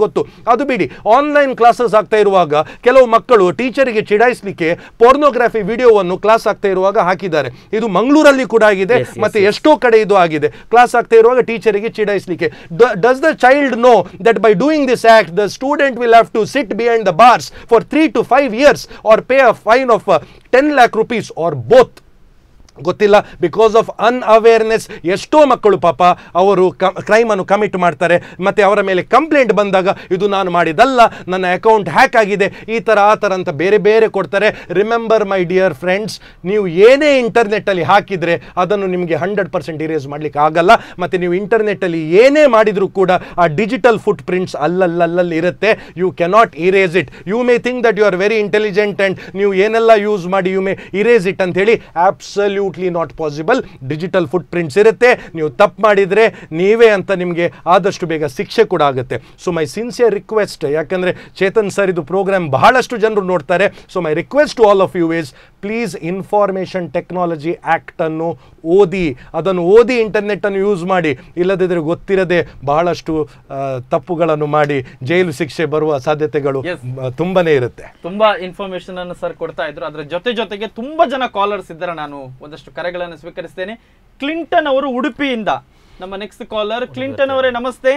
S3: ಗೊತ್ತು ಅದು ಬಿಡಿ ಆನ್ಲೈನ್ ಕ್ಲಾಸಸ್ ಆಗ್ತಾ ಇರುವಾಗ ಕೆಲವು ಮಕ್ಕಳು ಟೀಚರಿಗೆ ಚಿಡಾಯಿಸಲಿಕ್ಕೆ ಪೋರ್ನೋಗ್ರಫಿ ವಿಡಿಯೋವನ್ನು ಕ್ಲಾಸ್ ಆಗ್ತಾ ಇರುವಾಗ ಹಾಕಿದ್ದಾರೆ ಇದು ಮಂಗಳೂರಲ್ಲಿ ಕೂಡ ಆಗಿದೆ
S2: Yes, yes,
S3: ಮತ್ತೆ ಎಷ್ಟೋ ಕಡೆ ಇದು ಆಗಿದೆ ಕ್ಲಾಸ್ ಆಗ್ತಾ ಇರುವಾಗ ಟೀಚರಿಗೆ ಚಿಡಾಯಿಸಲಿಕ್ಕೆ does the child know that by doing this act the student will have to sit behind the bars for three to five years or pay a fine of ten lakh rupees or both ಗೊತ್ತಿಲ್ಲ because of unawareness ಎಷ್ಟೋ ಮಕ್ಕಳು ಪಾಪ ಅವರು ಕ್ರೈಮನ್ನು commit ಮಾಡ್ತಾರೆ ಮತ್ತು ಅವರ ಮೇಲೆ complaint ಬಂದಾಗ ಇದು ನಾನು ಮಾಡಿದಲ್ಲ ನನ್ನ ಅಕೌಂಟ್ ಹ್ಯಾಕ್ ಆಗಿದೆ ಈ ಥರ ಆ ಥರ ಅಂತ ಬೇರೆ ಬೇರೆ ಕೊಡ್ತಾರೆ ರಿಮೆಂಬರ್ ಮೈ ಡಿಯರ್ ಫ್ರೆಂಡ್ಸ್ ನೀವು ಏನೇ ಇಂಟರ್ನೆಟ್ಟಲ್ಲಿ ಹಾಕಿದರೆ ಅದನ್ನು ನಿಮಗೆ ಹಂಡ್ರೆಡ್ ಪರ್ಸೆಂಟ್ ಇರೇಸ್ ಮಾಡಲಿಕ್ಕೆ ಆಗಲ್ಲ ಮತ್ತು ನೀವು ಇಂಟರ್ನೆಟ್ಟಲ್ಲಿ ಏನೇ ಮಾಡಿದರೂ ಕೂಡ ಆ ಡಿಜಿಟಲ್ ಫುಟ್ ಪ್ರಿಂಟ್ಸ್ ಅಲ್ಲಲ್ಲಲ್ಲಿ ಇರುತ್ತೆ you cannot erase it you may think that you are very intelligent and ನೀವು ಏನೆಲ್ಲ ಯೂಸ್ ಮಾಡಿ ಯು ಮೇ ಇರೇಸ್ ಇಟ್ ಅಂತ ಹೇಳಿ absolutely not possible digital footprints ಇರುತ್ತೆ ನೀವು ತಪ್ಪು ಮಾಡಿದರೆ ನೀವೇ ಅಂತ ನಿಮಗೆ ಆದಷ್ಟು ಬೇಗ ಶಿಕ್ಷೆ ಕೂಡ ಆಗುತ್ತೆ ಸೊ ಮೈ ಸಿನ್ಸಿಯರ್ ರಿಕ್ವೆಸ್ಟ್ ಯಾಕಂದರೆ ಚೇತನ್ ಸರ್ ಇದು ಪ್ರೋಗ್ರಾಮ್ ಬಹಳಷ್ಟು ಜನರು ನೋಡ್ತಾರೆ so my request to all of you is please information technology ಆ್ಯಕ್ಟನ್ನು ಓದಿ ಅದನ್ನು ಓದಿ ಇಂಟರ್ನೆಟ್ಟನ್ನು ಯೂಸ್ ಮಾಡಿ ಇಲ್ಲದಿದ್ದರೆ ಗೊತ್ತಿರದೆ ಬಹಳಷ್ಟು ಆ, ತಪ್ಪುಗಳನ್ನು ಮಾಡಿ ಜೈಲು ಶಿಕ್ಷೆ ಬರುವ ಸಾಧ್ಯತೆಗಳು
S1: Yes.
S3: ಮ, ತುಂಬನೇ ಇರುತ್ತೆ
S1: ತುಂಬಾ ಇನ್ಫಾರ್ಮೇಶನ್ ಅನ್ನು ಸರ್ ಕೊಡ್ತಾ ಇದ್ರು ಅದರ ಜೊತೆ ಜೊತೆಗೆ ತುಂಬಾ ಜನ ಕಾಲರ್ಸ್ ಇದ್ದಾರೆ ನಾನು ಒಂದಷ್ಟು ಕರೆಗಳನ್ನು ಸ್ವೀಕರಿಸ್ತೇನೆ ಕ್ಲಿಂಟನ್ ಅವರು ಉಡುಪಿಯಿಂದ ನಮ್ಮ ನೆಕ್ಸ್ಟ್ ಕಾಲರ್ ಕ್ಲಿಂಟನ್ ಅವರೇ ನಮಸ್ತೆ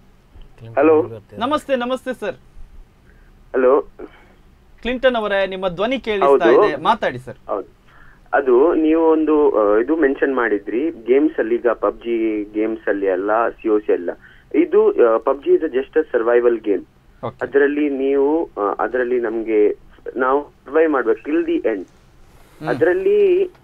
S6: ಹಲೋ
S1: ನಮಸ್ತೆ ನಮಸ್ತೆ ಸರ್
S6: ಹಲೋ
S1: ಕ್ಲಿಂಟನ್ ಅವರೇ ನಿಮ್ಮ ಧ್ವನಿ ಕೇಳಿಸ್ತಾ
S6: ಹೌದು.
S1: ಇದೆ ಮಾತಾಡಿ ಸರ್
S6: ಹೌದು ಅದು ನೀವು ಒಂದು ಆ, ಇದು ಮೆನ್ಷನ್ ಮಾಡಿದ್ರಿ ಗೇಮ್ಸ್ ಅಲ್ಲಿ ಈಗ ಪಬ್ಜಿ ಗೇಮ್ಸ್ ಅಲ್ಲಿ ಅಲ್ಲ ಸಿ ಒ ಸಿ ಅಲ್ಲ ಇದು PUBG is just a survival game
S1: okay
S6: ಅದರಲ್ಲಿ ನೀವು ಅದರಲ್ಲಿ ನಮ್ಗೆ ನಾವು ಸರ್ವೈವ್ ಮಾಡ್ಬೇಕು ಟಿಲ್ ದಿ ಎಂಡ್ ಅದರಲ್ಲಿ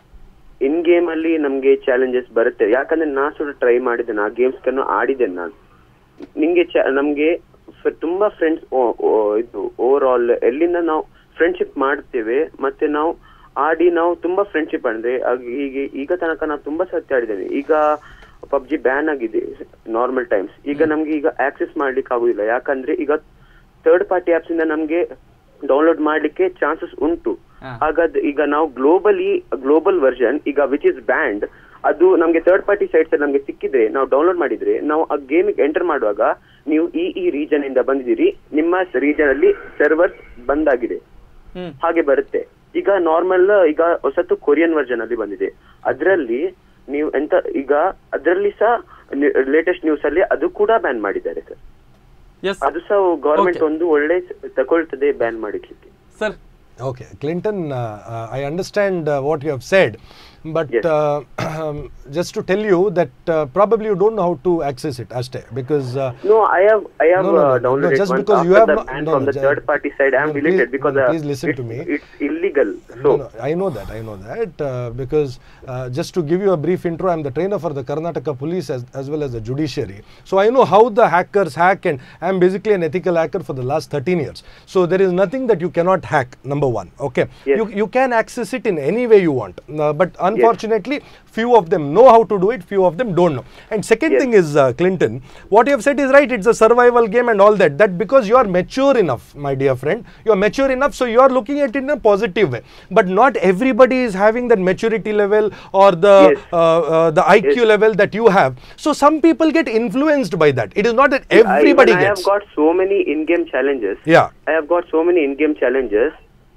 S6: ಇನ್ ಗೇಮ್ ಅಲ್ಲಿ ನಮ್ಗೆ ಚಾಲೆಂಜಸ್ ಬರುತ್ತೆ ಯಾಕಂದ್ರೆ ನಾ ಸುಡ ಟ್ರೈ ಮಾಡಿದ್ದೇನೆ ಆ ಗೇಮ್ಸ್ ಕನ್ನು ಆಡಿದ್ದೇನೆ ನಾನು ನಿಂಗೆ ಚ- ನಮ್ಗೆ ಫ- ತುಂಬಾ ಫ್ರೆಂಡ್ಸ್ ಇದು ಓವರ್ ಆಲ್ ಎಲ್ಲಿಂದ ನಾವು ಫ್ರೆಂಡ್ಶಿಪ್ ಮಾಡ್ತೇವೆ ಮತ್ತೆ ನಾವು ಆಡಿ ನಾವು ತುಂಬಾ ಫ್ರೆಂಡ್ಶಿಪ್ ಅಂದ್ರೆ ಆಗ- ಹೀಗೆ ಈಗ ತನಕ ನಾವು ತುಂಬಾ ಸತ್ಯ ಆಡಿದ್ದೇನೆ ಈಗ ಪಬ್ಜಿ ಬ್ಯಾನ್ ಆಗಿದೆ ನಾರ್ಮಲ್ ಟೈಮ್ಸ್ ಈಗ ನಮ್ಗೆ ಈಗ ಆಕ್ಸೆಸ್ ಮಾಡ್ಲಿಕ್ಕೆ ಆಗುದಿಲ್ಲ ಯಾಕಂದ್ರೆ ಈಗ ಥರ್ಡ್ ಪಾರ್ಟಿ ಆಪ್ಸ್ ಇಂದ ನಮ್ಗೆ ಡೌನ್ಲೋಡ್ ಮಾಡ್ಲಿಕ್ಕೆ ಚಾನ್ಸಸ್ ಉಂಟು
S1: ಹಾ.
S6: ಹಾಗಾದ್ರೆ ಈಗ ನಾವು ಗ್ಲೋಬಲಿ ಗ್ಲೋಬಲ್ ವರ್ಷನ್ ಈಗ ವಿಚ್ ಇಸ್ ಬ್ಯಾಂಡ್ ಅದು ನಮ್ಗೆ ಥರ್ಡ್ ಪಾರ್ಟಿ ಸೈಟ್ಸ್ ಅಲ್ಲಿ ನಮ್ಗೆ ಸಿಕ್ಕಿದ್ರೆ ನಾವು ಡೌನ್ಲೋಡ್ ಮಾಡಿದ್ರೆ ನಾವು ಆ ಗೇಮಿಗೆ ಎಂಟರ್ ಮಾಡುವಾಗ ನೀವು ಈ ಈ ರೀಜನ್ ಇಂದ ಬಂದಿದ್ದೀರಿ ನಿಮ್ಮ ರೀಜನ್ ಅಲ್ಲಿ ಸರ್ವರ್ಸ್ ಬಂದಾಗಿದೆ
S1: ಹ್ಮ್
S6: ಹಾಗೆ ಬರುತ್ತೆ ಈಗ ನಾರ್ಮಲ್ ಈಗ ಹೊಸತು ಕೊರಿಯನ್ ವರ್ಜನ್ ಅಲ್ಲಿ ಬಂದಿದೆ ಅದರಲ್ಲಿ ನೀವು ಎಂತ ಈಗ ಅದರಲ್ಲಿ ಸಹ ಲೇಟೆಸ್ಟ್ ನ್ಯೂಸ್ ಅಲ್ಲಿ ಅದು ಕೂಡ ಬ್ಯಾನ್ ಮಾಡಿದ್ದಾರೆ ಸರ್
S1: ಎಸ್
S6: ಅದು ಸಹ ಗವರ್ಮೆಂಟ್
S1: Okay.
S6: ಒಂದು ಒಳ್ಳೆ ತಗೊಳ್ತದೆ ಬ್ಯಾನ್ ಮಾಡಿಕ್ಲಿಕ್ಕೆ
S1: sir
S3: Okay, Clinton, uh, uh, I understand uh, what you have said, but
S6: Yes.
S3: uh, just to tell you that uh, probably you don't know how to access it, Aste, because. Uh,
S6: No, I have I have
S3: No, no, no,
S6: uh,
S3: no,
S6: downloaded
S3: just
S6: once
S3: because you
S6: after
S3: have
S6: the
S3: not-
S6: ban
S3: no,
S6: from
S3: no,
S6: the
S3: ju-
S6: third party side. I am
S3: no,
S6: deleted
S3: please-
S6: because
S3: no,
S6: uh,
S3: please listen
S6: it's,
S3: to me.
S6: it's illegal.
S3: No,
S6: So
S3: no, I know that, I know that, uh, because uh, just to give you a brief intro, I'm the trainer for the Karnataka police as, as well as the judiciary. So I know how the hackers hack, and I'm basically an ethical hacker for the last 13 years. So there is nothing that you cannot hack, number one, okay?
S6: Yes.
S3: You, you can access it in any way you want, uh, but unfortunately, few of them know how to do it, few of them don't know. And second
S6: Yes.
S3: thing is, uh, Clinton, what you have said is right, it's a survival game and all that. That because you are mature enough, my dear friend, you are mature enough, so you are looking at it in a positive way. But not everybody is having that maturity level or the
S6: Yes.
S3: uh, uh, the IQ
S6: Yes.
S3: level that you have. So some people get influenced by that. It is not that
S6: I-
S3: everybody
S6: even I
S3: gets.
S6: have got so many in-game challenges.
S3: Yeah.
S6: I have got so many in-game challenges.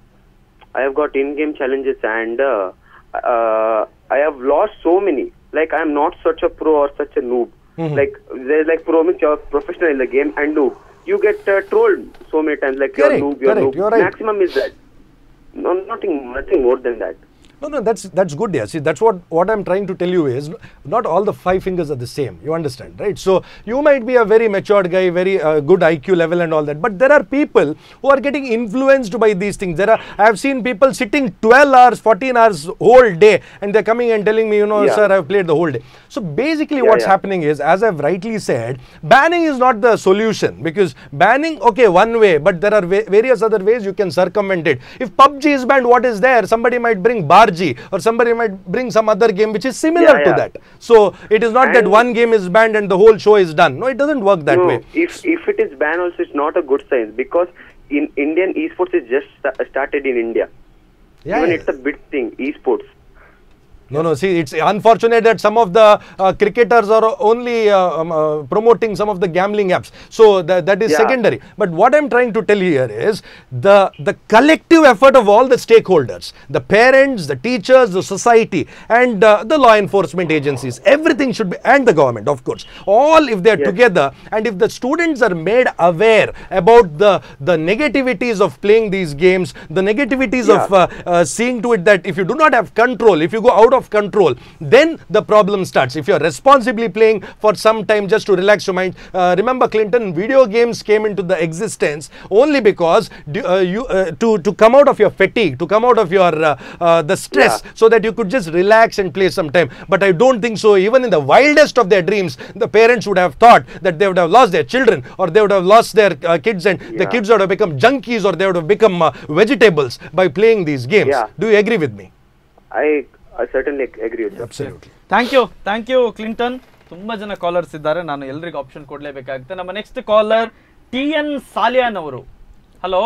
S6: I have got in-game challenges and uh, uh, I have lost so many. Like I am not such a pro or such a noob.
S3: Mhm.
S6: Like there's like pro means you're professional in the game and noob. You get uh, trolled so many times. Like
S3: Correct,
S6: you're noob, you're
S3: correct,
S6: noob.
S3: you're right.
S6: Maximum is that. No, nothing, nothing more than that.
S3: No, no, that's that's good. Yeah, see, that's what what I'm trying to tell you is not all the five fingers are the same. You understand, right? So you might be a very matured guy, very uh, good IQ level and all that, but there are people who are getting influenced by these things. There are I have seen people sitting 12 hours, 14 hours whole day, and they're coming and telling me, you know,
S6: Yeah.
S3: sir, I've played the whole day. So basically,
S6: Yeah,
S3: what's
S6: yeah.
S3: happening is, as I've rightly said, banning is not the solution because banning, okay, one way, but there are va- various other ways you can circumvent it. If PUBG is banned, what is there? Somebody might bring Barji or somebody might bring some other game which is similar
S6: Yeah,
S3: to
S6: yeah.
S3: that. So it is not that
S6: And-
S3: one game is banned and the whole show is done. No, it doesn't work that
S6: no,
S3: way.
S6: if if it is banned also, it's not a good sign because in Indian esports is just sta- started in India.
S3: Yeah,
S6: Even
S3: yeah.
S6: it's a big thing, esports.
S3: No, no. See, it's unfortunate that some of the uh, cricketers are only uh, um, uh, promoting some of the gambling apps. So that, that is
S6: Yeah.
S3: secondary. But what I'm trying to tell here is the the collective effort of all the stakeholders, the parents, the teachers, the society, and uh, the law enforcement agencies. Everything should be, and the government, of course. All if they are together, and if the students are made aware about the the negativities of playing these games, the negativities of
S6: Yeah.
S3: uh, uh, seeing to it that if you do not have control, if you go out of control, then the problem starts. If you are responsibly playing for some time just to relax your mind, uh, remember Clinton, video games came into the existence only because du- uh, you uh, to to come out of your fatigue, to come out of your uh, uh, the stress,
S6: Yeah.
S3: so that you could just relax and play some time. But I don't think so. Even in the wildest of their dreams, the parents would have thought that they would have lost their children, or they would have lost their uh, kids, and the
S6: Yeah.
S3: kids would have become junkies, or they would have become uh, vegetables by playing these games.
S6: Yeah.
S3: Do you agree with me?
S6: I, I certainly agree with that.
S3: Absolutely.
S1: Thank you thank you Clinton ತುಂಬಾ ಜನ callers ಇದ್ದಾರೆ ನಾನು ಎಲ್ರಿಗೂ option ಕೊಡ್ಲೇಬೇಕಾಗುತ್ತೆ ನಮ್ಮ next caller T N Salian ಅವರು hello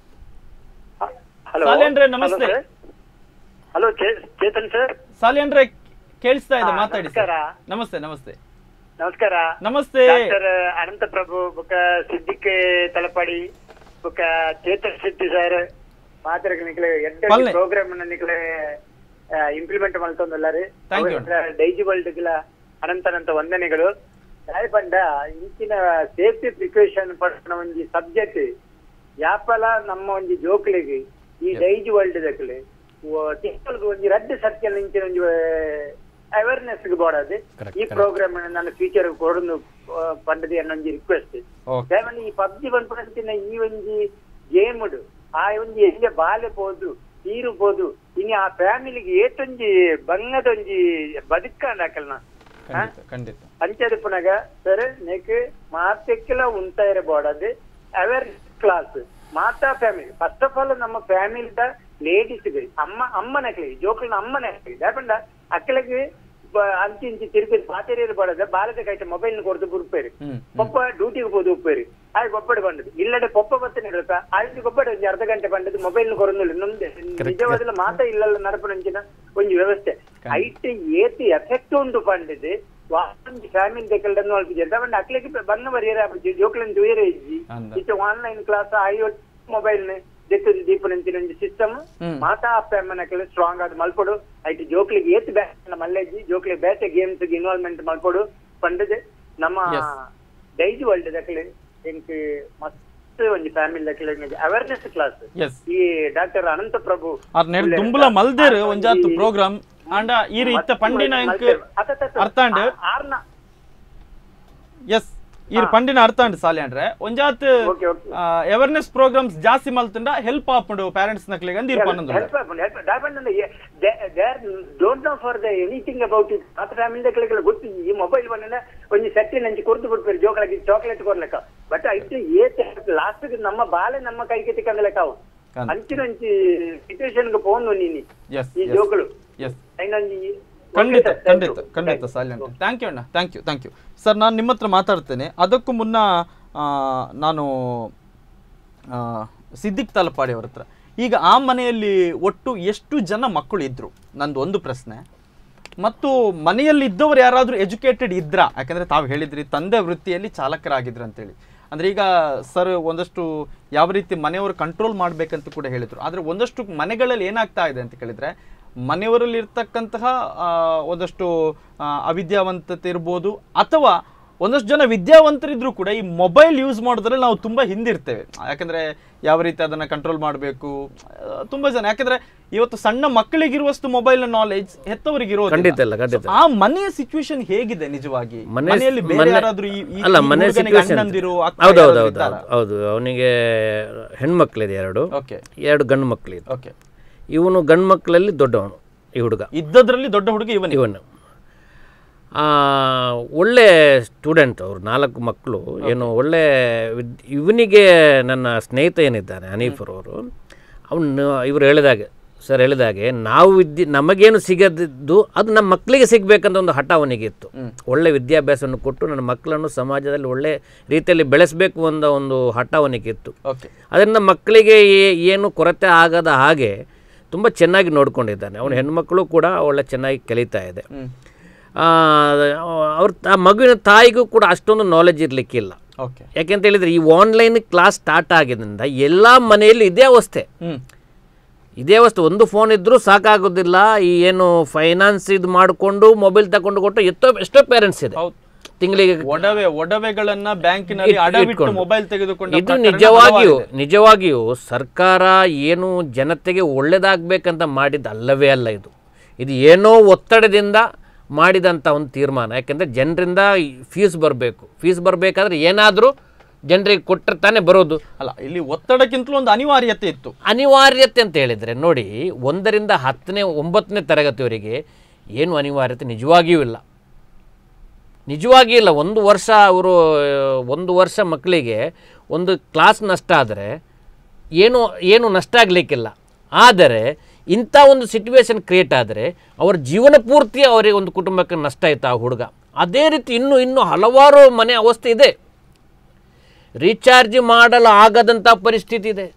S7: hello
S1: ಸಾಲೇಂದ್ರೆ ನಮಸ್ತೆ.
S7: Hello Chetan sir
S1: ಸಾಲಿಯಾನ್ರೆ ಕೇಳಿಸ್ತಾ ಇದೆ
S7: ಹಾ,
S1: ಮಾತಾಡಿ ಸರ್
S7: ನಮಸ್ಕಾರ.
S1: ನಮಸ್ತೆ ನಮಸ್ತೆ
S7: ನಮಸ್ಕಾರ
S1: ನಮಸ್ತೆ
S7: ಡಾಕ್ಟರ್ ಅನಂತ ಪ್ರಭು ಬೊಕ್ಕ ಸಿದ್ದಿಕ್ ತಲಪಾಡಿ ಬೊಕ್ಕ ಚೇತನ್ ಶೆಟ್ಟಿ ಸರ್ ಮಾತ್ರ ನಿಕ್ಲೆ ಎಡ್ಡ
S1: ಪಲ್ಲೆ.
S7: ಪ್ರೋಗ್ರಾಮ್ ನಿಕ್ಲೆ ಇಂಪ್ಲಿಮೆಂಟ್ ಮಲ್ತೊಂದಲ್ಲಾರಿ
S1: Thank you.
S7: ಡೈಜಿ ವರ್ಲ್ಡ್ ಅನಂತ ಅನಂತ ವಂದನೆಗಳು ಯಾಯ್ ಪಂಡ ಇಂಚಿನ ಸೇಫ್ಟಿ ಪ್ರಿಕಾಷನ್ ಪಡ್ನ ಒಂಜಿ ಸಬ್ಜೆಕ್ಟ್ ಯಾಪಲ ನಮ್ಮ ಒಂಜಿ ಜೋಕ್ಲಿಗೆ ಈ ಡೈಜಿ ವರ್ಲ್ಡ್ ದಕ್ಲೆ ಟೀಚರ್ಗೆ ಒಂಜಿ ರಡ್ಡ್ ಸರ್ಕಲ್ ಇಂಚಿನ ಒಂಜಿ ಅವೇರ್ನೆಸ್ ಬೋಡದು ಈ ಪ್ರೋಗ್ರಾಮ್ ನಾನು ಫ್ಯೂಚರ್ ಕೊಡೊಂದು ಪಂಡದಿ ಅನ್ನೊಂಜಿ ರಿಕ್ವೆಸ್ಟ್
S1: ಓಕೆ
S7: ದಯಮಾಡಿ ಈ ಪಬ್ಜಿ ಬಂದ್ಪಡಂತಿನ ಈ ಒಂಜಿ ಗೇಮ್ಡ್ ಆ ಒಂಜಿ ಎಂಜ ಬಾಲೆ ಪೋದು ತೀರು ಪೋದು ಇನ್ನು ಆ ಫ್ಯಾಮಿಲಿಗೆ ಏತೊಂಜಿ ಬಂಗದೊಂಜಿ ಬದುಕಂಡಾಕಲ್ನ
S1: ಖಂಡಿತ ಖಂಡಿತ
S7: ಅಂಚದು ಪುನಗ ಸರ್ ನೆಕ್ ಮಾತೆಕ್ಕೆಲ ಉಂಟ ಇರಬೋಡದು ಅವೇರ್ನೆಸ್ ಕ್ಲಾಸ್ ಮಾತಾ ಫ್ಯಾಮಿಲಿ ಫಸ್ಟ್ ಆಫ್ ಆಲ್ ನಮ್ಮ ಫ್ಯಾಮಿಲಿದ ಲೇಡೀಸ್ಗೆ ಅಮ್ಮ ಅಮ್ಮನಕ್ಲಿ ಜೋಕಲ್ನ ಅಮ್ಮನಕ್ಲಿ ದಾಪಂಡ ಅಕ್ಕಲಿಗೆ ಅಂಚಿ ಇಂಚಿ ತಿರುಗಿ ಮಾತೇರಿ ಇರಬಾರ್ದು ಬಾಲದ ಕೈಟ ಮೊಬೈಲ್ ಕೊಡ್ದು ಬುರ್ಪೇರಿ
S1: ಹ್ಮ್
S7: ಪೊಪ್ಪ ಡ್ಯೂಟಿಗೆ ಹೋದು ಉಪ್ಪೇರಿ ಆಯ್ ಗೊಬ್ಬಡ ಬಂದದ್ದು ಇಲ್ಲಡೆ ಪೊಪ್ಪ ಬತ್ತನೆ ಇರುತ್ತ ಆಯ್ತು ಗೊಬ್ಬಡ ಒಂಜಿ ಅರ್ಧ ಗಂಟೆ ಬಂದದ್ದು ಮೊಬೈಲ್ ಕೊರೊಂದಿಲ್ಲ ನಮ್ದೆ ನಿಜವಾದ ಮಾತ ಇಲ್ಲಲ್ಲ ನಡಪನಂಚಿನ ಒಂಜಿ ವ್ಯವಸ್ಥೆ ಐಟ್ ಏತಿ ಎಫೆಕ್ಟ್ ಉಂಟು ಪಂಡಿದ್ದು ಒಂಜಿ ಫ್ಯಾಮಿಲಿ ತೆಕ್ಕಲ್ಡನ್ನು ಅಲ್ಪಿಜಿ ಅಂತ ಬಂದ ಅಕ್ಲಿಗೆ ಬಂಗ ಬರಿಯರ ಜೋಕ್ಲನ್ ಜೋಯರ ಇಜ್ಜಿ
S1: ಅಂದ.
S7: ಇತ್ತು ಆನ್ಲೈನ್ ಕ್ಲಾಸ್ ಐ ಮೊಬೈಲ್ ದೆತ್ತು ದೀಪನಂಚಿನ ಒಂಜಿ ಸಿಸ್ಟಮ್
S1: ಹ್ಮ್.
S7: ಮಾತಾ ಅಪ್ಪಮ್ಮನಕ್ಕೆಲ್ಲ ಸ್ಟ್ರಾಂಗ್ ಆದ್ ಮಲ್ಪೊಡು ಐಟ್ ಜೋಕ್ಲಿಗೆ ಏತ್ ಬ್ಯಾಟ್ ಮಲ್ಲೆಜ್ಜಿ ಜೋಕ್ಲಿಗೆ ಬೇತೆ ಗೇಮ್ಸ್ ಇನ್ವಾಲ್ವ್ಮೆಂಟ್ ಮಲ್ಪೊಡು ಪಂಡದೆ ನಮ್ಮ
S1: Yes.
S7: ಡೈಜಿ ವರ್ಲ್ಡ್ ದಕ್ಲೆ ಎಂಕ್ ಮಸ್ತ್ ಒಂಜಿ ಫ್ಯಾಮಿಲಿ ದಕ್ಲೆ ಅವೇರ್ನೆಸ್ ಕ್ಲಾಸ್
S1: ಎಸ್
S7: ಈ ಡಾಕ್ಟರ್ ಅನಂತ ಪ್ರಭು
S1: ಅರ್ ನೆಡ್ ದುಂಬುಲ ಮಲ್ದೇರ್ ಒಂಜಾತು ಪ್ರೋಗ್ರಾಮ್ ಆಂಡ ಈರ್ ಇತ್ತ ಪಂಡಿನ ಎಂಕ್ ಅರ್ಥಾಂಡ್
S7: ಆರ್ನ
S1: ಎಸ್ ಈರ್ ಪಂಡಿನ ಅರ್ಥಾಂಡ್ ಸಾಲ್ಯಾಂಡ್ರೆ ಒಂಜಾತ್
S7: Okay, okay.
S1: ಅವೇರ್ನೆಸ್ ಪ್ರೋಗ್ರಾಮ್ಸ್ ಜಾಸ್ತಿ ಮಲ್ತಂಡ ಹೆಲ್ಪ್ ಆಪುಂಡು ಪೇರೆಂಟ್ಸ್ ನಕ್ಲಿಗೆ ಅಂದ್ ಈರ್ ಪನ್ನೊಂದು
S7: ಹೆಲ್ಪ್ ಆಪುಂಡು ಹೆಲ್ಪ್ ದಾಪಂಡ there don't know for the anything about it ಮಾತ್ರ ಫ್ಯಾಮಿಲಿ ದಕ್ಲೆಲ್ಲ ಗೊತ್ತು ಈ ಮೊಬೈಲ್ ಬಂದ ಒಂಜಿ ಸೆಟ್ಟಿ ನಂಚಿ ಕೊರ್ದು ಬಿಡ್ಬೇರಿ ಜೋಕಳಕ್ಕೆ ಚಾಕ್ಲೇಟ್ ಕೊರ್ಲೆಕ್ಕ ಬಟ್ ಐತೆ ಏತ್ ಲಾಸ್ಟ್ ನಮ್ಮ ಬಾಲೆ ನಮ್ಮ ಕೈಗೆ ತಿಕ್ಕಂದಲೆಕ್ಕ ಅವು
S1: ಕಾಂತ.
S7: ಅಂಚಿನಂಚಿ ಸಿಚುವೇಶನ್ ಗೆ ಪೋನ್ ನೀನಿ
S1: ಎಸ್
S7: ಈ ಜೋಕುಳು
S1: ಎಸ್
S7: ಐನೊಂಜಿ
S1: ಖಂಡಿತ
S7: Okay, sir. Thank
S1: ಖಂಡಿತ
S7: you.
S1: ಖಂಡಿತ
S7: Thank you.
S1: ಸಾಲ್ಯಂಟ್ ಥ್ಯಾಂಕ್ ಯು ಅಣ್ಣ thank you thank you sir ನಾನು ನಿಮ್ಮ ಹತ್ರ ಮಾತಾಡ್ತೇನೆ ಅದಕ್ಕೂ ಮುನ್ನ ಆ, ನಾನು ಆ, ಸಿದ್ದಿಕ್ ತಲಪಾಡಿ ಅವ್ರ ಹತ್ರ ಈಗ ಆ ಮನೆಯಲ್ಲಿ ಒಟ್ಟು ಎಷ್ಟು ಜನ ಮಕ್ಕಳು ಇದ್ರು ನಂದು ಒಂದು ಪ್ರಶ್ನೆ ಮತ್ತು ಮನೆಯಲ್ಲಿ ಇದ್ದವರು ಯಾರಾದರೂ ಎಜುಕೇಟೆಡ್ ಇದ್ರಾ ಯಾಕಂದರೆ ತಾವು ಹೇಳಿದ್ರಿ ತಂದೆ ವೃತ್ತಿಯಲ್ಲಿ ಚಾಲಕರಾಗಿದ್ರು ಅಂತೇಳಿ ಅಂದರೆ ಈಗ ಸರ್ ಒಂದಷ್ಟು ಯಾವ ರೀತಿ ಮನೆಯವರು ಕಂಟ್ರೋಲ್ ಮಾಡಬೇಕಂತ ಕೂಡ ಹೇಳಿದರು ಆದರೆ ಒಂದಷ್ಟು ಮನೆಗಳಲ್ಲಿ ಏನಾಗ್ತಾ ಇದೆ ಅಂತ ಕೇಳಿದರೆ ಮನೆಯವರಲ್ಲಿ ಇರ್ತಕ್ಕಂತಹ ಆ, ಒಂದಷ್ಟು ಆ, ಅವಿದ್ಯಾವಂತತೆ ಇರ್ಬೋದು ಅಥವಾ ಒಂದಷ್ಟು ಜನ ವಿದ್ಯಾವಂತರಿದ್ರು ಕೂಡ ಈ ಮೊಬೈಲ್ ಯೂಸ್ ಮಾಡೋದ್ರಲ್ಲಿ ನಾವು ತುಂಬ ಹಿಂದಿರ್ತೇವೆ ಯಾಕಂದರೆ ಯಾವ ರೀತಿ ಅದನ್ನು ಕಂಟ್ರೋಲ್ ಮಾಡಬೇಕು ತುಂಬ ಜನ ಯಾಕಂದರೆ ಇವತ್ತು ಸಣ್ಣ ಮಕ್ಕಳಿಗಿರುವಷ್ಟು ಮೊಬೈಲ್ ನಾಲೆಜ್ ಹೆತ್ತವರಿಗೆ ಇರೋದಿಲ್ಲ.
S2: ಖಂಡಿತ ಇಲ್ಲ, ಖಂಡಿತ.
S1: So, ಆ ಮನೆಯ ಸಿಚುವೇಶನ್ ಹೇಗಿದೆ ನಿಜವಾಗಿ
S2: ಮನೆ
S1: ಮನೆಯಲ್ಲಿ ಬೇರೆ
S2: ಮನೆ-
S1: ಯಾರಾದ್ರೂ ಈ- ಈ-
S2: ಅಲ್ಲ
S1: ಈ
S2: ಮನೆ
S1: ಹುಡುಗನಿಗೆ
S2: ಸಿಚುವೇಶನ್
S1: ಅಣ್ಣಂದಿರು, ಅಕ್ಕ
S2: ಹೌದು ಹೌದು
S1: ಯಾರಾದ್ರೂ
S2: ಹೌದು
S1: ಇದ್ದಾರಾ?
S2: ಹೌದು ಅವನಿಗೆ ಹೆಣ್ಮಕ್ಳಿದೆ ಎರಡು
S1: ಓಕೆ
S2: ಎರಡು ಗಂಡು ಮಕ್ಕಳಿದೆ
S1: ಓಕೆ
S2: ಇವನು ಗಂಡು ಮಕ್ಕಳಲ್ಲಿ ದೊಡ್ಡವನು ಈ ಹುಡುಗ
S1: ಇದ್ದದ್ರಲ್ಲಿ ದೊಡ್ಡ ಹುಡುಗ ಇವನಿಗೆ
S2: ಇವನು ಆ, ಒಳ್ಳೆ ಸ್ಟೂಡೆಂಟ್ ಅವರು ನಾಲ್ಕು ಮಕ್ಕಳು ಏನು ಒಳ್ಳೆ ವಿದ್ ಇವನಿಗೆ ನನ್ನ ಸ್ನೇಹಿತ ಏನಿದ್ದಾನೆ ಹನೀಫರ್ ಅವರು ಅವನು ಇವರು ಹೇಳಿದಾಗೆ ಸರ್ ಹೇಳಿದಾಗೆ ನಾವು ವಿದ್ಯೆ ನಮಗೇನು ಸಿಗದಿದ್ದು ಅದು ನಮ್ಮ ಮಕ್ಕಳಿಗೆ ಸಿಗಬೇಕಂತ ಒಂದು ಹಠ ಅವನಿಗೆ ಇತ್ತು ಒಳ್ಳೆ ವಿದ್ಯಾಭ್ಯಾಸವನ್ನು ಕೊಟ್ಟು ನನ್ನ ಮಕ್ಕಳನ್ನು ಸಮಾಜದಲ್ಲಿ ಒಳ್ಳೆ ರೀತಿಯಲ್ಲಿ ಬೆಳೆಸಬೇಕು ಅನ್ನೋ ಒಂದು ಹಠ ಅವನಿಗೆ ಇತ್ತು
S1: ಓಕೆ
S2: ಅದರಿಂದ ಮಕ್ಕಳಿಗೆ ಏ- ಏನು ಕೊರತೆ ಆಗದ ಹಾಗೆ ತುಂಬ ಚೆನ್ನಾಗಿ ನೋಡ್ಕೊಂಡಿದ್ದಾನೆ ಅವನ ಹೆಣ್ಮಕ್ಳು ಕೂಡ ಒಳ್ಳೆ ಚೆನ್ನಾಗಿ ಕಲಿತಾ ಇದೆ ಆ, ಅವ್ರ ತ- ಮಗುವಿನ ತಾಯಿಗೂ ಕೂಡ ಅಷ್ಟೊಂದು ನಾಲೆಜ್ ಇರಲಿಕ್ಕಿಲ್ಲ
S1: ಓಕೆ
S2: ಯಾಕೆಂತ ಹೇಳಿದರೆ ಈ ಆನ್ಲೈನ್ ಕ್ಲಾಸ್ ಸ್ಟಾರ್ಟ್ ಆಗಿದ್ದರಿಂದ ಎಲ್ಲ ಮನೆಯಲ್ಲಿ ಇದೇ ಅವಸ್ಥೆ
S1: ಹ್ಮ್
S2: ಇದೇ ಅವಸ್ಥೆ ಒಂದು ಫೋನ್ ಇದ್ದರೂ ಸಾಕಾಗೋದಿಲ್ಲ ಈ ಏನು ಫೈನಾನ್ಸ್ ಇದು ಮಾಡಿಕೊಂಡು ಮೊಬೈಲ್ ತಗೊಂಡು ಕೊಟ್ಟು ಎಷ್ಟೋ ಎಷ್ಟೋ ಪೇರೆಂಟ್ಸ್ ಇದೆ
S1: ಹೌದು
S2: ತಿಂಗಳಿಗೆ
S1: ಒಡವೆ ಒಡವೆಗಳನ್ನ ಬ್ಯಾಂಕಿನಲ್ಲಿ
S2: ಇಟ್-
S1: ಅಡವಿಟ್ಟು
S2: ಇಟ್ಕೊಂಡು.
S1: ಮೊಬೈಲ್ ತೆಗೆದುಕೊಂಡ
S2: ಇದು
S1: ಪ್ರಕರಣ
S2: ನಿಜವಾಗಿಯೂ
S1: ಹಲವಾರಿದೆ.
S2: ನಿಜವಾಗಿಯೂ ಸರ್ಕಾರ ಏನು ಜನತೆಗೆ ಒಳ್ಳೇದಾಗಬೇಕಂತ ಮಾಡಿದ ಅಲ್ಲವೇ ಅಲ್ಲ ಇದು ಇದು ಏನೋ ಒತ್ತಡದಿಂದ ಮಾಡಿದಂಥ ಒಂದು ತೀರ್ಮಾನ ಯಾಕೆಂದರೆ ಜನರಿಂದ ಫೀಸ್ ಬರಬೇಕು ಫೀಸ್ ಬರಬೇಕಾದ್ರೆ ಏನಾದರೂ ಜನರಿಗೆ ಕೊಟ್ಟರೆ ತಾನೇ ಬರೋದು
S1: ಅಲ್ಲ ಇಲ್ಲಿ ಒತ್ತಡಕ್ಕಿಂತಲೂ ಒಂದು ಅನಿವಾರ್ಯತೆ ಇತ್ತು
S2: ಅನಿವಾರ್ಯತೆ ಅಂತ ಹೇಳಿದರೆ ನೋಡಿ ಒಂದರಿಂದ ಹತ್ತನೇ ಒಂಬತ್ತನೇ ತರಗತಿವರೆಗೆ ಏನು ಅನಿವಾರ್ಯತೆ ನಿಜವಾಗಿಯೂ ಇಲ್ಲ ನಿಜವಾಗಿಯೂ ಇಲ್ಲ ಒಂದು ವರ್ಷ ಅವರು ಒಂದು ವರ್ಷ ಮಕ್ಕಳಿಗೆ ಒಂದು ಕ್ಲಾಸ್ ನಷ್ಟ ಆದರೆ ಏನು ಏನು ನಷ್ಟ ಆಗಲಿಕ್ಕಿಲ್ಲ ಆದರೆ ಇಂಥ ಒಂದು ಸಿಚುವೇಶನ್ ಕ್ರಿಯೇಟ್ ಆದರೆ ಅವರ ಜೀವನ ಪೂರ್ತಿ ಅವರಿಗೆ ಒಂದು ಕುಟುಂಬಕ್ಕೆ ನಷ್ಟ ಆಯ್ತು ಆ ಹುಡುಗ ಅದೇ ರೀತಿ ಇನ್ನೂ ಇನ್ನೂ ಹಲವಾರು ಮನೆ ಅವಸ್ಥೆ ಇದೆ ರೀಚಾರ್ಜ್ ಮಾಡಲು ಆಗದಂಥ ಪರಿಸ್ಥಿತಿ ಇದೆ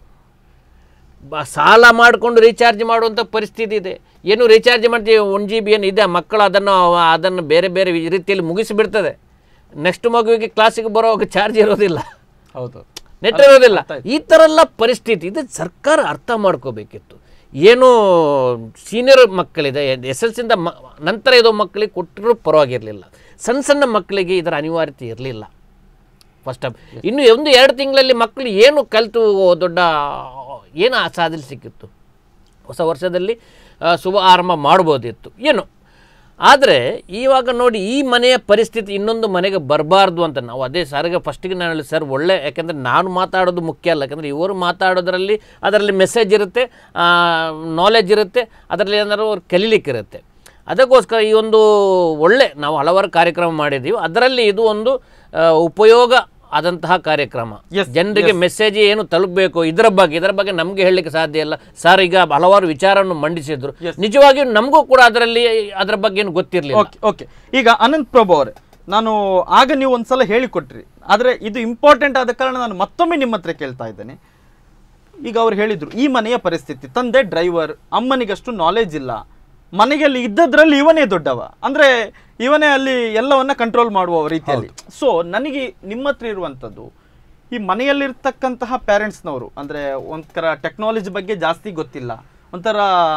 S2: ಬ- ಸಾಲ ಮಾಡಿಕೊಂಡು ರೀಚಾರ್ಜ್ ಮಾಡುವಂಥ ಪರಿಸ್ಥಿತಿ ಇದೆ ಏನು ರೀಚಾರ್ಜ್ ಮಾಡ್ತೀವಿ ಒನ್ ಜಿ ಬಿ ಏನು ಇದೆ ಮಕ್ಕಳು ಅದನ್ನು ಅದನ್ನು ಬೇರೆ ಬೇರೆ ರೀತಿಯಲ್ಲಿ ಮುಗಿಸಿಬಿಡ್ತದೆ ನೆಕ್ಸ್ಟ್ ಮಗುವಿಗೆ ಕ್ಲಾಸಿಗೆ ಬರೋವಾಗ ಚಾರ್ಜ್ ಇರೋದಿಲ್ಲ
S1: ಹೌದು
S2: ನೆಟ್ ಇರೋದಿಲ್ಲ ಈ ಥರ ಎಲ್ಲ ಪರಿಸ್ಥಿತಿ ಇದು ಸರ್ಕಾರ ಅರ್ಥ ಮಾಡ್ಕೋಬೇಕಿತ್ತು ಏನು ಸೀನಿಯರ್ ಮಕ್ಕಳಿದೆ ಎಸ್ ಎಲ್ ಸಿಂದ ಮ ನಂತರ ಇದು ಮಕ್ಕಳಿಗೆ ಕೊಟ್ಟರೂ ಪರವಾಗಿರಲಿಲ್ಲ ಸಣ್ಣ ಸಣ್ಣ ಮಕ್ಕಳಿಗೆ ಇದರ ಅನಿವಾರ್ಯತೆ ಇರಲಿಲ್ಲ ಫಸ್ಟ್ ಆಫ್ ಇನ್ನು ಒಂದು ಎರಡು ತಿಂಗಳಲ್ಲಿ ಮಕ್ಕಳು ಏನು ಕಲಿತು ದೊಡ್ಡ ಏನು ಸಾಧಿಸಲಿಕ್ಕಿತ್ತು ಹೊಸ ವರ್ಷದಲ್ಲಿ ಆ, ಶುಭ ಆರಂಭ ಮಾಡ್ಬೋದಿತ್ತು ಏನು ಆದರೆ ಇವಾಗ ನೋಡಿ ಈ ಮನೆಯ ಪರಿಸ್ಥಿತಿ ಇನ್ನೊಂದು ಮನೆಗೆ ಬರಬಾರ್ದು ಅಂತ ನಾವು ಅದೇ ಸರ್ಗೆ ಫಸ್ಟಿಗೆ ನಾನು ಹೇಳಿ ಸರ್ ಒಳ್ಳೆ ಯಾಕೆಂದರೆ ನಾನು ಮಾತಾಡೋದು ಮುಖ್ಯ ಅಲ್ಲ ಯಾಕಂದರೆ ಇವರು ಮಾತಾಡೋದ್ರಲ್ಲಿ ಅದರಲ್ಲಿ ಮೆಸೇಜ್ ಇರುತ್ತೆ ನಾಲೆಜ್ ಇರುತ್ತೆ ಅದರಲ್ಲಿ ಏನಾದ್ರು ಅವ್ರು ಕಲೀಲಿಕ್ಕಿರುತ್ತೆ ಅದಕ್ಕೋಸ್ಕರ ಈ ಒಂದು ಒಳ್ಳೆ ನಾವು ಹಲವಾರು ಕಾರ್ಯಕ್ರಮ ಮಾಡಿದ್ದೀವಿ ಅದರಲ್ಲಿ ಇದು ಒಂದು ಆ, ಉಪಯೋಗ ಆದಂತಹ ಕಾರ್ಯಕ್ರಮ
S1: Yes,
S2: ಜನರಿಗೆ ಮೆಸೇಜ್ ಏನು ತಲುಪಬೇಕು ಇದರ ಬಗ್ಗೆ ಇದರ ಬಗ್ಗೆ ನಮಗೆ ಹೇಳಲಿಕ್ಕೆ ಸಾಧ್ಯ ಇಲ್ಲ ಸರ್ ಈಗ ಹಲವಾರು ವಿಚಾರವನ್ನು ಮಂಡಿಸಿದ್ರು ನಿಜವಾಗಿಯೂ ನಮಗೂ ಕೂಡ ಅದರಲ್ಲಿ ಅದರ ಬಗ್ಗೆ ಏನು ಗೊತ್ತಿರಲಿಲ್ಲ
S1: ಓಕೆ ಓಕೆ ಈಗ ಅನಂತ್ ಪ್ರಭು ಅವರೇ ನಾನು ಆಗ ನೀವು ಒಂದ್ಸಲ ಹೇಳಿಕೊಟ್ರಿ ಆದರೆ ಇದು ಇಂಪಾರ್ಟೆಂಟ್ ಆದ ಕಾರಣ ನಾನು ಮತ್ತೊಮ್ಮೆ ನಿಮ್ಮ ಹತ್ರ ಕೇಳ್ತಾ ಇದ್ದೇನೆ ಈಗ ಅವ್ರು ಹೇಳಿದ್ರು ಈ ಮನೆಯ ಪರಿಸ್ಥಿತಿ ತಂದೆ ಡ್ರೈವರ್ ಅಮ್ಮನಿಗಷ್ಟು ನಾಲೆಜ್ ಇಲ್ಲ ಮನೆಯಲ್ಲಿ ಇದ್ದದ್ರಲ್ಲಿ ಇವನೇ ದೊಡ್ಡವ ಅಂದ್ರೆ ಇವನೇ ಅಲ್ಲಿ ಎಲ್ಲವನ್ನ ಕಂಟ್ರೋಲ್ ಮಾಡುವ ರೀತಿಯಲ್ಲಿ ಸೊ ನನಗೆ ನಿಮ್ಮ ಹತ್ರ ಇರುವಂಥದ್ದು ಈ ಮನೆಯಲ್ಲಿರ್ತಕ್ಕಂತಹ ಪೇರೆಂಟ್ಸ್ನವರು ಅಂದರೆ ಒಂಥರ ಟೆಕ್ನಾಲಜಿ ಬಗ್ಗೆ ಜಾಸ್ತಿ ಗೊತ್ತಿಲ್ಲ ಒಂಥರ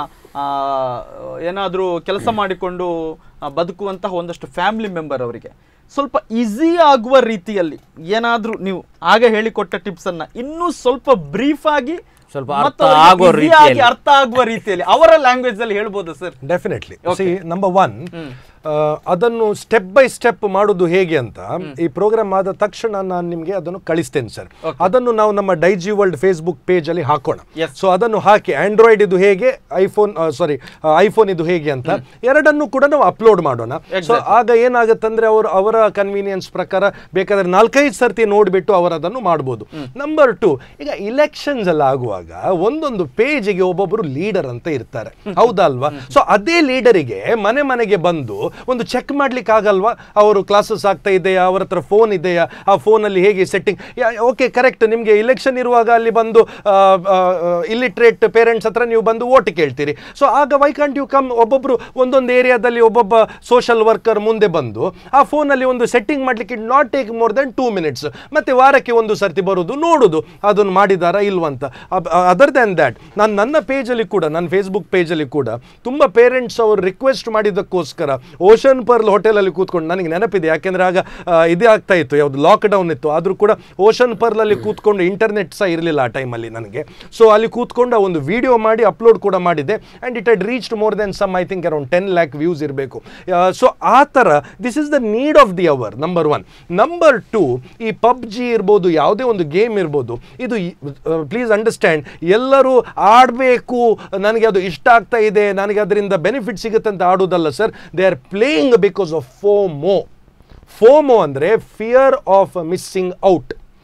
S1: ಏನಾದರೂ ಕೆಲಸ ಮಾಡಿಕೊಂಡು ಆ, ಬದುಕುವಂತಹ ಒಂದಷ್ಟು ಫ್ಯಾಮಿಲಿ ಮೆಂಬರ್ ಅವರಿಗೆ ಸ್ವಲ್ಪ ಈಸಿ ಆಗುವ ರೀತಿಯಲ್ಲಿ ಏನಾದರೂ ನೀವು ಆಗ ಹೇಳಿಕೊಟ್ಟ ಟಿಪ್ಸನ್ನು ಇನ್ನೂ ಸ್ವಲ್ಪ ಬ್ರೀಫ್ ಆಗಿ
S2: ಸ್ವಲ್ಪ
S1: ಮತ್ತು
S2: ಅರ್ಥ
S1: ಅವರಿಗೆ
S2: ಆಗೋ
S1: easy
S2: ರೀತಿಯಲ್ಲಿ.
S1: ಆಗಿ ಅರ್ಥ ಆಗುವ ರೀತಿಯಲ್ಲಿ ಅವರ ಲ್ಯಾಂಗ್ವೇಜ್ ಅಲ್ಲಿ ಹೇಳ್ಬೋದು sir
S3: definitely see number one ಅದನ್ನು ಸ್ಟೆಪ್ ಬೈ ಸ್ಟೆಪ್ ಮಾಡೋದು ಹೇಗೆ ಅಂತ ಈ ಪ್ರೋಗ್ರಾಮ್ ಆದ ತಕ್ಷಣ ನಾನು ನಿಮಗೆ ಅದನ್ನು ಕಳಿಸ್ತೇನೆ ಸರ್ ಅದನ್ನು ನಾವು ನಮ್ಮ ಡೈಜಿ ವರ್ಲ್ಡ್ ಫೇಸ್ಬುಕ್ ಪೇಜ್ ಅಲ್ಲಿ ಹಾಕೋಣ
S1: Yes.
S3: ಸೊ ಅದನ್ನು ಹಾಕಿ ಆಂಡ್ರಾಯ್ಡ್ ಇದು ಹೇಗೆ ಐಫೋನ್ ಸಾರಿ ಐಫೋನ್ ಇದು ಹೇಗೆ ಅಂತ ಎರಡನ್ನು ಕೂಡ ನಾವು ಅಪ್ಲೋಡ್ ಮಾಡೋಣ ಸೊ ಆಗ ಏನಾಗುತ್ತಂದ್ರೆ ಅವರು ಅವರ ಕನ್ವೀನಿಯನ್ಸ್ ಪ್ರಕಾರ ಬೇಕಾದ್ರೆ ನಾಲ್ಕೈದು ಸರ್ತಿ ನೋಡಿಬಿಟ್ಟು ಅವರು ಅದನ್ನು ಮಾಡ್ಬೋದು ನಂಬರ್ ಟು ಈಗ ಇಲೆಕ್ಷನ್ಸ್ ಎಲ್ಲ ಆಗುವಾಗ ಒಂದೊಂದು ಪೇಜಿಗೆ ಒಬ್ಬೊಬ್ಬರು ಲೀಡರ್ ಅಂತ ಇರ್ತಾರೆ ಹೌದಲ್ವಾ ಸೊ ಅದೇ ಲೀಡರಿಗೆ ಮನೆ ಮನೆಗೆ ಬಂದು ಒಂದು ಚೆಕ್ ಮಾಡ್ಲಿಕ್ಕೆ ಆಗಲ್ವಾ ಅವರು ಕ್ಲಾಸಸ್ ಆಗ್ತಾ ಇದೆಯಾ ಅವರ ಹತ್ರ ಫೋನ್ ಇದೆಯಾ ಆ ಫೋನಲ್ಲಿ ಹೇಗೆ ಸೆಟ್ಟಿಂಗ್ ಓಕೆ ಕರೆಕ್ಟ್ ನಿಮಗೆ ಇಲೆಕ್ಷನ್ ಇರುವಾಗ ಅಲ್ಲಿ ಬಂದು ಇಲ್ಲಿಟ್ರೇಟ್ ಪೇರೆಂಟ್ಸ್ ಹತ್ರ ನೀವು ಬಂದು ಓಟ್ ಕೇಳ್ತೀರಿ ಸೊ ಆಗ ವೈ ಕಾಂಟ್ ಯು ಕಮ್ ಒಬ್ಬೊಬ್ರು ಒಂದೊಂದು ಏರಿಯಾದಲ್ಲಿ ಒಬ್ಬೊಬ್ಬ ಸೋಷಲ್ ವರ್ಕರ್ ಮುಂದೆ ಬಂದು ಆ ಫೋನಲ್ಲಿ ಒಂದು ಸೆಟ್ಟಿಂಗ್ ಮಾಡ್ಲಿಕ್ಕೆ not take more than two minutes ಮತ್ತೆ ವಾರಕ್ಕೆ ಒಂದು ಸರ್ತಿ ಬರೋದು ನೋಡೋದು ಅದನ್ನು ಮಾಡಿದಾರಾ ಇಲ್ವಂತ ಅದರ್ ದೆನ್ ದ್ಯಾಟ್ ನಾನು ನನ್ನ ಪೇಜಲ್ಲಿ ಕೂಡ ನನ್ನ ಫೇಸ್ಬುಕ್ ಪೇಜಲ್ಲಿ ಕೂಡ ತುಂಬ ಪೇರೆಂಟ್ಸ್ ಅವರು ರಿಕ್ವೆಸ್ಟ್ ಮಾಡಿದ್ದಕ್ಕೋಸ್ಕರ ಓಷನ್ ಪರ್ಲ್ ಹೋಟೆಲಲ್ಲಿ ಕೂತ್ಕೊಂಡು ನನಗೆ ನೆನಪಿದೆ ಯಾಕೆಂದ್ರೆ ಆಗ ಆ, ಇದೇ ಆಗ್ತಾ ಇತ್ತು ಯಾವುದು ಲಾಕ್ಡೌನ್ ಇತ್ತು ಆದರೂ ಕೂಡ ಓಷನ್ ಪರ್ಲಲ್ಲಿ ಕೂತ್ಕೊಂಡು ಇಂಟರ್ನೆಟ್ ಸಹ ಇರಲಿಲ್ಲ ಆ ಟೈಮಲ್ಲಿ ನನಗೆ ಸೊ ಅಲ್ಲಿ ಕೂತ್ಕೊಂಡು ಆ ಒಂದು ವಿಡಿಯೋ ಮಾಡಿ ಅಪ್ಲೋಡ್ ಕೂಡ ಮಾಡಿದೆ and it had reached more than some I think around ten lakh views ಇರಬೇಕು ಸೊ ಆ ಥರ this is the need of the hour number one number two ಈ ಪಬ್ಜಿ ಇರ್ಬೋದು ಯಾವುದೇ ಒಂದು ಗೇಮ್ ಇರ್ಬೋದು ಇದು ಪ್ಲೀಸ್ ಅಂಡರ್ಸ್ಟ್ಯಾಂಡ್ ಎಲ್ಲರೂ ಆಡಬೇಕು ನನಗೆ ಅದು ಇಷ್ಟ ಆಗ್ತಾ ಇದೆ ನನಗೆ ಅದರಿಂದ ಬೆನಿಫಿಟ್ ಸಿಗುತ್ತೆ ಅಂತ ಆಡೋದಲ್ಲ sir they are playing because of FOMO FOMO ಅಂದರೆ ಫಿಯರ್ ಆಫ್ ಮಿಸ್ಸಿಂಗ್ ಔಟ್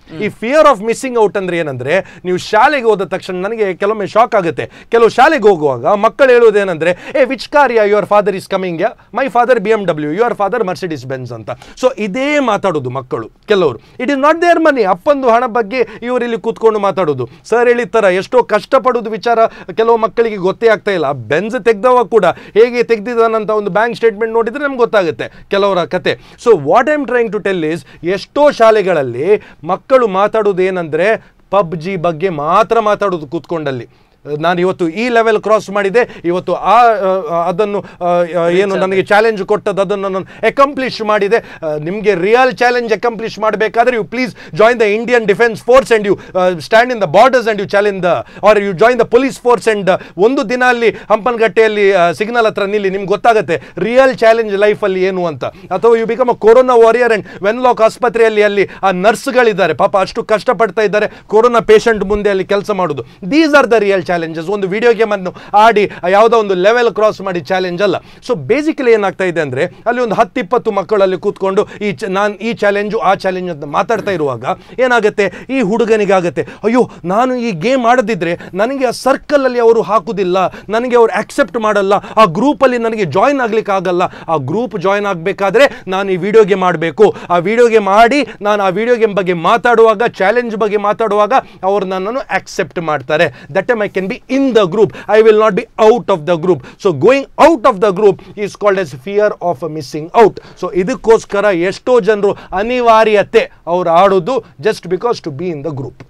S3: ಈ ಫಿಯರ್ ಆಫ್ ಮಿಸ್ಸಿಂಗ್ ಔಟ್ ಅಂದ್ರೆ ಏನಂದ್ರೆ ನೀವು ಶಾಲೆಗೆ ಹೋದ ತಕ್ಷಣ ನನಗೆ ಕೆಲವೊಮ್ಮೆ ಶಾಕ್ ಆಗುತ್ತೆ ಕೆಲವು ಶಾಲೆಗೆ ಹೋಗುವಾಗ ಮಕ್ಕಳು ಹೇಳುವುದೇನಂದ್ರೆ hey which car yeah your father is coming yeah my father B M W your father Mercedes Benz ಅಂತ ಸೊ ಇದೇ ಮಾತಾಡೋದು ಮಕ್ಕಳು ಕೆಲವರು it is not there money ಅಪ್ಪಂದು ಹಣ ಬಗ್ಗೆ ಇವರು ಇಲ್ಲಿ ಕೂತ್ಕೊಂಡು ಮಾತಾಡೋದು ಸರ್ ಹೇಳಿದ ಎಷ್ಟೋ ಕಷ್ಟಪಡೋದು ವಿಚಾರ ಕೆಲವು ಮಕ್ಕಳಿಗೆ ಗೊತ್ತೇ ಆಗ್ತಾ ಇಲ್ಲ ಬೆನ್ಸ್ ತೆಗ್ದವ ಕೂಡ ಹೇಗೆ ತೆಗ್ದಿದ್ದಾನಂತ ಒಂದು ಬ್ಯಾಂಕ್ ಸ್ಟೇಟ್ಮೆಂಟ್ ನೋಡಿದ್ರೆ ನಮ್ಗೆ ಗೊತ್ತಾಗುತ್ತೆ ಕೆಲವರ ಕತೆ so what I'm trying to tell is ಎಷ್ಟೋ ಶಾಲೆಗಳಲ್ಲಿ ಮಕ್ಕಳು ಮಾತಾಡೋದು ಏನಂದ್ರೆ ಪಬ್ಜಿ ಬಗ್ಗೆ ಮಾತ್ರ ಮಾತಾಡೋದು ಕೂತ್ಕೊಂಡಲ್ಲಿ ನಾನು ಇವತ್ತು ಈ ಲೆವೆಲ್ ಕ್ರಾಸ್ ಮಾಡಿದೆ ಇವತ್ತು ಆ ಆ, ಅದನ್ನು ಆ, ಆ, ಏನು ನನಗೆ ಚಾಲೆಂಜ್ ಕೊಟ್ಟದ್ದು ಅದನ್ನು ನಾನು ಅಕಂಪ್ಲಿಷ್ ಮಾಡಿದೆ ನಿಮಗೆ ರಿಯಲ್ ಚಾಲೆಂಜ್ ಅಕಂಪ್ಲಿಷ್ ಮಾಡಬೇಕಾದ್ರೆ you please join the Indian defence force and you stand in the borders and you challenge the or you join the police force and ಒಂದು ದಿನ ಅಲ್ಲಿ ಹಂಪನಗಟ್ಟೆಯಲ್ಲಿ ಸಿಗ್ನಲ್ ಹತ್ರ ನಿಲ್ಲಿ ನಿಮ್ಗೆ ಗೊತ್ತಾಗುತ್ತೆ ರಿಯಲ್ ಚಾಲೆಂಜ್ ಲೈಫಲ್ಲಿ ಏನು ಅಂತ ಅಥವಾ you become a corona warrior and Wenlock ಆಸ್ಪತ್ರೆಯಲ್ಲಿ ಅಲ್ಲಿ ಆ ನರ್ಸ್ಗಳಿದ್ದಾರೆ ಪಾಪ ಅಷ್ಟು ಕಷ್ಟಪಡ್ತಾ ಇದ್ದಾರೆ ಕೊರೋನಾ ಪೇಷಂಟ್ ಮುಂದೆ ಅಲ್ಲಿ ಕೆಲಸ ಮಾಡೋದು these are the real challenges ಒಂದು ವಿಡಿಯೋ ಗೇಮನ್ನು ಆಡಿ ಆ ಯಾವುದೋ ಒಂದು ಲೆವೆಲ್ ಕ್ರಾಸ್ ಮಾಡಿ ಚಾಲೆಂಜ್ ಅಲ್ಲ ಸೊ ಬೇಸಿಕಲಿ ಏನಾಗ್ತಾ ಇದೆ ಅಂದರೆ ಅಲ್ಲಿ ಒಂದು ಹತ್ತಿಪ್ಪತ್ತು ಮಕ್ಕಳು ಅಲ್ಲಿ ಕೂತ್ಕೊಂಡು ಈ ಚ ನಾನು ಈ ಚಾಲೆಂಜು ಆ ಚಾಲೆಂಜ್ ಅಂತ ಮಾತಾಡ್ತಾ ಇರುವಾಗ ಏನಾಗುತ್ತೆ ಈ ಹುಡುಗನಿಗಾಗುತ್ತೆ ಅಯ್ಯೋ ನಾನು ಈ ಗೇಮ್ ಆಡದಿದ್ರೆ ನನಗೆ ಆ ಸರ್ಕಲಲ್ಲಿ ಅವರು ಹಾಕುದಿಲ್ಲ ನನಗೆ ಅವ್ರು ಆಕ್ಸೆಪ್ಟ್ ಮಾಡಲ್ಲ ಆ ಗ್ರೂಪಲ್ಲಿ ನನಗೆ ಜಾಯಿನ್ ಆಗ್ಲಿಕ್ಕೆ ಆಗಲ್ಲ ಆ ಗ್ರೂಪ್ ಜಾಯಿನ್ ಆಗಬೇಕಾದ್ರೆ ನಾನು ಈ ವಿಡಿಯೋ ಗೇಮ್ ಆಡಬೇಕು ಆ ವಿಡಿಯೋ ಗೇಮ್ ಆಡಿ ನಾನು ಆ ವಿಡಿಯೋ ಗೇಮ್ ಬಗ್ಗೆ ಮಾತಾಡುವಾಗ ಚಾಲೆಂಜ್ ಬಗ್ಗೆ ಮಾತಾಡುವಾಗ ಅವರು ನನ್ನನ್ನು ಆಕ್ಸೆಪ್ಟ್ ಮಾಡ್ತಾರೆ that time I can be in the group I will not be out of the group so going out of the group is called as fear of missing out so ಇದಕ್ಕೋಸ್ಕರ ಎಷ್ಟೋ ಜನರು ಅನಿವಾರ್ಯತೆ ಅವ್ರು ಆಡೋದು just because to be in the group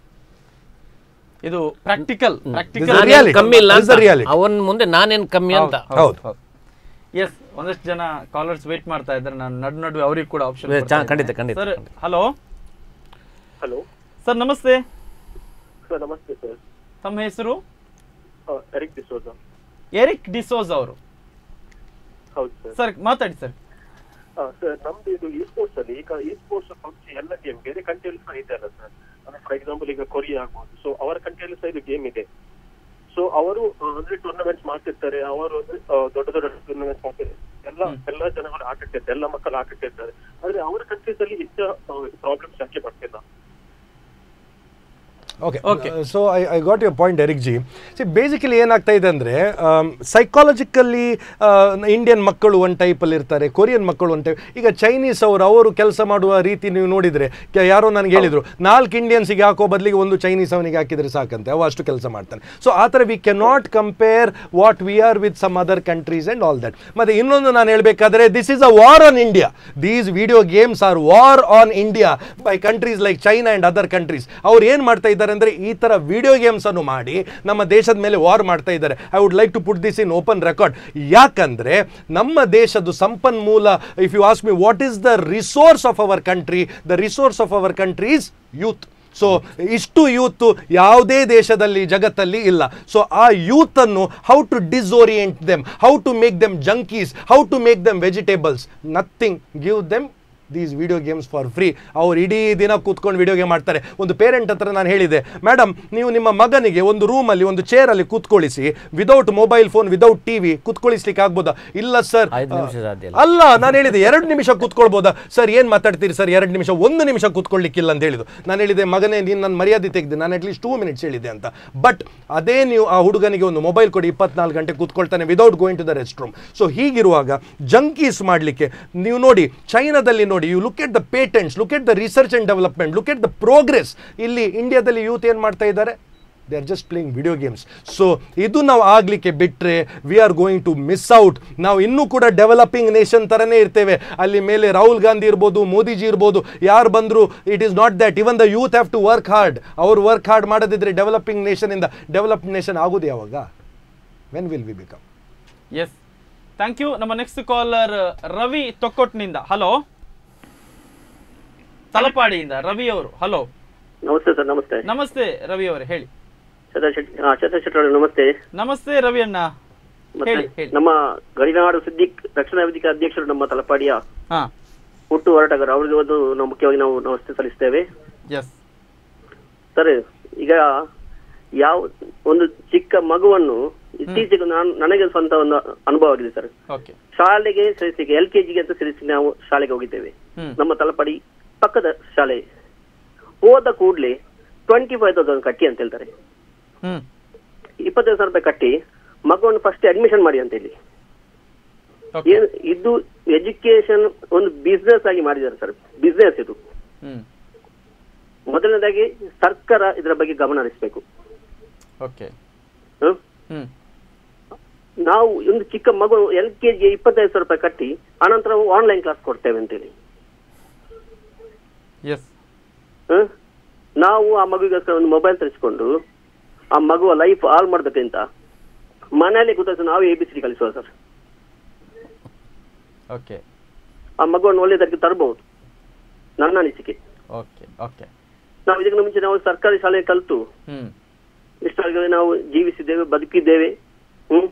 S1: ಇದು practical
S3: This is
S1: practical
S3: the
S2: ನಾನೇನ್
S3: reality.
S2: ಕಮ್ಮಿ ಇಲ್ಲ
S3: This is the reality.
S2: ಅವನ್ ಮುಂದೆ ನಾನೇನ್ ಕಮ್ಮಿ ಅಂತ
S3: ಹೌದು.
S1: ಎಸ್ ಒಂದಷ್ಟು ಜನ ಕಾಲರ್ಸ್ ವೇಟ್ ಮಾಡ್ತಾ ಇದ್ದಾರೆ ನಾನು ನಡು ನಡುವೆ ಅವ್ರಿಗೆ ಕೂಡ ಆಪ್ಷನ್
S2: ಏ, ಚಾ- ಖಂಡಿತ, ಖಂಡಿತ,
S1: ಸರ್
S2: ಖಂಡಿತ.
S1: ಹಲೋ
S6: ಹಲೋ
S1: ಸರ್ ನಮಸ್ತೆ
S6: ಸರ್ ನಮಸ್ತೆ ಸರ್
S1: ತಮ್ಮ ಹೆಸರು
S6: ಎರಿಕ್ ಡಿಸೋಜ
S1: ಎರಿಕ್ ಡಿಸೋಸ್ ಅವರು
S6: ಹೌದು ಸರ್
S1: ಸರ್ ಮಾತಾಡಿ ಸರ್
S6: ಸರ್ ನಮ್ದು ಇದು ಈ ಸ್ಪೋರ್ಟ್ಸ್ ಅಲ್ಲಿ ಈಗ ಈ ಸ್ಪೋರ್ಟ್ಸ್ ಪಬ್ಜಿ ಎಲ್ಲ ಗೇಮ್ ಬೇರೆ ಕಂಟ್ರಿಯಲ್ಲಿ ಸಹ ಇದೆ ಅಲ್ಲ ಸರ್ ಅಂದ್ರೆ ಫಾರ್ ಎಕ್ಸಾಂಪಲ್ ಈಗ ಕೊರಿಯಾ ಆಗ್ಬೋದು ಸೊ ಅವರ ಕಂಟ್ರಿಯಲ್ಲಿ ಸಹ ಇದು ಗೇಮ್ ಇದೆ ಸೊ ಅವರು ಆ, ಅಂದ್ರೆ ಟೂರ್ನಮೆಂಟ್ಸ್ ಮಾಡ್ತಿರ್ತಾರೆ ಅವರು ಅಂದ್ರೆ ಆ, ದೊಡ್ಡ ದೊಡ್ಡ ಟೂರ್ನಮೆಂಟ್ಸ್ ಮಾಡ್ತಿರ್ತಾರೆ ಎಲ್ಲ ಎಲ್ಲ ಜನಗಳು ಆಟಾಡ್ತಿರ್ತಾರೆ ಎಲ್ಲ ಮಕ್ಕಳು ಆಟಾಡ್ತಿರ್ತಾರೆ ಆದ್ರೆ ಅವರ ಕಂಟ್ರೀಸ್ ಅಲ್ಲಿ ಹೆಚ್ಚು ಪ್ರಾಬ್ಲಮ್ಸ್ ಯಾಕೆ ಬರ್ತಿಲ್ಲ
S3: okay
S1: Okay.
S3: So I I got your point Eric ji see basically ಏನಾಗ್ತಾ ಇದೆ ಅಂದರೆ ಸೈಕಾಲಜಿಕಲ್ಲಿ ಇಂಡಿಯನ್ ಮಕ್ಕಳು ಒಂದು ಟೈಪಲ್ಲಿ ಇರ್ತಾರೆ ಕೊರಿಯನ್ ಮಕ್ಕಳು ಒಂದು ಟೈಪ್ ಈಗ ಚೈನೀಸ್ ಅವರು ಅವರು ಕೆಲಸ ಮಾಡುವ ರೀತಿ ನೀವು ನೋಡಿದರೆ ಯಾರೋ ನನಗೆ ಹೇಳಿದರು ನಾಲ್ಕು ಇಂಡಿಯನ್ಸಿಗೆ ಹಾಕೋ ಬದಲಿಗೆ ಒಂದು ಚೈನೀಸ್ ಅವನಿಗೆ ಹಾಕಿದರೆ ಸಾಕಂತೆ ಅವ ಅಷ್ಟು ಕೆಲಸ ಮಾಡ್ತಾನೆ ಸೊ ಆ ಥರ we can not compare what we are with some other countries and all that ಮತ್ತು ಇನ್ನೊಂದು ನಾನು ಹೇಳಬೇಕಾದ್ರೆ this is a war on India these video games are war on India by countries like China and other countries ಅವ್ರು ಏನು ಮಾಡ್ತಾ ಇದ್ದಾರೆ ಅಂದರೆ ಈ ಥರ ವಿಡಿಯೋ ಗೇಮ್ಸ್ ಅನ್ನು ಮಾಡಿ ನಮ್ಮ ದೇಶದ ಮೇಲೆ ವಾರ್ ಮಾಡ್ತಾ ಇದ್ದಾರೆ I would like to put this in open record ಯಾಕಂದರೆ ನಮ್ಮ ದೇಶದ ಸಂಪನ್ಮೂಲ if you ask me what is the resource of our country the resource of our country is youth so ಇಷ್ಟು ಯೂತ್ ಯಾವುದೇ ದೇಶದಲ್ಲಿ ಜಗತ್ತಲ್ಲಿ ಇಲ್ಲ ಸೊ ಆ ಯೂತನ್ನು how to disorient them how to make them junkies how to make them vegetables nothing give them these video games for free ಅವ್ರು ಇಡೀ ದಿನ ಕೂತ್ಕೊಂಡು ವಿಡಿಯೋ ಗೇಮ್ ಮಾಡ್ತಾರೆ ಒಂದು ಪೇರೆಂಟ್ ಹತ್ರ ನಾನು ಹೇಳಿದೆ ಮೇಡಮ್ ನೀವು ನಿಮ್ಮ ಮಗನಿಗೆ ಒಂದು ರೂಮಲ್ಲಿ ಒಂದು ಚೇರಲ್ಲಿ ಕೂತ್ಕೊಳ್ಳಿಸಿ without mobile phone without TV ಕೂತ್ಕೊಳ್ಳಿಸ್ಲಿಕ್ಕೆ ಆಗ್ಬೋದಾ ಇಲ್ಲ ಸರ್
S2: ಐದು ನಿಮಿಷ ಸಾಧ್ಯ ಇಲ್ಲ.
S3: ಅಲ್ಲ ನಾನು ಹೇಳಿದೆ ಎರಡು ನಿಮಿಷ ಕೂತ್ಕೊಳ್ಬೋದಾ ಸರ್ ಏನು ಮಾತಾಡ್ತೀರಿ ಸರ್ ಎರಡು ನಿಮಿಷ ಒಂದು ನಿಮಿಷ ಕೂತ್ಕೊಳ್ಳಿಕ್ಕಿಲ್ಲ ಅಂತ ಹೇಳಿದ್ದು ನಾನು ಹೇಳಿದೆ ಮಗನೇ ನೀನು ನನ್ನ ಮರ್ಯಾದೆ ತೆಗೆದು ನಾನು ಅಟ್ಲೀಸ್ಟ್ ಟೂ ಮಿನಿಟ್ಸ್ ಹೇಳಿದೆ ಅಂತ ಬಟ್ ಅದೇ ನೀವು ಆ ಹುಡುಗನಿಗೆ ಒಂದು ಮೊಬೈಲ್ ಕೊಡಿ ಇಪ್ಪತ್ನಾಲ್ಕು ಗಂಟೆ ಕೂತ್ಕೊಳ್ತಾನೆ without going to the rest room so ಹೀಗಿರುವಾಗ ಜಂಕೀಸ್ ಮಾಡಲಿಕ್ಕೆ ನೀವು ನೋಡಿ ಚೈನಾದಲ್ಲಿ ನೋಡಿ you look at the patents look at the research and development look at the progress ಇಲ್ಲಿ ಇಂಡಿಯಾದಲ್ಲಿ ಯೂತ್ ಏನು ಮಾಡ್ತಾ ಇದ್ದಾರೆ they are just playing video games so ಇದು ನಾವು ಆಗಲಿಕ್ಕೆ ಬಿಟ್ಟರೆ we are going to miss out ನಾವು ಇನ್ನೂ ಕೂಡ ಡೆವಲಪಿಂಗ್ ನೇಷನ್ ಥರನೇ ಇರ್ತೇವೆ ಅಲ್ಲಿ ಮೇಲೆ ರಾಹುಲ್ ಗಾಂಧಿ ಇರ್ಬೋದು ಮೋದಿಜಿ ಇರ್ಬೋದು ಯಾರು ಬಂದರು it is not that even the youth have to work hard ಅವ್ರು ವರ್ಕ್ ಹಾರ್ಡ್ ಮಾಡದಿದ್ರೆ ಡೆವಲಪಿಂಗ್ ನೇಷನಿಂದ ಡೆವಲಪ್ಡ್ ನೇಷನ್ ಆಗೋದು ಯಾವಾಗ when will we become
S1: yes thank you ನಮ್ಮ ನೆಕ್ಸ್ಟ್ ಕಾಲರ್ ರವಿ ತೊಕ್ಕೊಟ್ನಿಂದ ಹಲೋ ತಲಪಾಡಿಯಿಂದ ರವಿ ಅವರು ಹಲೋ
S6: ನಮಸ್ತೆ ಸರ್ ನಮಸ್ತೆ
S1: ನಮಸ್ತೆ ರವಿ ಅವರೇ ಹೇಳಿ
S6: ಚಂದ್ರ ಶೆಟ್ಟಿ ಹಾ ಚಂದ್ರ ಶೆಟ್ಟಿ ಅವರೇ ನಮಸ್ತೆ
S1: ನಮಸ್ತೆ ರವಿ ಅಣ್ಣ
S6: ಮತ್ತೆ
S1: ಹೇಳಿ ಹೇಳಿ
S6: ನಮ್ಮ ಗಡಿನಾಡು ಸಿದ್ದಿಕ್ ರಕ್ಷಣಾ ವೇದಿಕೆ ಅಧ್ಯಕ್ಷರು ನಮ್ಮ ತಲಪಾಡಿಯ
S1: ಹಾ
S6: ಹುಟ್ಟು ಹೋರಾಟಗಾರ ಅವರಿಗೆ ಒಂದು ನಾವು ಮುಖ್ಯವಾಗಿ ನಾವು ನಮಸ್ತೆ ಸಲ್ಲಿಸ್ತೇವೆ
S1: ಎಸ್
S6: ಸರ್ ಈಗ ಯಾವ ಒಂದು ಚಿಕ್ಕ ಮಗುವನ್ನು ಇತ್ತೀಚೆಗೆ ನಾನು ನನಗೆ ಸ್ವಂತ ಒಂದು ಅನುಭವ ಆಗಿದೆ ಸರ್
S1: ಓಕೆ
S6: ಶಾಲೆಗೆ ಸೇರಿಸಿ ಎಲ್ ಕೆ ಜಿಗೆ ಅಂತ ಸೇರಿಸಿ ನಾವು ಶಾಲೆಗೆ ಹೋಗಿದ್ದೇವೆ
S1: ಹ್ಮ್
S6: ನಮ್ಮ ತಲಪಾಡಿ ಪಕ್ಕದ ಶಾಲೆ ಹೋದ ಕೂಡ್ಲೆ ಟ್ವೆಂಟಿ ಫೈವ್ ತೌಸಂಡ್ ಕಟ್ಟಿ ಅಂತ ಹೇಳ್ತಾರೆ
S1: ಹ್ಮ್
S6: ಇಪ್ಪತ್ತೈದು ಸಾವಿರ ರೂಪಾಯಿ ಕಟ್ಟಿ ಮಗುವನ್ನು ಫಸ್ಟ್ ಅಡ್ಮಿಷನ್ ಮಾಡಿ ಅಂತ ಹೇಳಿ
S1: ಓಕೆ
S6: ಏನು ಇದು ಎಜುಕೇಶನ್ ಒಂದು ಬಿಸ್ನೆಸ್ ಆಗಿ ಮಾಡಿದ್ದಾರೆ ಸರ್ ಬಿಸ್ನೆಸ್ ಇದು
S1: ಹ್ಮ್
S6: ಮೊದಲನೇದಾಗಿ ಸರ್ಕಾರ ಇದರ ಬಗ್ಗೆ ಗಮನ ಹರಿಸಬೇಕು
S1: ಓಕೆ
S6: ಹ್ಮ್?
S1: ಹ್ಮ್
S6: ನಾವು ಒಂದು ಚಿಕ್ಕ ಮಗು ಎಲ್ ಕೆ ಜಿಗೆ ಇಪ್ಪತ್ತೈದು ಸಾವಿರ ರೂಪಾಯಿ ಕಟ್ಟಿ ಆನಂತರ ಆನ್ಲೈನ್ ಕ್ಲಾಸ್ ಕೊಡ್ತೇವೆ ಅಂತೇಳಿ
S1: ಎಸ್
S6: ಹ್ಮ್? ನಾವು ಆ ಮಗುಗೋಸ್ಕರ ಒಂದು ಮೊಬೈಲ್ ತರಿಸ್ಕೊಂಡು ಆ ಮಗುವ ಲೈಫ್ ಹಾಳು ಮಾಡೋದಕ್ಕಿಂತ ಮನೆಯಲ್ಲಿ ಕೂತು ನಾವು ಎ ಬಿ ಸಿ ಕಲಿಸುವ ಸರ್
S1: ಓಕೆ
S6: ಆ ಮಗುವನ್ನು ಒಳ್ಳೆಯದಕ್ಕೆ ತರಬಹುದು ನನ್ನ ಅನಿಸಿಕೆ
S1: ಓಕೆ ಓಕೆ
S6: ನಾವು ಇದಕ್ಕೆ ಮುಂಚೆ ನಾವು ಸರ್ಕಾರಿ ಶಾಲೆ ಕಲಿತು
S1: ಹ್ಮ್
S6: ಇಷ್ಟಾಗಿ ನಾವು ಜೀವಿಸಿದ್ದೇವೆ ಬದುಕಿದ್ದೇವೆ ಹ್ಮ್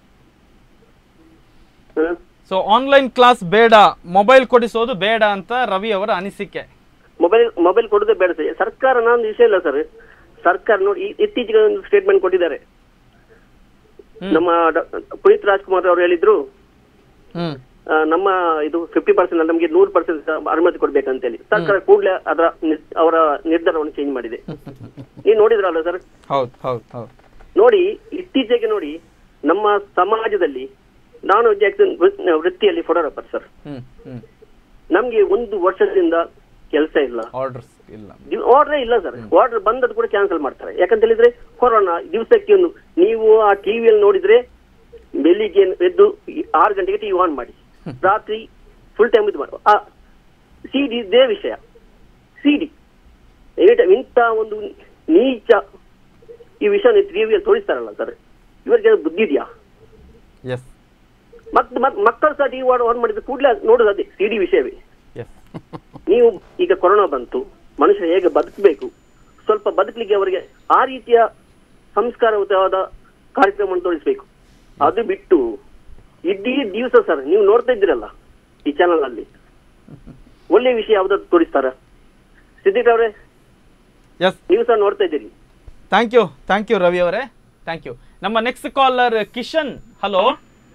S6: ಹ್ಮ್?
S1: ಸೊ ಆನ್ಲೈನ್ ಕ್ಲಾಸ್ ಬೇಡ ಮೊಬೈಲ್ ಕೊಡಿಸೋದು ಬೇಡ ಅಂತ ರವಿ ಅವರ ಅನಿಸಿಕೆ
S6: ಮೊಬೈಲ್ ಮೊಬೈಲ್ ಕೊಡೋದೇ ಬೇಡ ಸರ್ ಸರ್ಕಾರ ನಾನು ವಿಷಯ ಇಲ್ಲ ಸರ್ ಸರ್ಕಾರ ನೋಡಿ ಈ- ಇತ್ತೀಚೆಗೆ ಒಂದು ಸ್ಟೇಟ್ಮೆಂಟ್ ಕೊಟ್ಟಿದ್ದಾರೆ ನಮ್ಮ ಡ- ಪುನೀತ್ ರಾಜ್ಕುಮಾರ್ ಅವರು ಹೇಳಿದ್ರು
S1: ಹ್ಮ್
S6: ಆ, ನಮ್ಮ ಇದು ಫಿಫ್ಟಿ ಪರ್ಸೆಂಟ್ ನಮಗೆ ನೂರು ಪರ್ಸೆಂಟ್ ಅನುಮತಿ ಕೊಡ್ಬೇಕಂತೇಳಿ ಸರ್ಕಾರ ಕೂಡಲೇ ಅದರ ನಿ- ಅವರ ನಿರ್ಧಾರವನ್ನು ಚೇಂಜ್ ಮಾಡಿದೆ ನೀವು ನೋಡಿದ್ರಲ್ಲ ಸರ್
S1: ಹೌದು ಹೌದು ಹೌದು
S6: ನೋಡಿ ಇತ್ತೀಚೆಗೆ ನೋಡಿ ನಮ್ಮ ಸಮಾಜದಲ್ಲಿ ನಾನು ಜಾಕ್ಸನ್ ವೃ- ವೃತ್ತಿಯಲ್ಲಿ ಫೋಟೋಗ್ರಾಫರ್ ಸರ್
S1: ಹ್ಮ್ ಹ್ಮ್
S6: ನಮ್ಗೆ ಒಂದು ವರ್ಷದಿಂದ ಕೆಲಸ ಇಲ್ಲ
S1: ಆರ್ಡರ್ಸ್ ಇಲ್ಲ
S6: ಆರ್ಡರ್ ಇಲ್ಲ ಸರ್ ಆರ್ಡರ್ ಬಂದದ್ದು ಕೂಡ ಕ್ಯಾನ್ಸಲ್ ಮಾಡ್ತಾರೆ ಯಾಕಂತ ಹೇಳಿದ್ರೆ ಕೊರೋನಾ ದಿವಸಕ್ಕೆ ಒಂದು ನೀವು ಆ ಟಿವಿಯಲ್ಲಿ ನೋಡಿದ್ರೆ ಬೆಳಿಗ್ಗೆ ಎದ್ದು ಈ ಆರು ಗಂಟೆಗೆ ಟಿವಿ ಆನ್ ಮಾಡಿ ರಾತ್ರಿ ಫುಲ್ ಟೈಮ್ ಇದು ಮಾಡುವ ಆ ಸಿ ಡಿ ಇದೇ ವಿಷಯ ಸಿ ಡಿ ಎನಿ ಟೈಮ್ ಇಂಥ ಒಂದು ನೀಚ ಈ ವಿಷಯ ಟಿವಿಯಲ್ಲಿ ತೋರಿಸ್ತಾರಲ್ಲ ಸರ್ ಇವರಿಗೆ ಬುದ್ಧಿ ಇದೆಯಾ
S1: ಎಸ್
S6: ಮತ್ತೆ ಮತ್ತೆ ಮಕ್ಕಳು ಸಹ ಟಿವಿ ಆನ್ ಮಾಡಿದ ಕೂಡಲೇ ನೋಡೋದು ಅದೇ ಸಿ ಡಿ ವಿಷಯವೇ
S1: ಎಸ್
S6: ನೀವು ಈಗ ಕೊರೋನಾ ಬಂತು ಮನುಷ್ಯ ಹೇಗೆ ಬದುಕಬೇಕು ಸ್ವಲ್ಪ ಬದುಕಲಿಕ್ಕೆ ಅವರಿಗೆ ಆ ರೀತಿಯ ಸಂಸ್ಕಾರಯುತವಾದ ಕಾರ್ಯಕ್ರಮವನ್ನು ತೋರಿಸಬೇಕು ಅದು ಬಿಟ್ಟು ಇಡೀ ದಿವಸ ಸರ್ ನೀವು ನೋಡ್ತಾ ಇದ್ದೀರಲ್ಲ ಈ ಚಾನಲ್ ಅಲ್ಲಿ ಒಳ್ಳೆ ವಿಷಯ ಯಾವ್ದಾದ್ರು ತೋರಿಸ್ತಾರ ಸಿದ್ದಿಕ್ ಅವರೇ
S1: ಎಸ್
S6: ನೀವು ಸಹ ನೋಡ್ತಾ ಇದ್ದೀರಿ
S1: thank you thank you Ravi ಅವರೇ ಥ್ಯಾಂಕ್ ಯು ನಮ್ಮ next caller Kishan hello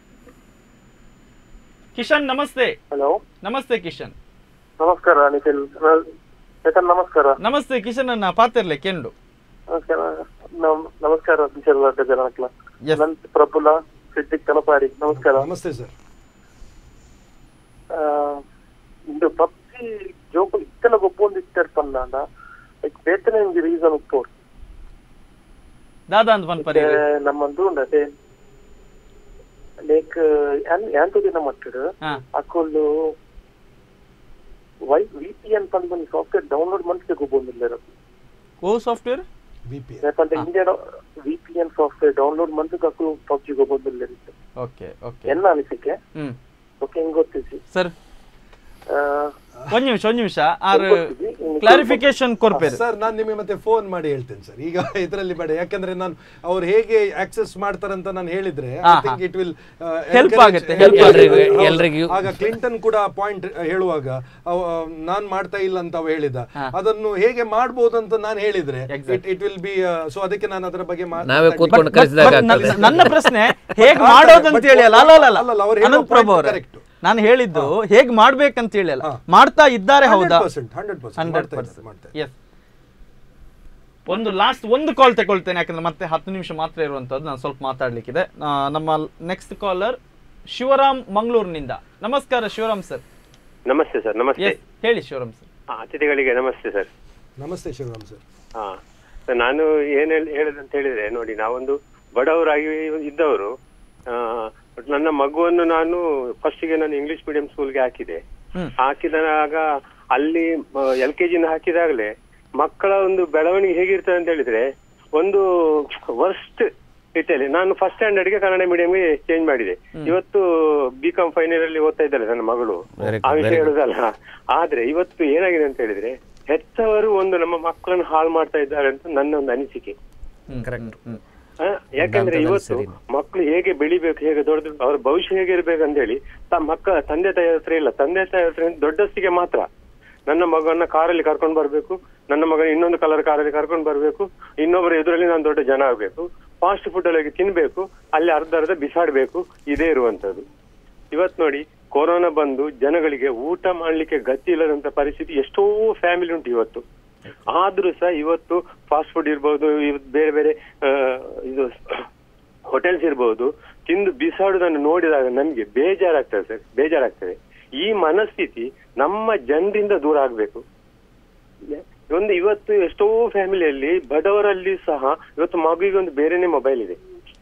S1: Kishan ನಮಸ್ತೆ
S8: ಹಲೋ
S1: ನಮಸ್ತೆ ಕಿಶನ್
S8: ನಮಸ್ಕಾರ ನಿಖಿಲ್ ನಿಖಿಲ್ ನಮಸ್ಕಾರ
S1: ನಮಸ್ತೆ ಕಿಶನ್ ಅನ್ನ ಪಾತಿರ್ಲೆ ಕೆಂಡು
S8: ನಮಸ್ಕಾರ ನಮ್- ನಮಸ್ಕಾರ ನಿಖಿಲ್ ಜನಕ್ಲ
S1: Yes.
S8: ನಂತ್ ಪ್ರಫುಲ್ಲ ಸಿದ್ದಿಕ್ ತಲಪಾರಿ ನಮಸ್ಕಾರ
S3: ನಮಸ್ತೆ ಸರ್
S8: ಆ, ಇಂದು ಪಬ್ಜಿ ಜೋಕು ಇತ್ತೆಲ್ಲ ಗೊಬ್ಬೊಂದು ಇತ್ತಾರೆ ಪಂಡ ಲೈಕ್ ಬೇತನೆ ಒಂದು ರೀಸನ್ ಉಪ್ಪೋಡು
S1: ದಾದಾ ಅಂತ ಬಂದ್ ಪರಿ
S8: ನಮ್ಮಂದು ಉಂಡದೆ ಲೈಕ್ ಯಾಂತು ದಿನ ಮಟ್ಟಡು
S1: ಹಾ
S8: ಅಕ್ಕೊಂಡು ವೈ ವಿ ಪಿ ಎನ್ ಪಂದ್ ಒಂದು ಸಾಫ್ಟ್ವೇರ್ ಡೌನ್ಲೋಡ್ ಮಾಡ್ಲಿಕ್ಕೆ ಗೊಬ್ಬೊಂದಿಲ್ಲ
S1: ಓ ಸಾಫ್ಟ್ವೇರ್
S3: ವಿ ಪಿ
S8: ಯಾಕಂದ್ರೆ India V P N software download ಮಾಡ್ಲಿಕ್ಕೆ ಪಬ್ಜಿ ಗೊಬ್ಬೊಂದಿಲ್ಲ
S1: ಓಕೆ ಓಕೆ
S8: ಎನ್ನ ಅನಿಸಿಕೆ
S1: ಹ್ಮ್
S8: ಓಕೆ ಹೆಂಗ್ ಗೊತ್ತಿಸಿ
S1: ಸರ್ ಒಂದ್ ನಿಮಿಷ ಒಂದ್ ನಿಮಿಷ ಆರ್
S8: ಗೊತ್ತಿದೆ.
S1: ಕ್ಲಾರಿಫಿಕೇಶನ್ ಕೊರ್ಪೇರು
S3: ಸರ್ ನಾನು ನಿಮಗೆ ಮತ್ತೆ ಫೋನ್ ಮಾಡಿ ಹೇಳ್ತೇನೆ ಸರ್ ಈಗ ಇದರಲ್ಲಿ ಬೇಡ ಯಾಕಂದ್ರೆ ನಾನು ಅವ್ರು ಹೇಗೆ ಆಕ್ಸೆಸ್ ಮಾಡ್ತಾರಂತ ನಾನು ಹೇಳಿದ್ರೆ
S1: ಹಾ,
S3: I think it will
S1: Help ಆಗುತ್ತೆ, help
S2: ಆಗುತ್ತೆ. ಎಲ್ರಿಗೂ-
S3: ಆಗ ಕ್ಲಿಂಟನ್ ಕೂಡ ಪಾಯಿಂಟ್ ಹೇಳುವಾಗ ಅವ, ನಾನ್ ಮಾಡ್ತಾ ಇಲ್ಲ ಅಂತ ಅವ ಹೇಳಿದ ಅದನ್ನು ಹೇಗೆ ಮಾಡ್ಬೋದು ಅಂತ ನಾನು ಹೇಳಿದ್ರೆ
S1: Exactly.
S3: It will be so ಅದಕ್ಕೆ ನಾನು ಅದರ ಬಗ್ಗೆ ಮಾತಾಡ್ಲಿಕ್ಕೆ-
S2: ನಾವೇ ಕೂತ್ಕೊಂಡು
S1: But-
S2: ಕಲಿಸಿದಾಗ
S1: but
S2: ಆಗ್ತದೆ
S1: ನನ್ನ- ನನ್ನ ಪ್ರಶ್ನೆ ಹೇಗ್
S3: ಆಗ್ತದೆ,
S1: ಮಾಡೋದಂತ
S3: but
S1: ಹೇಳಿ ಅಲ್ಲ ಅಲ್ಲ ಅಲ್ಲ,
S3: ಅಲ್ಲ,
S1: ಅಲ್ಲ
S3: ಅವ್ರು ಹೇಳೋ
S1: ಅನಂತ್ ಪ್ರಭು
S3: point
S1: ಅವರೇ
S3: correct.
S1: ನಾನು ಹೇಳಿದ್ದು ಹೇಗ್ ಮಾಡ್ಬೇಕಂತ ಹೇಳಿ ಅಲ್ಲ
S3: ಹಾ.
S1: ಮಾಡ್ತಾ ಇದ್ದಾರೆ ಹೌದಾ
S3: 100%, 100%
S1: ಹಂಡ್ರೆಡ್
S3: ಮಾಡ್ತಾ ಇದ್ದಾರೆ, ಮಾಡ್ತಾ ಇದ್ದಾರೆ.
S1: ಎಸ್ ಒಂದು ಲಾಸ್ಟ್ ಒಂದು ಕಾಲ್ ತಗೊಳ್ತೇನೆ ಯಾಕಂದ್ರೆ ಮತ್ತೆ ಹತ್ತು ನಿಮಿಷ ಮಾತ್ರ ಇರುವಂತದ್ದು ನಾನು ಸ್ವಲ್ಪ ಮಾತಾಡ್ಲಿಕ್ಕಿದೆ ಆ, ನಮ್ಮ ನೆಕ್ಸ್ಟ್ ಕಾಲರ್ ಶಿವರಾಮ್ ಮಂಗಳೂರಿನಿಂದ ನಮಸ್ಕಾರ ಶಿವರಾಮ್ ಸರ್
S9: ನಮಸ್ತೆ ಸರ್ ನಮಸ್ತೆ
S1: ಎಸ್ ಹೇಳಿ ಶಿವರಾಮ್ ಸರ್
S9: ಆ, ಅತಿಥಿಗಳಿಗೆ ನಮಸ್ತೆ ಸರ್
S3: ನಮಸ್ತೆ ಶಿವರಾಮ್ ಸರ್
S9: ಹಾ ಸರ್ ನಾನು ಏನ್ ಹೇಳ್- ಹೇಳುದಂತ ಹೇಳಿದ್ರೆ ನೋಡಿ ನಾವೊಂದು ಬಡವರಾಗಿ ಇದ್ದವರು ಆ, ನನ್ನ ಮಗುವನ್ನು ನಾನು ಫಸ್ಟಿಗೆ ನಾನು ಇಂಗ್ಲಿಷ್ ಮೀಡಿಯಂ ಸ್ಕೂಲ್ಗೆ ಹಾಕಿದೆ
S1: ಹ್ಮ್.
S9: ಹಾಕಿದಾಗ ಅಲ್ಲಿ ಎಲ್ ಕೆ ಜಿನ ಹಾಕಿದಾಗಲೇ ಮಕ್ಕಳ ಒಂದು ಬೆಳವಣಿಗೆ ಹೇಗಿರ್ತದೆ ಅಂತ ಹೇಳಿದ್ರೆ ಒಂದು ವರ್ಸ್ಟ್ ಇಟ್ಟಲ್ಲಿ ನಾನು ಫಸ್ಟ್ ಸ್ಟ್ಯಾಂಡರ್ಡ್ಗೆ ಕನ್ನಡ ಮೀಡಿಯಂಗೆ ಚೇಂಜ್ ಮಾಡಿದೆ ಇವತ್ತು ಬಿ ಕಾಮ್ ಫೈನಲ್ ಅಲ್ಲಿ ಓದ್ತಾ ಇದ್ದಾಳೆ ನನ್ನ ಮಗಳು
S2: Very
S9: ಆ
S2: good,
S9: ವಿಷಯ
S2: very good.
S9: ಹೇಳುದಲ್ಲ ಆದ್ರೆ ಇವತ್ತು ಏನಾಗಿದೆ ಅಂತ ಹೇಳಿದ್ರೆ ಹೆತ್ತವರು ಒಂದು ನಮ್ಮ ಮಕ್ಕಳನ್ನು ಹಾಳು ಮಾಡ್ತಾ ಇದ್ದಾರೆ ಅಂತ ನನ್ನ ಒಂದು ಅನಿಸಿಕೆ
S2: ಕರೆಕ್ಟ್
S9: ಆ, ಯಾಕಂದ್ರೆ
S2: ಹಂತದಲ್ಲಿ
S9: ಇವತ್ತು
S2: ಸರಿ.
S9: ಮಕ್ಕಳು ಹೇಗೆ ಬೆಳಿಬೇಕು ಹೇಗೆ ದೊಡ್ಡ ಅವ್ರ ಭವಿಷ್ಯ ಹೇಗೆ ಇರ್ಬೇಕು ಅಂತ ಹೇಳಿ ತಮ್ಮ ಮಕ್ಕಳ ತಂದೆ ತಾಯಿ ಹತ್ರ ಇಲ್ಲ ತಂದೆ ತಾಯಿ ಹತ್ರ ದೊಡ್ಡಸ್ತಿಗೆ ಮಾತ್ರ ನನ್ನ ಮಗನ್ನ ಕಾರಲ್ಲಿ ಕರ್ಕೊಂಡು ಬರ್ಬೇಕು ನನ್ನ ಮಗನ ಇನ್ನೊಂದು ಕಲರ್ ಕಾರಲ್ಲಿ ಕರ್ಕೊಂಡು ಬರ್ಬೇಕು ಇನ್ನೊಬ್ಬರ ಎದುರಲ್ಲಿ ನಾನು ದೊಡ್ಡ ಜನ ಆಗ್ಬೇಕು ಫಾಸ್ಟ್ ಫುಡ್ ಅಲ್ಲಿ ತಿನ್ಬೇಕು ಅಲ್ಲಿ ಅರ್ಧ ಅರ್ಧ ಬಿಸಾಡ್ಬೇಕು ಇದೇ ಇರುವಂತದ್ದು ಇವತ್ ನೋಡಿ ಕೊರೋನಾ ಬಂದು ಜನಗಳಿಗೆ ಊಟ ಮಾಡ್ಲಿಕ್ಕೆ ಗತಿ ಇಲ್ಲದಂತ ಪರಿಸ್ಥಿತಿ ಎಷ್ಟೋ ಫ್ಯಾಮಿಲಿ ಉಂಟು ಇವತ್ತು ಆದ್ರೂ ಸಹ ಇವತ್ತು ಫಾಸ್ಟ್ ಫುಡ್ ಇರ್ಬೋದು ಇವತ್ತು ಬೇರೆ ಬೇರೆ ಆ, ಇದು ಹೋಟೆಲ್ಸ್ ಇರ್ಬೋದು ತಿಂದು ಬಿಸಾಡುದನ್ನು ನೋಡಿದಾಗ ನಮ್ಗೆ ಬೇಜಾರಾಗ್ತದೆ ಸರ್ ಬೇಜಾರಾಗ್ತದೆ ಈ ಮನಸ್ಥಿತಿ ನಮ್ಮ ಜನರಿಂದ ದೂರ ಆಗ್ಬೇಕು ಒಂದು ಇವತ್ತು ಎಷ್ಟೋ ಫ್ಯಾಮಿಲಿಯಲ್ಲಿ ಬಡವರಲ್ಲಿ ಸಹ ಇವತ್ತು ಮಗುವಿಗೆ ಒಂದು ಬೇರೆನೆ ಮೊಬೈಲ್ ಇದೆ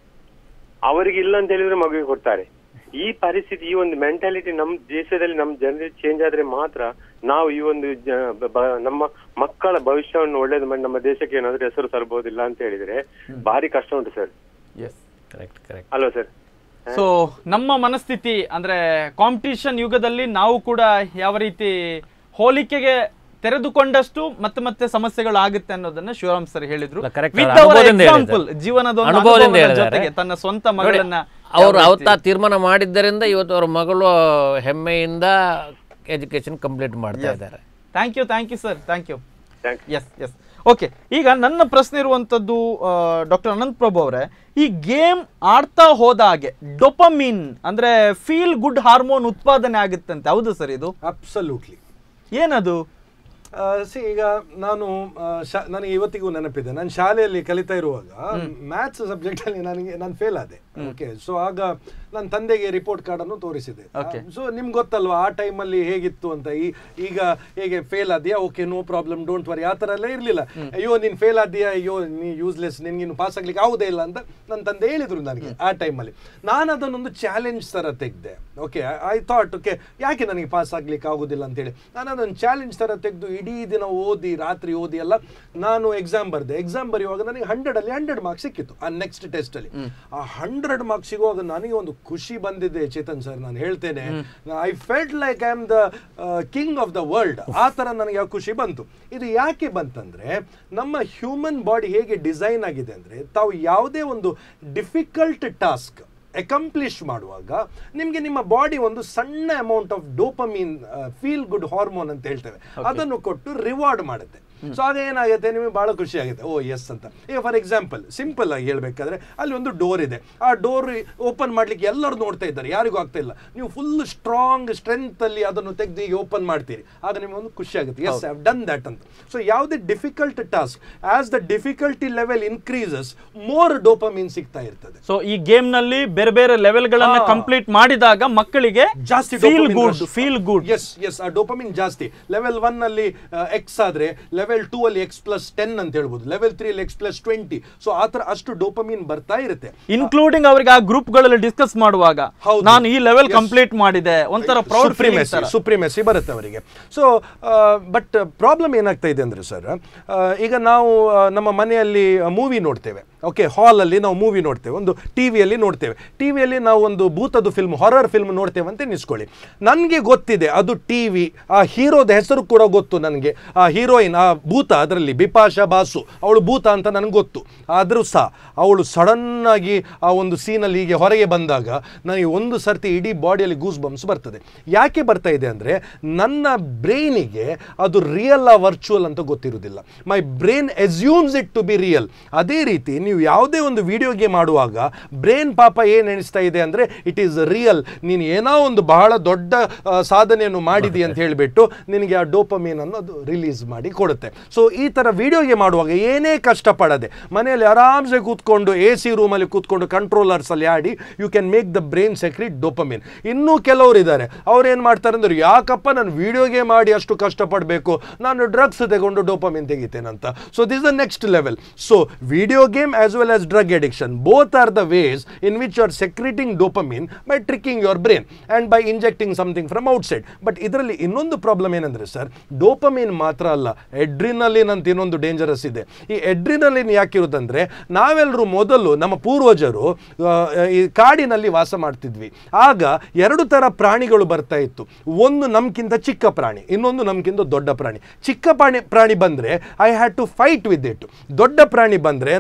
S9: ಅವರಿಗೆ ಇಲ್ಲ ಅಂತ ಹೇಳಿದ್ರೆ ಮಗುವಿಗೆ ಕೊಡ್ತಾರೆ ಈ ಪರಿಸ್ಥಿತಿ ಈ ಒಂದು ಮೆಂಟಾಲಿಟಿ ನಮ್ಮ ದೇಶದಲ್ಲಿ ನಮ್ಮ ಜನರಿಗೆ ಚೇಂಜ್ ಆದ್ರೆ ಮಾತ್ರ ನಾವು ಈ ಒಂದು ಜ- ಬ- ಬ- ನಮ್ಮ ಮಕ್ಕಳ ಭವಿಷ್ಯವನ್ನು ಒಳ್ಳೇದು ಮಾಡಿ ನಮ್ಮ ದೇಶಕ್ಕೆ ಏನಾದ್ರೂ ಹೆಸರು ತರಬಹುದಿಲ್ಲ ಅಂತ ಹೇಳಿದ್ರೆ ಭಾರಿ ಕಷ್ಟ ಉಂಟು ಸರ್
S1: ಎಸ್
S2: ಕರೆಕ್ಟ್ ಕರೆಕ್ಟ್
S9: ಅಲ್ವಾ ಸರ್
S1: ಸೊ ನಮ್ಮ ಮನಸ್ಥಿತಿ ಅಂದ್ರೆ ಕಾಂಪಿಟಿಷನ್ ಯುಗದಲ್ಲಿ ನಾವು ಕೂಡ ಯಾವ ರೀತಿ ಹೋಲಿಕೆಗೆ ತೆರೆದುಕೊಂಡಷ್ಟು ಮತ್ತೆ ಮತ್ತೆ ಸಮಸ್ಯೆಗಳು ಆಗುತ್ತೆ ಅನ್ನೋದನ್ನ ಶಿವರಾಮ್ ಸರ್ ಹೇಳಿದ್ರು
S2: ಇಲ್ಲ, correct.
S1: With
S2: ಅವ್ರ
S1: our
S2: ಅನುಭವದಿಂದ
S1: example,
S2: ಹೇಳಿದ್ದಾರೆ.
S1: ಜೀವನದ ಒಂದು
S2: ಅನುಭವದಿಂದ
S1: ಅನುಭವದ
S2: ಹೇಳಿದ್ದಾರೆ.
S1: ಜೊತೆಗೆ ತನ್ನ ಸ್ವಂತ
S2: ನೋಡಿ,
S1: ಮಗಳನ್ನ
S2: ಅವರು ಅವತ್ತ ತೀರ್ಮಾನ ಮಾಡಿದ್ದರಿಂದ ಇವತ್ತು ಅವ್ರ ಮಗಳು ಹೆಮ್ಮೆಯಿಂದ ಎಜುಕೇಶನ್ ಕಂಪ್ಲೀಟ್ ಮಾಡ್ತಾ ಇದ್ದಾರೆ
S1: thank you thank you sir thank you
S9: thank
S1: yes yes okay ಈಗ ನನ್ನ ಪ್ರಶ್ನೆ ಇರುವಂಥದ್ದು ಡಾಕ್ಟರ್ ಅನಂತ್ ಪ್ರಭು ಅವರೇ ಈ ಗೇಮ್ ಆಡ್ತಾ ಹೋದ ಹಾಗೆ ಡೊಪಮೀನ್ ಅಂದ್ರೆ ಫೀಲ್ ಗುಡ್ ಹಾರ್ಮೋನ್ ಉತ್ಪಾದನೆ ಆಗುತ್ತಂತೆ ಹೌದು ಸರ್ ಇದು
S3: ಅಬ್ಸಲ್ಯೂಟ್ಲಿ
S1: ಏನದು
S3: ಸಿ ಈಗ ನಾನು ಆ, ಶಾ- ನನಗೆ ಇವತ್ತಿಗೂ ನೆನಪಿದೆ ನಾನು ಶಾಲೆಯಲ್ಲಿ ಕಲಿತಾ ಇರುವಾಗ ಮ್ಯಾಥ್ಸ್ ಸಬ್ಜೆಕ್ಟ್ ಅಲ್ಲಿ ನನಗೆ ನಾನು ಫೇಲ್ ಆದೆ ಓಕೆ ಸೊ ಆಗ ನನ್ನ ತಂದೆಗೆ ರಿಪೋರ್ಟ್ ಕಾರ್ಡ್ ಅನ್ನು ತೋರಿಸಿದೆ
S1: Okay.
S3: ಸೊ ನಿಮ್ಗೆ ಗೊತ್ತಲ್ವಾ ಆ ಟೈಮಲ್ಲಿ ಹೇಗಿತ್ತು ಅಂತ ಈ ಈಗ ಹೇಗೆ ಫೇಲ್ ಆದ್ಯಾ okay no problem don't worry ಆ ಥರ ಎಲ್ಲ ಇರಲಿಲ್ಲ ಅಯ್ಯೋ ನೀನು ಫೇಲ್ ಆದ್ಯಾ ಅಯ್ಯೋ ನೀ ಯೂಸ್ಲೆಸ್ ನಿನ್ಗಿನ್ನು ಪಾಸ್ ಆಗ್ಲಿಕ್ಕೆ ಆಗುದೇ ಇಲ್ಲ ಅಂತ ನನ್ನ ತಂದೆ ಹೇಳಿದ್ರು ನನಗೆ ಆ ಟೈಮಲ್ಲಿ ನಾನು ಅದನ್ನೊಂದು ಚಾಲೆಂಜ್ ಥರ ತೆಗೆದೆ ಓಕೆ ಐ ಥಾಟ್ ಓಕೆ ಯಾಕೆ ನನಗೆ ಪಾಸ್ ಆಗ್ಲಿಕ್ಕೆ ಆಗುದಿಲ್ಲ ಅಂತೇಳಿ ನಾನು ಅದನ್ನು ಚಾಲೆಂಜ್ ಥರ ತೆಗೆದು ಇಡೀ ದಿನ ಓದಿ ರಾತ್ರಿ ಓದಿ ಎಲ್ಲ ನಾನು ಎಕ್ಸಾಮ್ ಬರ್ದೆ ಎಕ್ಸಾಮ್ ಬರೆಯುವಾಗ ನನಗೆ ಹಂಡ್ರೆಡ್ ಅಲ್ಲಿ ಹಂಡ್ರೆಡ್ ಮಾರ್ಕ್ಸ್ ಸಿಕ್ಕಿತ್ತು ಆ ನೆಕ್ಸ್ಟ್ ಟೆಸ್ಟ್ ಅಲ್ಲಿ ಆ ಹಂಡ್ರೆಡ್ ಮಾರ್ಕ್ಸ್ ಸಿಗುವಾಗ ನನಗೆ ಒಂದು ಖುಷಿ ಬಂದಿದೆ ಚೇತನ್ ಸರ್ ನಾನು ಹೇಳ್ತೇನೆ I felt like I am the king of the world ಆ ಥರ ನನಗೆ ಆ ಖುಷಿ ಬಂತು ಇದು ಯಾಕೆ ಬಂತಂದ್ರೆ ನಮ್ಮ ಹ್ಯೂಮನ್ ಬಾಡಿ ಹೇಗೆ ಡಿಸೈನ್ ಆಗಿದೆ ಅಂದ್ರೆ ತಾವು ಯಾವುದೇ ಒಂದು ಡಿಫಿಕಲ್ಟ್ ಟಾಸ್ಕ್ ಅಕಂಪ್ಲಿಷ್ ಮಾಡುವಾಗ ನಿಮಗೆ ನಿಮ್ಮ ಬಾಡಿ ಒಂದು ಸಣ್ಣ amount of dopamine feel good hormone ಅಂತ ಹೇಳ್ತೇವೆ ಅದನ್ನು ಕೊಟ್ಟು ರಿವಾರ್ಡ್ ಮಾಡುತ್ತೆ ಸೊ ಆಗ ಏನಾಗುತ್ತೆ ನಿಮಗೆ ಬಹಳ ಖುಷಿ ಆಗುತ್ತೆ ಓ ಎಸ್ ಅಂತ ಈಗ ಫಾರ್ ಎಕ್ಸಾಂಪಲ್ ಸಿಂಪಲ್ ಆಗಿ ಹೇಳ್ಬೇಕಾದ್ರೆ ಅಲ್ಲಿ ಒಂದು ಡೋರ್ ಇದೆ ಆ ಡೋರ್ ಓಪನ್ ಮಾಡ್ಲಿಕ್ಕೆ ಎಲ್ಲರೂ ನೋಡ್ತಾ ಇದ್ದಾರೆ ಯಾರಿಗೂ ಆಗ್ತಾ ಇಲ್ಲ ನೀವು ಫುಲ್ ಸ್ಟ್ರಾಂಗ್ ಸ್ಟ್ರೆಂತ್ ಅಲ್ಲಿ ಅದನ್ನು ತೆಗೆದು ಈಗ ಓಪನ್ ಮಾಡ್ತೀರಿ ಆಗ ನಿಮಗೆ ಒಂದು ಖುಷಿ ಆಗುತ್ತೆ ಎಸ್ ಹ್ಯಾವ್ ಡನ್ ದಟ್ ಅಂತ ಸೊ ಯಾವುದೇ difficult task as the difficulty level increases more dopamine ಸಿಗ್ತಾ ಇರ್ತದೆ
S1: ಸೊ ಈ ಗೇಮ್ ನಲ್ಲಿ ಬೇರೆ ಬೇರೆ ಲೆವೆಲ್ ಗಳನ್ನ
S3: ಹಾ.
S1: ಕಂಪ್ಲೀಟ್ ಮಾಡಿದಾಗ ಮಕ್ಕಳಿಗೆ
S3: ಜಾಸ್ತಿ
S1: feel good feel good
S3: yes yes ಆ ಡೋಪಮಿನ್ ಜಾಸ್ತಿ ಲೆವೆಲ್ ಒನ್ ಅಲ್ಲಿ ಎಕ್ಸ್ ಆದ್ರೆ ಲೆವೆಲ್ ಟೂ ಅಲ್ಲಿ ಎಕ್ಸ್ ಪ್ಲಸ್ ಟೆನ್ ಅಂತ ಹೇಳ್ಬೋದು ಲೆವೆಲ್ ತ್ರೀ ಅಲ್ಲಿ ಎಕ್ಸ್ ಪ್ಲಸ್ ಟ್ವೆಂಟಿ ಸೊ ಆ ಥರ ಅಷ್ಟು ಡೋಪಮಿನ್ ಬರ್ತಾ ಇರುತ್ತೆ
S1: ಇನ್ಕ್ಲೂಡಿಂಗ್ ಅವರಿಗೆ ಆ ಗ್ರೂಪ್ ಗಳಲ್ಲಿ ಡಿಸ್ಕಸ್ ಮಾಡುವಾಗ
S3: ಹೌದು.
S1: ನಾನು ಈ ಲೆವೆಲ್
S3: Yes.
S1: ಕಂಪ್ಲೀಟ್ ಮಾಡಿದೆ ಒಂಥರ ಪ್ರೌಡ್
S3: ಸುಪ್ರಿಮೆಸಿ ಸುಪ್ರಿಮೆಸಿ ಬರುತ್ತೆ ಅವರಿಗೆ ಸೊ ಬಟ್ ಪ್ರಾಬ್ಲಮ್ ಏನಾಗ್ತಾ ಇದೆ ಅಂದರೆ ಸರ್ ಈಗ ನಾವು ಆ, ನಮ್ಮ ಮನೆಯಲ್ಲಿ ಮೂವಿ ನೋಡ್ತೇವೆ ಓಕೆ ಹಾಲಲ್ಲಿ ನಾವು ಮೂವಿ ನೋಡ್ತೇವೆ ಒಂದು ಟಿ ವಿಯಲ್ಲಿ ನೋಡ್ತೇವೆ ಟಿ ವಿಯಲ್ಲಿ ನಾವು ಒಂದು ಭೂತದ್ದು ಫಿಲ್ಮ್ ಹಾರರ್ ಫಿಲ್ಮ್ ನೋಡ್ತೇವೆ ಅಂತ ಎನಿಸ್ಕೊಳ್ಳಿ ನನಗೆ ಗೊತ್ತಿದೆ ಅದು ಟಿ ವಿ ಆ ಹೀರೋದ ಹೆಸರು ಕೂಡ ಗೊತ್ತು ನನಗೆ ಆ ಹೀರೋಯಿನ್ ಆ ಭೂತ ಅದರಲ್ಲಿ ಬಿಪಾಶಾ ಬಾಸು ಅವಳು ಭೂತ ಅಂತ ನನಗೆ ಗೊತ್ತು ಆದರೂ ಸಹ ಅವಳು ಸಡನ್ನಾಗಿ ಆ ಒಂದು ಸೀನಲ್ಲಿ ಹೀಗೆ ಹೊರಗೆ ಬಂದಾಗ ನನಗೆ ಒಂದು ಸರ್ತಿ ಇಡೀ ಬಾಡಿಯಲ್ಲಿ ಗೂಸ್ ಬಂಪ್ಸ್ ಬರ್ತದೆ ಯಾಕೆ ಬರ್ತಾ ಇದೆ ಅಂದರೆ ನನ್ನ ಬ್ರೈನಿಗೆ ಅದು ರಿಯಲ್ ಆ ವರ್ಚುವಲ್ ಅಂತ ಗೊತ್ತಿರುವುದಿಲ್ಲ my brain assumes it to be real ಅದೇ ರೀತಿ ನೀವು ಯಾವುದೇ ಒಂದು ವಿಡಿಯೋ ಗೇಮ್ ಆಡುವಾಗ ಬ್ರೈನ್ ಪಾಪ ಏನು ಎಣಿಸ್ತಾ ಇದೆ ಅಂದರೆ ಇಟ್ ಈಸ್ ರಿಯಲ್ ನೀನು ಏನೋ ಒಂದು ಬಹಳ ದೊಡ್ಡ ಆ, ಸಾಧನೆಯನ್ನು ಮಾಡಿದಿ ಅಂತ ಹೇಳಿಬಿಟ್ಟು ನಿನಗೆ ಆ ಡೋಪಮೀನ್ ಅನ್ನು ಅದು ರಿಲೀಸ್ ಮಾಡಿ ಕೊಡುತ್ತೆ ಸೊ ಈ ಥರ ವಿಡಿಯೋ ಗೇಮ್ ಆಡುವಾಗ ಏನೇ ಕಷ್ಟಪಡದೆ ಮನೆಯಲ್ಲಿ ಆರಾಮ್ಸೆ ಕೂತ್ಕೊಂಡು ಎ ಸಿ ರೂಮಲ್ಲಿ ಕೂತ್ಕೊಂಡು ಕಂಟ್ರೋಲರ್ಸಲ್ಲಿ ಆಡಿ you can make the brain secrete dopamine ಇನ್ನೂ ಕೆಲವರು ಇದ್ದಾರೆ ಅವ್ರು ಏನು ಮಾಡ್ತಾರೆ ಅಂದ್ರೆ ಯಾಕಪ್ಪ ನಾನು ವಿಡಿಯೋ ಗೇಮ್ ಆಡಿ ಅಷ್ಟು ಕಷ್ಟಪಡಬೇಕು ನಾನು ಡ್ರಗ್ಸ್ ತಗೊಂಡು ಡೋಪಮೀನ್ ತೆಗಿತೇನಂತ so this the next level so video game as well as drug addiction both are the ways in which you are secreting dopamine by tricking your brain and by injecting something from outside but ಇದರಲ್ಲಿ ಇನ್ನೊಂದು problem ಏನಂದ್ರೆ sir ಡೋಪಮೀನ್ ಮಾತ್ರ ಅಲ್ಲ ಎಡ್ರಿನಲಿನ್ ಅಂತ ಇನ್ನೊಂದು dangerous ಇದೆ ಈ ಎಡ್ರಿನಲಿನ್ ಯಾಕಿರುತ್ತಂದ್ರೆ ನಾವೆಲ್ಲರೂ ಮೊದಲು ನಮ್ಮ ಪೂರ್ವಜರು ಆ, ಈ ಕಾಡಿನಲ್ಲಿ ವಾಸ ಮಾಡ್ತಿದ್ವಿ ಆಗ ಎರಡು ಥರ ಪ್ರಾಣಿಗಳು ಬರ್ತಾ ಇತ್ತು ಒಂದು ನಮ್ಗಿಂತ ಚಿಕ್ಕ ಪ್ರಾಣಿ ಇನ್ನೊಂದು ನಮ್ಗಿಂತ ದೊಡ್ಡ ಪ್ರಾಣಿ ಚಿಕ್ಕ ಪ್ರಾಣಿ ಪ್ರಾಣಿ ಬಂದರೆ I had to fight with it ದೊಡ್ಡ ಪ್ರಾಣಿ ಬಂದರೆ ನಾನು ಓಡ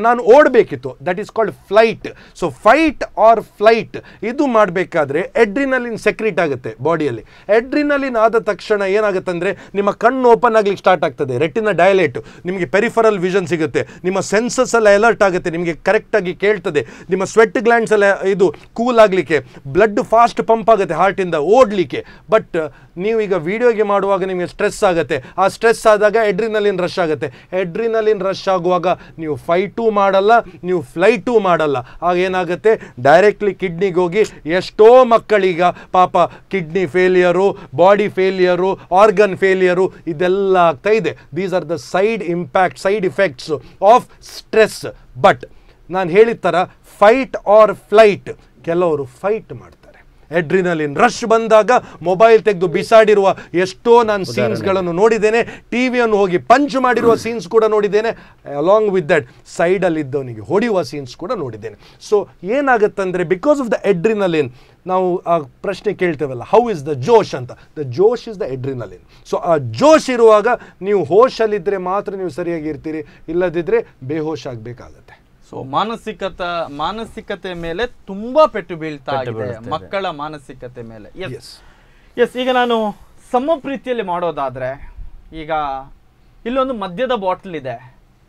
S3: ಓಡಬೇಕಿತ್ತು that is called flight so fight or flight ಇದು ಮಾಡಬೇಕಾದ್ರೆ ಎಡ್ರಿನಲಿನ್ ಸೆಕ್ರಿಟ್ ಆಗುತ್ತೆ ಬಾಡಿಯಲ್ಲಿ ಎಡ್ರಿನಲಿನ್ ಆದ ತಕ್ಷಣ ಏನಾಗುತ್ತೆ ಅಂದರೆ ನಿಮ್ಮ ಕಣ್ಣು ಓಪನ್ ಆಗ್ಲಿಕ್ಕೆ ಸ್ಟಾರ್ಟ್ ಆಗ್ತದೆ ರೆಟಿನ ಡಯಲೇಟ್ ನಿಮಗೆ ಪೆರಿಫರಲ್ ವಿಷನ್ ಸಿಗುತ್ತೆ ನಿಮ್ಮ ಸೆನ್ಸಸ್ ಎಲ್ಲ ಅಲರ್ಟ್ ಆಗುತ್ತೆ ನಿಮಗೆ ಕರೆಕ್ಟಾಗಿ ಕೇಳ್ತದೆ ನಿಮ್ಮ ಸ್ವೆಟ್ ಗ್ಲ್ಯಾಂಡ್ಸ್ ಎಲ್ಲ ಇದು ಕೂಲ್ ಆಗಲಿಕ್ಕೆ ಬ್ಲಡ್ ಫಾಸ್ಟ್ ಪಂಪ್ ಆಗುತ್ತೆ ಹಾರ್ಟಿಂದ ಓಡಲಿಕ್ಕೆ ಬಟ್ ನೀವು ಈಗ ವಿಡಿಯೋಗೆ ಮಾಡುವಾಗ ನಿಮಗೆ ಸ್ಟ್ರೆಸ್ ಆಗುತ್ತೆ ಆ ಸ್ಟ್ರೆಸ್ ಆದಾಗ ಎಡ್ರಿನಲಿನ್ ರಶ್ ಆಗುತ್ತೆ ಎಡ್ರಿನಲಿನ್ ರಶ್ ಆಗುವಾಗ ನೀವು ಫೈಟೂ ಮಾಡಲ್ಲ ನೀವು ಫ್ಲೈಟೂ ಮಾಡಲ್ಲ ಆಗ ಏನಾಗುತ್ತೆ ಡೈರೆಕ್ಟ್ಲಿ ಕಿಡ್ನಿಗೆ ಹೋಗಿ ಎಷ್ಟೋ ಮಕ್ಕಳೀಗ ಪಾಪ kidney failure body failure organ failure ಇದೆಲ್ಲ ಆಗ್ತಾ ಇದೆ these are the side impact side effects of stress but ನಾನು ಹೇಳಿದ ಥರ ಫೈಟ್ ಆರ್ ಫ್ಲೈಟ್ ಕೆಲವರು ಫೈಟ್ ಮಾಡ್ತಾರೆ ಎಡ್ರಿನಲಿನ್ ರಶ್ ಬಂದಾಗ ಮೊಬೈಲ್ ತೆಗೆದು ಬಿಸಾಡಿರುವ ಎಷ್ಟೋ ನಾನು ಸೀನ್ಸ್ಗಳನ್ನು ನೋಡಿದ್ದೇನೆ ಟಿವಿಯನ್ನು ಹೋಗಿ ಪಂಚ್ ಮಾಡಿರುವ ಸೀನ್ಸ್ ಕೂಡ ನೋಡಿದ್ದೇನೆ ಅಲಾಂಗ್ ವಿತ್ ದಟ್ ಸೈಡಲ್ಲಿ ಇದ್ದವನಿಗೆ ಹೊಡೆಯುವ ಸೀನ್ಸ್ ಕೂಡ ನೋಡಿದ್ದೇನೆ ಸೊ ಏನಾಗುತ್ತಂದರೆ ಬಿಕಾಸ್ ಆಫ್ ದ ಎಡ್ರಿನಲಿನ್ ನಾವು ಆ ಪ್ರಶ್ನೆ ಕೇಳ್ತೇವಲ್ಲ ಹೌ ಇಸ್ ದ ಜೋಶ್ ಅಂತ ದ ಜೋಶ್ ಇಸ್ ದ ಎಡ್ರಿನಲಿನ್ ಸೊ ಆ ಜೋಶ್ ಇರುವಾಗ ನೀವು ಹೋಶಲ್ಲಿದ್ದರೆ ಮಾತ್ರ ನೀವು ಸರಿಯಾಗಿ ಇರ್ತೀರಿ ಇಲ್ಲದಿದ್ದರೆ ಬೇಹೋಶ್ ಆಗಬೇಕಾಗತ್ತೆ
S1: ಸೊ ಮಾನಸಿಕತ ಮಾನಸಿಕತೆ ಮೇಲೆ ತುಂಬಾ ಪೆಟ್ಟು ಬೀಳ್ತಾ ಇದೆ ಮಕ್ಕಳ ಮಾನಸಿಕತೆ ಮೇಲೆ ಎಸ್
S3: ಎಸ್
S1: ಎಸ್ ಈಗ ನಾನು ಸಮ ಪ್ರೀತಿಯಲ್ಲಿ ಮಾಡೋದಾದ್ರೆ ಈಗ ಇಲ್ಲೊಂದು ಮದ್ಯದ ಬಾಟ್ಲ್ ಇದೆ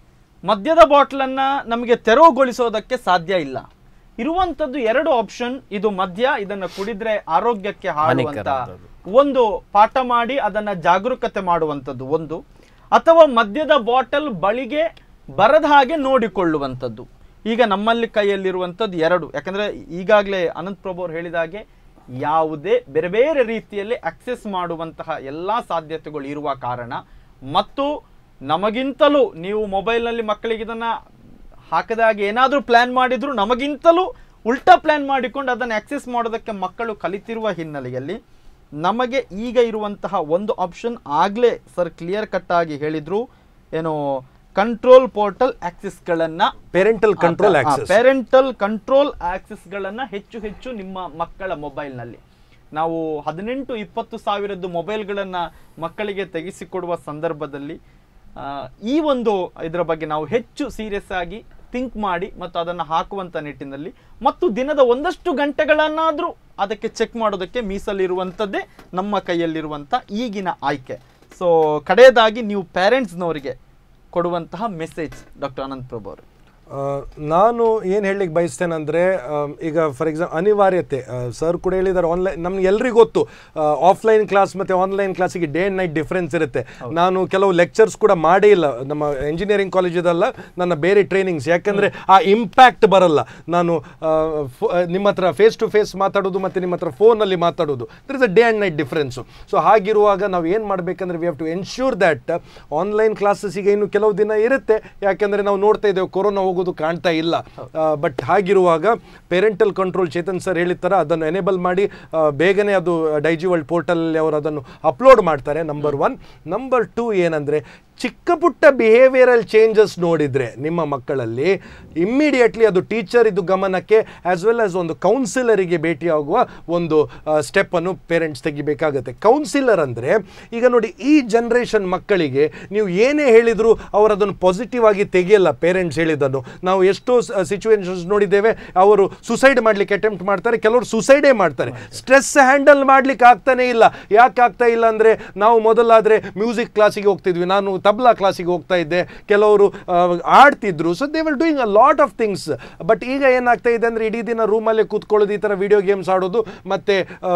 S1: ಮದ್ಯದ ಬಾಟ್ಲನ್ನ ನಮಗೆ ತೆರವುಗೊಳಿಸೋದಕ್ಕೆ ಸಾಧ್ಯ ಇಲ್ಲ ಇರುವಂತದ್ದು ಎರಡು ಆಪ್ಷನ್ ಇದು ಮದ್ಯ ಇದನ್ನ ಕುಡಿದ್ರೆ ಆರೋಗ್ಯಕ್ಕೆ ಹಾಳುವಂತ ಒಂದು ಪಾಠ ಮಾಡಿ ಅದನ್ನ ಜಾಗರೂಕತೆ ಮಾಡುವಂಥದ್ದು ಒಂದು ಅಥವಾ ಮದ್ಯದ ಬಾಟಲ್ ಬಳಿಗೆ ಬರದ ಹಾಗೆ ನೋಡಿಕೊಳ್ಳುವಂಥದ್ದು ಈಗ ನಮ್ಮಲ್ಲಿ ಕೈಯಲ್ಲಿರುವಂಥದ್ದು ಎರಡು ಯಾಕಂದ್ರೆ ಈಗಾಗಲೇ ಅನಂತ್ ಪ್ರಭು ಅವರು ಹೇಳಿದ ಹಾಗೆ ಯಾವುದೇ ಬೇರೆ ಬೇರೆ ರೀತಿಯಲ್ಲಿ ಅಕ್ಸೆಸ್ ಮಾಡುವಂತಹ ಎಲ್ಲ ಸಾಧ್ಯತೆಗಳು ಇರುವ ಕಾರಣ ಮತ್ತು ನಮಗಿಂತಲೂ ನೀವು ಮೊಬೈಲ್ನಲ್ಲಿ ಮಕ್ಕಳಿಗೆ ಇದನ್ನ ಹಾಕದಾಗೆ ಏನಾದರೂ ಪ್ಲಾನ್ ಮಾಡಿದ್ರು ನಮಗಿಂತಲೂ ಉಲ್ಟಾ ಪ್ಲಾನ್ ಮಾಡಿಕೊಂಡು ಅದನ್ನು ಆಕ್ಸೆಸ್ ಮಾಡೋದಕ್ಕೆ ಮಕ್ಕಳು ಕಲಿತಿರುವ ಹಿನ್ನೆಲೆಯಲ್ಲಿ ನಮಗೆ ಈಗ ಇರುವಂತಹ ಒಂದು ಆಪ್ಷನ್ ಆಗಲೇ ಸರ್ ಕ್ಲಿಯರ್ ಕಟ್ ಆಗಿ ಹೇಳಿದ್ರು ಏನು ಕಂಟ್ರೋಲ್ ಪೋರ್ಟಲ್ ಆಕ್ಸೆಸ್ಗಳನ್ನ
S3: parental control access
S1: parental control ಗಳನ್ನ ಹೆಚ್ಚು ಹೆಚ್ಚು ನಿಮ್ಮ ಮಕ್ಕಳ ಮೊಬೈಲ್ನಲ್ಲಿ ನಾವು ಹದಿನೆಂಟು ಇಪ್ಪತ್ತು ಸಾವಿರದ್ದು ಮೊಬೈಲ್ಗಳನ್ನು ಮಕ್ಕಳಿಗೆ ತೆಗೆಸಿಕೊಡುವ ಸಂದರ್ಭದಲ್ಲಿ ಆ, ಈ ಒಂದು ಇದರ ಬಗ್ಗೆ ನಾವು ಹೆಚ್ಚು ಸೀರಿಯಸ್ ಆಗಿ ಥಿಂಕ್ ಮಾಡಿ ಮತ್ತು ಅದನ್ನು ಹಾಕುವಂಥ ನಿಟ್ಟಿನಲ್ಲಿ ಮತ್ತು ದಿನದ ಒಂದಷ್ಟು ಗಂಟೆಗಳನ್ನಾದರೂ ಅದಕ್ಕೆ ಚೆಕ್ ಮಾಡೋದಕ್ಕೆ ಮೀಸಲಿರುವಂಥದ್ದೇ ನಮ್ಮ ಕೈಯಲ್ಲಿರುವಂಥ ಈಗಿನ ಆಯ್ಕೆ ಸೊ ಕಡೆಯದಾಗಿ ನೀವು ಪೇರೆಂಟ್ಸ್ನವರಿಗೆ ಕೊಡುವಂತಹ ಮೆಸೇಜ್ ಡಾಕ್ಟರ್ ಅನಂತ್ ಪ್ರಭು ಅವರು
S3: ಆ, ನಾನು ಏನು ಹೇಳಲಿಕ್ಕೆ ಬಯಸ್ತೇನೆಂದರೆ ಈಗ ಫಾರ್ ಎಕ್ಸಾಂಪಲ್ ಅನಿವಾರ್ಯತೆ ಸರ್ ಕೂಡ ಹೇಳಿದ್ದಾರೆ ಆನ್ಲೈನ್ ನಮ್ಗೆ ಎಲ್ರಿಗೂ ಗೊತ್ತು ಆಫ್ಲೈನ್ ಕ್ಲಾಸ್ ಮತ್ತು ಆನ್ಲೈನ್ ಕ್ಲಾಸಿಗೆ ಡೇ ಆ್ಯಂಡ್ ನೈಟ್ ಡಿಫ್ರೆನ್ಸ್ ಇರುತ್ತೆ ನಾನು ಕೆಲವು ಲೆಕ್ಚರ್ಸ್ ಕೂಡ ಮಾಡೇ ಇಲ್ಲ ನಮ್ಮ ಎಂಜಿನಿಯರಿಂಗ್ ಕಾಲೇಜದಲ್ಲ ನನ್ನ ಬೇರೆ ಟ್ರೈನಿಂಗ್ಸ್ ಯಾಕೆಂದರೆ ಆ ಇಂಪ್ಯಾಕ್ಟ್ ಬರಲ್ಲ ನಾನು ಆ, ಫೋ- ಆ, ನಿಮ್ಮ ಹತ್ರ ಫೇಸ್ ಟು ಫೇಸ್ ಮಾತಾಡೋದು ಮತ್ತು ನಿಮ್ಮ ಹತ್ರ ಫೋನಲ್ಲಿ ಮಾತಾಡೋದು there is a day and night difference so ಹಾಗಿರುವಾಗ ನಾವು ಏನು ಮಾಡಬೇಕಂದ್ರೆ we have to ensure that online ಕ್ಲಾಸಸ್ಸಿಗೆ ಇನ್ನು ಕೆಲವು ದಿನ ಇರುತ್ತೆ ಯಾಕೆಂದರೆ ನಾವು ನೋಡ್ತಾ ಇದ್ದೇವೆ ಕೊರೋನಾ ಹೋಗೋದು ಕಾಣ್ತಾ ಇಲ್ಲ ಬಟ್ ಹಾಗಿರುವಾಗ ಪೇರೆಂಟಲ್ ಕಂಟ್ರೋಲ್ ಚೇತನ್ ಸರ್ ಹೇಳಿದ ಥರ ಅದನ್ನು ಎನೇಬಲ್ ಮಾಡಿ ಆ, ಬೇಗನೆ ಅದು ಡೈಜಿ ವರ್ಲ್ಡ್ ಪೋರ್ಟಲಲ್ಲಿ ಅವರು ಅದನ್ನು ಅಪ್ಲೋಡ್ ಮಾಡ್ತಾರೆ ನಂಬರ್ ಒನ್ ನಂಬರ್ ಟೂ ಏನಂದರೆ ಚಿಕ್ಕ ಪುಟ್ಟ ಬಿಹೇವಿಯರಲ್ ಚೇಂಜಸ್ ನೋಡಿದರೆ ನಿಮ್ಮ ಮಕ್ಕಳಲ್ಲಿ ಇಮ್ಮಿಡಿಯೇಟ್ಲಿ ಅದು ಟೀಚರ್ ಇದು ಗಮನಕ್ಕೆ ಆಸ್ ವೆಲ್ ಆಸ್ ಒಂದು ಕೌನ್ಸಿಲರಿಗೆ ಭೇಟಿಯಾಗುವ ಒಂದು ಸ್ಟೆಪ್ಪನ್ನು ಪೇರೆಂಟ್ಸ್ ತೆಗಿಬೇಕಾಗತ್ತೆ ಕೌನ್ಸಿಲರ್ ಅಂದರೆ ಈಗ ನೋಡಿ ಈ ಜನ್ರೇಷನ್ ಮಕ್ಕಳಿಗೆ ನೀವು ಏನೇ ಹೇಳಿದರೂ ಅವರು ಅದನ್ನು ಪಾಸಿಟಿವ್ ಆಗಿ ತೆಗೆಯಲ್ಲ ಪೇರೆಂಟ್ಸ್ ಹೇಳಿದ್ದನ್ನು ನಾವು ಎಷ್ಟೋ ಸಿಚುವೇಶನ್ಸ್ ನೋಡಿದ್ದೇವೆ ಅವರು ಸುಸೈಡ್ ಮಾಡಲಿಕ್ಕೆ ಅಟೆಂಪ್ಟ್ ಮಾಡ್ತಾರೆ ಕೆಲವರು ಸುಸೈಡೇ ಮಾಡ್ತಾರೆ ಸ್ಟ್ರೆಸ್ ಹ್ಯಾಂಡಲ್ ಮಾಡ್ಲಿಕ್ಕೆ ಆಗ್ತಾನೆ ಇಲ್ಲ ಯಾಕೆ ಆಗ್ತಾ ಇಲ್ಲ ಅಂದರೆ ನಾವು ಮೊದಲಾದರೆ ಮ್ಯೂಸಿಕ್ ಕ್ಲಾಸಿಗೆ ಹೋಗ್ತಿದ್ವಿ ನಾನು ತಬ್ಲಾ ಕ್ಲಾಸಿಗೆ ಹೋಗ್ತಾ ಇದ್ದೆ ಕೆಲವರು ಆ, ಆಡ್ತಿದ್ರು so they will doing a lot of things but ಈಗ ಏನಾಗ್ತಾ ಇದೆ ಅಂದರೆ ಇಡೀ ದಿನ ರೂಮಲ್ಲೇ ಕೂತ್ಕೊಳ್ಳೋದು ಈ ಥರ ವಿಡಿಯೋ ಗೇಮ್ಸ್ ಆಡೋದು ಮತ್ತು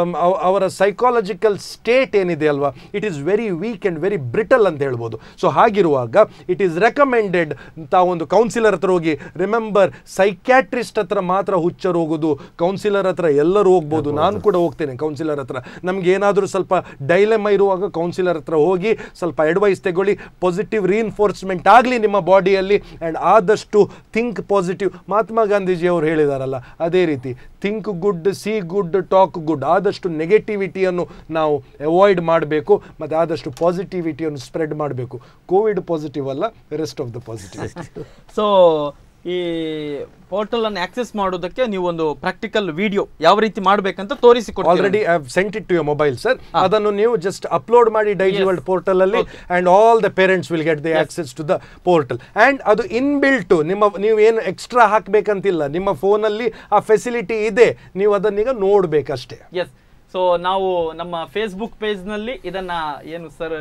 S3: ಅವರ ಸೈಕಾಲಜಿಕಲ್ ಸ್ಟೇಟ್ ಏನಿದೆ ಅಲ್ವಾ it is very weak and very brittle ಅಂತ ಹೇಳ್ಬೋದು ಸೊ ಹಾಗಿರುವಾಗ ಇಟ್ ಈಸ್ ರೆಕಮೆಂಡೆಡ್ ತಾವೊಂದು ಕೌನ್ಸಿಲರ್ ಹತ್ರ ಹೋಗಿ ರಿಮೆಂಬರ್ ಸೈಕ್ಯಾಟ್ರಿಸ್ಟ್ ಹತ್ರ ಮಾತ್ರ ಹುಚ್ಚರು ಹೋಗೋದು ಕೌನ್ಸಿಲರ್ ಹತ್ರ ಎಲ್ಲರೂ ಹೋಗ್ಬೋದು ನಾನು ಕೂಡ ಹೋಗ್ತೇನೆ ಕೌನ್ಸಿಲರ್ ಹತ್ರ ನಮ್ಗೆ ಏನಾದರೂ ಸ್ವಲ್ಪ ಡೈಲೆಮ ಇರುವಾಗ ಕೌನ್ಸಿಲರ್ ಹತ್ರ ಹೋಗಿ ಸ್ವಲ್ಪ ಅಡ್ವೈಸ್ ತಗೊಳ್ಳಿ ಪಾಸಿಟಿವ್ ರೀಇನ್ಫೋರ್ಸ್ಮೆಂಟ್ ಆಗಲಿ ನಿಮ್ಮ ಬಾಡಿಯಲ್ಲಿ ಆ್ಯಂಡ್ ಆದಷ್ಟು ಥಿಂಕ್ ಪಾಸಿಟಿವ್ ಮಹಾತ್ಮ ಗಾಂಧೀಜಿ ಅವರು ಹೇಳಿದಾರಲ್ಲ ಅದೇ ರೀತಿ think good see good talk good ಆದಷ್ಟು ನೆಗೆಟಿವಿಟಿಯನ್ನು ನಾವು ಅವಾಯ್ಡ್ ಮಾಡಬೇಕು ಮತ್ತು ಆದಷ್ಟು ಪಾಸಿಟಿವಿಟಿಯನ್ನು ಸ್ಪ್ರೆಡ್ ಮಾಡಬೇಕು ಕೋವಿಡ್ ಪಾಸಿಟಿವ್ ಅಲ್ಲ rest of the positive
S1: so ಈ ಪೋರ್ಟಲ್ ಅನ್ನು ಆಕ್ಸೆಸ್ ಮಾಡೋದಕ್ಕೆ ನೀವು ಒಂದು ಪ್ರಾಕ್ಟಿಕಲ್ ವಿಡಿಯೋ ಯಾವ ರೀತಿ ಮಾಡ್ಬೇಕಂತ ತೋರಿಸಿ
S3: already I sent it to your mobile sir ಅದನ್ನು ನೀವು ಜಸ್ಟ್ ಅಪ್ಲೋಡ್ ಮಾಡಿ ಡೈಜಿ ವರ್ಲ್ಡ್ ಪೋರ್ಟಲ್ ಅಲ್ಲಿ and all the parents will get the access to the portal and ಅದು ಇನ್ಬಿಲ್ಟ್ ನಿಮ್ಮ ನೀವು ಏನು ಎಕ್ಸ್ಟ್ರಾ ಹಾಕ್ಬೇಕಂತಿಲ್ಲ ನಿಮ್ಮ ಫೋನಲ್ಲಿ ಆ ಫೆಸಿಲಿಟಿ ಇದೆ ನೀವು ಅದನ್ನೀಗ ನೋಡ್ಬೇಕಷ್ಟೇ
S1: ಎಸ್ ಸೊ ನಾವು ನಮ್ಮ ಫೇಸ್ಬುಕ್ ಪೇಜ್ನಲ್ಲಿ ಇದನ್ನ ಏನು ಸರ್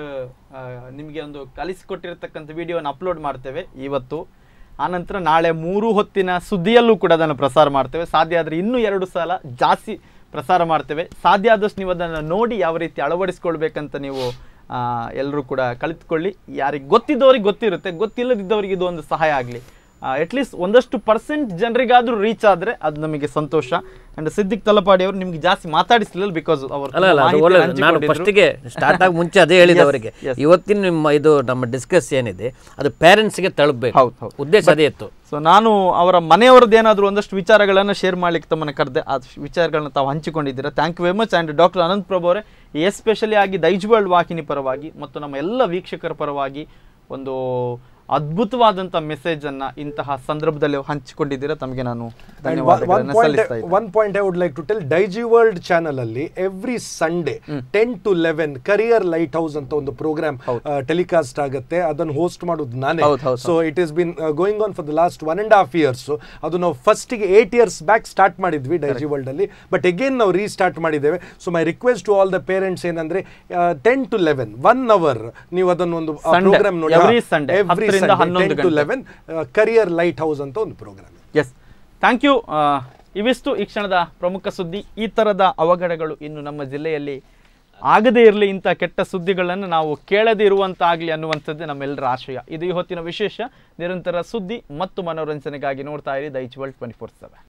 S1: ನಿಮಗೆ ಒಂದು ಕಲಿಸಿಕೊಟ್ಟಿರ್ತಕ್ಕಂಥ ವಿಡಿಯೋನ ಅಪ್ಲೋಡ್ ಮಾಡ್ತೇವೆ ಇವತ್ತು ಆನಂತರ ನಾಳೆ ಮೂರು ಹೊತ್ತಿನ ಸುದ್ದಿಯಲ್ಲೂ ಕೂಡ ಅದನ್ನು ಪ್ರಸಾರ ಮಾಡ್ತೇವೆ ಸಾಧ್ಯ ಆದರೆ ಇನ್ನೂ ಎರಡು ಸಲ ಜಾಸ್ತಿ ಪ್ರಸಾರ ಮಾಡ್ತೇವೆ ಸಾಧ್ಯ ಆದಷ್ಟು ನೀವು ಅದನ್ನು ನೋಡಿ ಯಾವ ರೀತಿ ಅಳವಡಿಸ್ಕೊಳ್ಬೇಕಂತ ನೀವು ಎಲ್ಲರೂ ಕೂಡ ಕಲಿತ್ಕೊಳ್ಳಿ ಯಾರಿಗೆ ಗೊತ್ತಿದ್ದವ್ರಿಗೆ ಗೊತ್ತಿರುತ್ತೆ ಗೊತ್ತಿಲ್ಲದಿದ್ದವರಿಗೆ ಇದು ಒಂದು ಸಹಾಯ ಆಗಲಿ ಅಟ್ಲೀಸ್ಟ್ ಒಂದಷ್ಟು ಪರ್ಸೆಂಟ್ ಜನರಿಗಾದ್ರೂ ರೀಚ್ ಆದ್ರೆ ಅದು ನಮಗೆ ಸಂತೋಷ ಅಂಡ್ ಸಿದ್ದಿಕ್ ತಲಪಾಡಿ ಅವರು ನಿಮ್ಗೆ ಜಾಸ್ತಿ ಮಾತಾಡಿಸ್ಲಿಲ್ಲ ಬಿಕಾಸ್ ಅವರು
S2: ಅಲ್ಲ ಅಲ್ಲ ಅದು ಒಳ್ಳೆಯದು ನಾನು ಫಸ್ಟಿಗೆ ಸ್ಟಾರ್ಟ್ ಆಗಿ ಮುಂಚೆ ಅದೇ ಹೇಳಿದೆ ಅವರಿಗೆ ಇವತ್ತಿನ ನಿಮ್ಮ ಇದು ನಮ್ಮ ಡಿಸ್ಕಸ್ ಏನಿದೆ ಅದು ಪೇರೆಂಟ್ಸ್ಗೆ ತಲುಪಬೇಕು
S1: ಹೌದು, ಹೌದು.
S2: ಉದ್ದೇಶ ಅದೇ ಇತ್ತು
S1: ಸೊ ನಾನು ಅವರ ಮನೆಯವರದ್ದು ಏನಾದರೂ ಒಂದಷ್ಟು ವಿಚಾರಗಳನ್ನು ಶೇರ್ ಮಾಡ್ಲಿಕ್ಕೆ ತಮ್ಮನ್ನು ಕರೆದೆ ಆ ವಿಚಾರಗಳನ್ನ ತಾವು ಹಂಚಿಕೊಂಡಿದ್ದೀರಾ thank you very much and doctor Anant Prabhu ಅವರೇ ಎಸ್ಪೆಷಲಿ ಆಗಿ ದೈಜ್ ವರ್ಲ್ಡ್ ವಾಹಿನಿ ಪರವಾಗಿ ಮತ್ತು ನಮ್ಮ ಎಲ್ಲ ವೀಕ್ಷಕರ ಪರವಾಗಿ ಒಂದು ಅದ್ಭುತವಾದಂಥ ಮೆಸೇಜನ್ನು ಇಂತಹ ಸಂದರ್ಭದಲ್ಲಿ ಹಂಚಿಕೊಂಡಿದ್ದೀರಾ ತಮಗೆ ನಾನು ಧನ್ಯವಾದಗಳನ್ನು ಸಲ್ಲಿಸ್ತಾ ಇದ್ದೇನೆ
S3: one point I would like to tell Daiji world channel ಅಲ್ಲಿ every Sunday ten to eleven career lighthouse ಅಂತ ಒಂದು ಪ್ರೋಗ್ರಾಮ್ ಟೆಲಿಕಾಸ್ಟ್ ಆಗುತ್ತೆ ಅದನ್ನು ಹೋಸ್ಟ್ ಮಾಡೋದು ನಾನೇ
S1: ಹೌದು, ಹೌದು,
S3: so it is been going on for the last one and half years ಅದು ನಾವು ಫಸ್ಟಿಗೆ ಏಟ್ ಇಯರ್ಸ್ ಬ್ಯಾಕ್ ಸ್ಟಾರ್ಟ್ ಮಾಡಿದ್ವಿ ಡೈಜಿ ವರ್ಲ್ಡ್ ಅಲ್ಲಿ ಬಟ್ ಅಗೇನ್ ನಾವು ರೀಸ್ಟಾರ್ಟ್ ಮಾಡಿದ್ದೇವೆ so my request to all the parents ಏನಂದ್ರೆ ten to eleven one hour ನೀವು ಅದನ್ನು ಒಂದು
S1: Sunday,
S3: ಪ್ರೋಗ್ರಾಮ್ ನೋಡಿ
S1: every Sunday,
S3: ಎವ್ರಿ
S1: ಹತ್ತರಿಂದ ಹನ್ನೊಂದು
S3: ಟು
S1: ಗಂಟೆ.
S3: ಲೆವೆನ್ ಕರಿಯರ್ ಲೈಟ್ ಹೌಸ್ ಅಂತ ಒಂದು ಪ್ರೋಗ್ರಾಮ್
S1: ಎಸ್ ಥ್ಯಾಂಕ್ ಯು ಇವಿಷ್ಟು ಈ ಕ್ಷಣದ ಪ್ರಮುಖ ಸುದ್ದಿ ಈ ಥರದ ಅವಘಡಗಳು ಇನ್ನು ನಮ್ಮ ಜಿಲ್ಲೆಯಲ್ಲಿ ಆಗದೇ ಇರಲಿ ಇಂಥ ಕೆಟ್ಟ ಸುದ್ದಿಗಳನ್ನು ನಾವು ಕೇಳದೇ ಇರುವಂತಾಗಲಿ ಅನ್ನುವಂಥದ್ದೇ ನಮ್ಮೆಲ್ಲರ ಆಶಯ ಇದು ಈ ಹೊತ್ತಿನ ವಿಶೇಷ ನಿರಂತರ ಸುದ್ದಿ ಮತ್ತು ಮನೋರಂಜನೆಗಾಗಿ ನೋಡ್ತಾ ಇರಿ Daiji world twenty four seven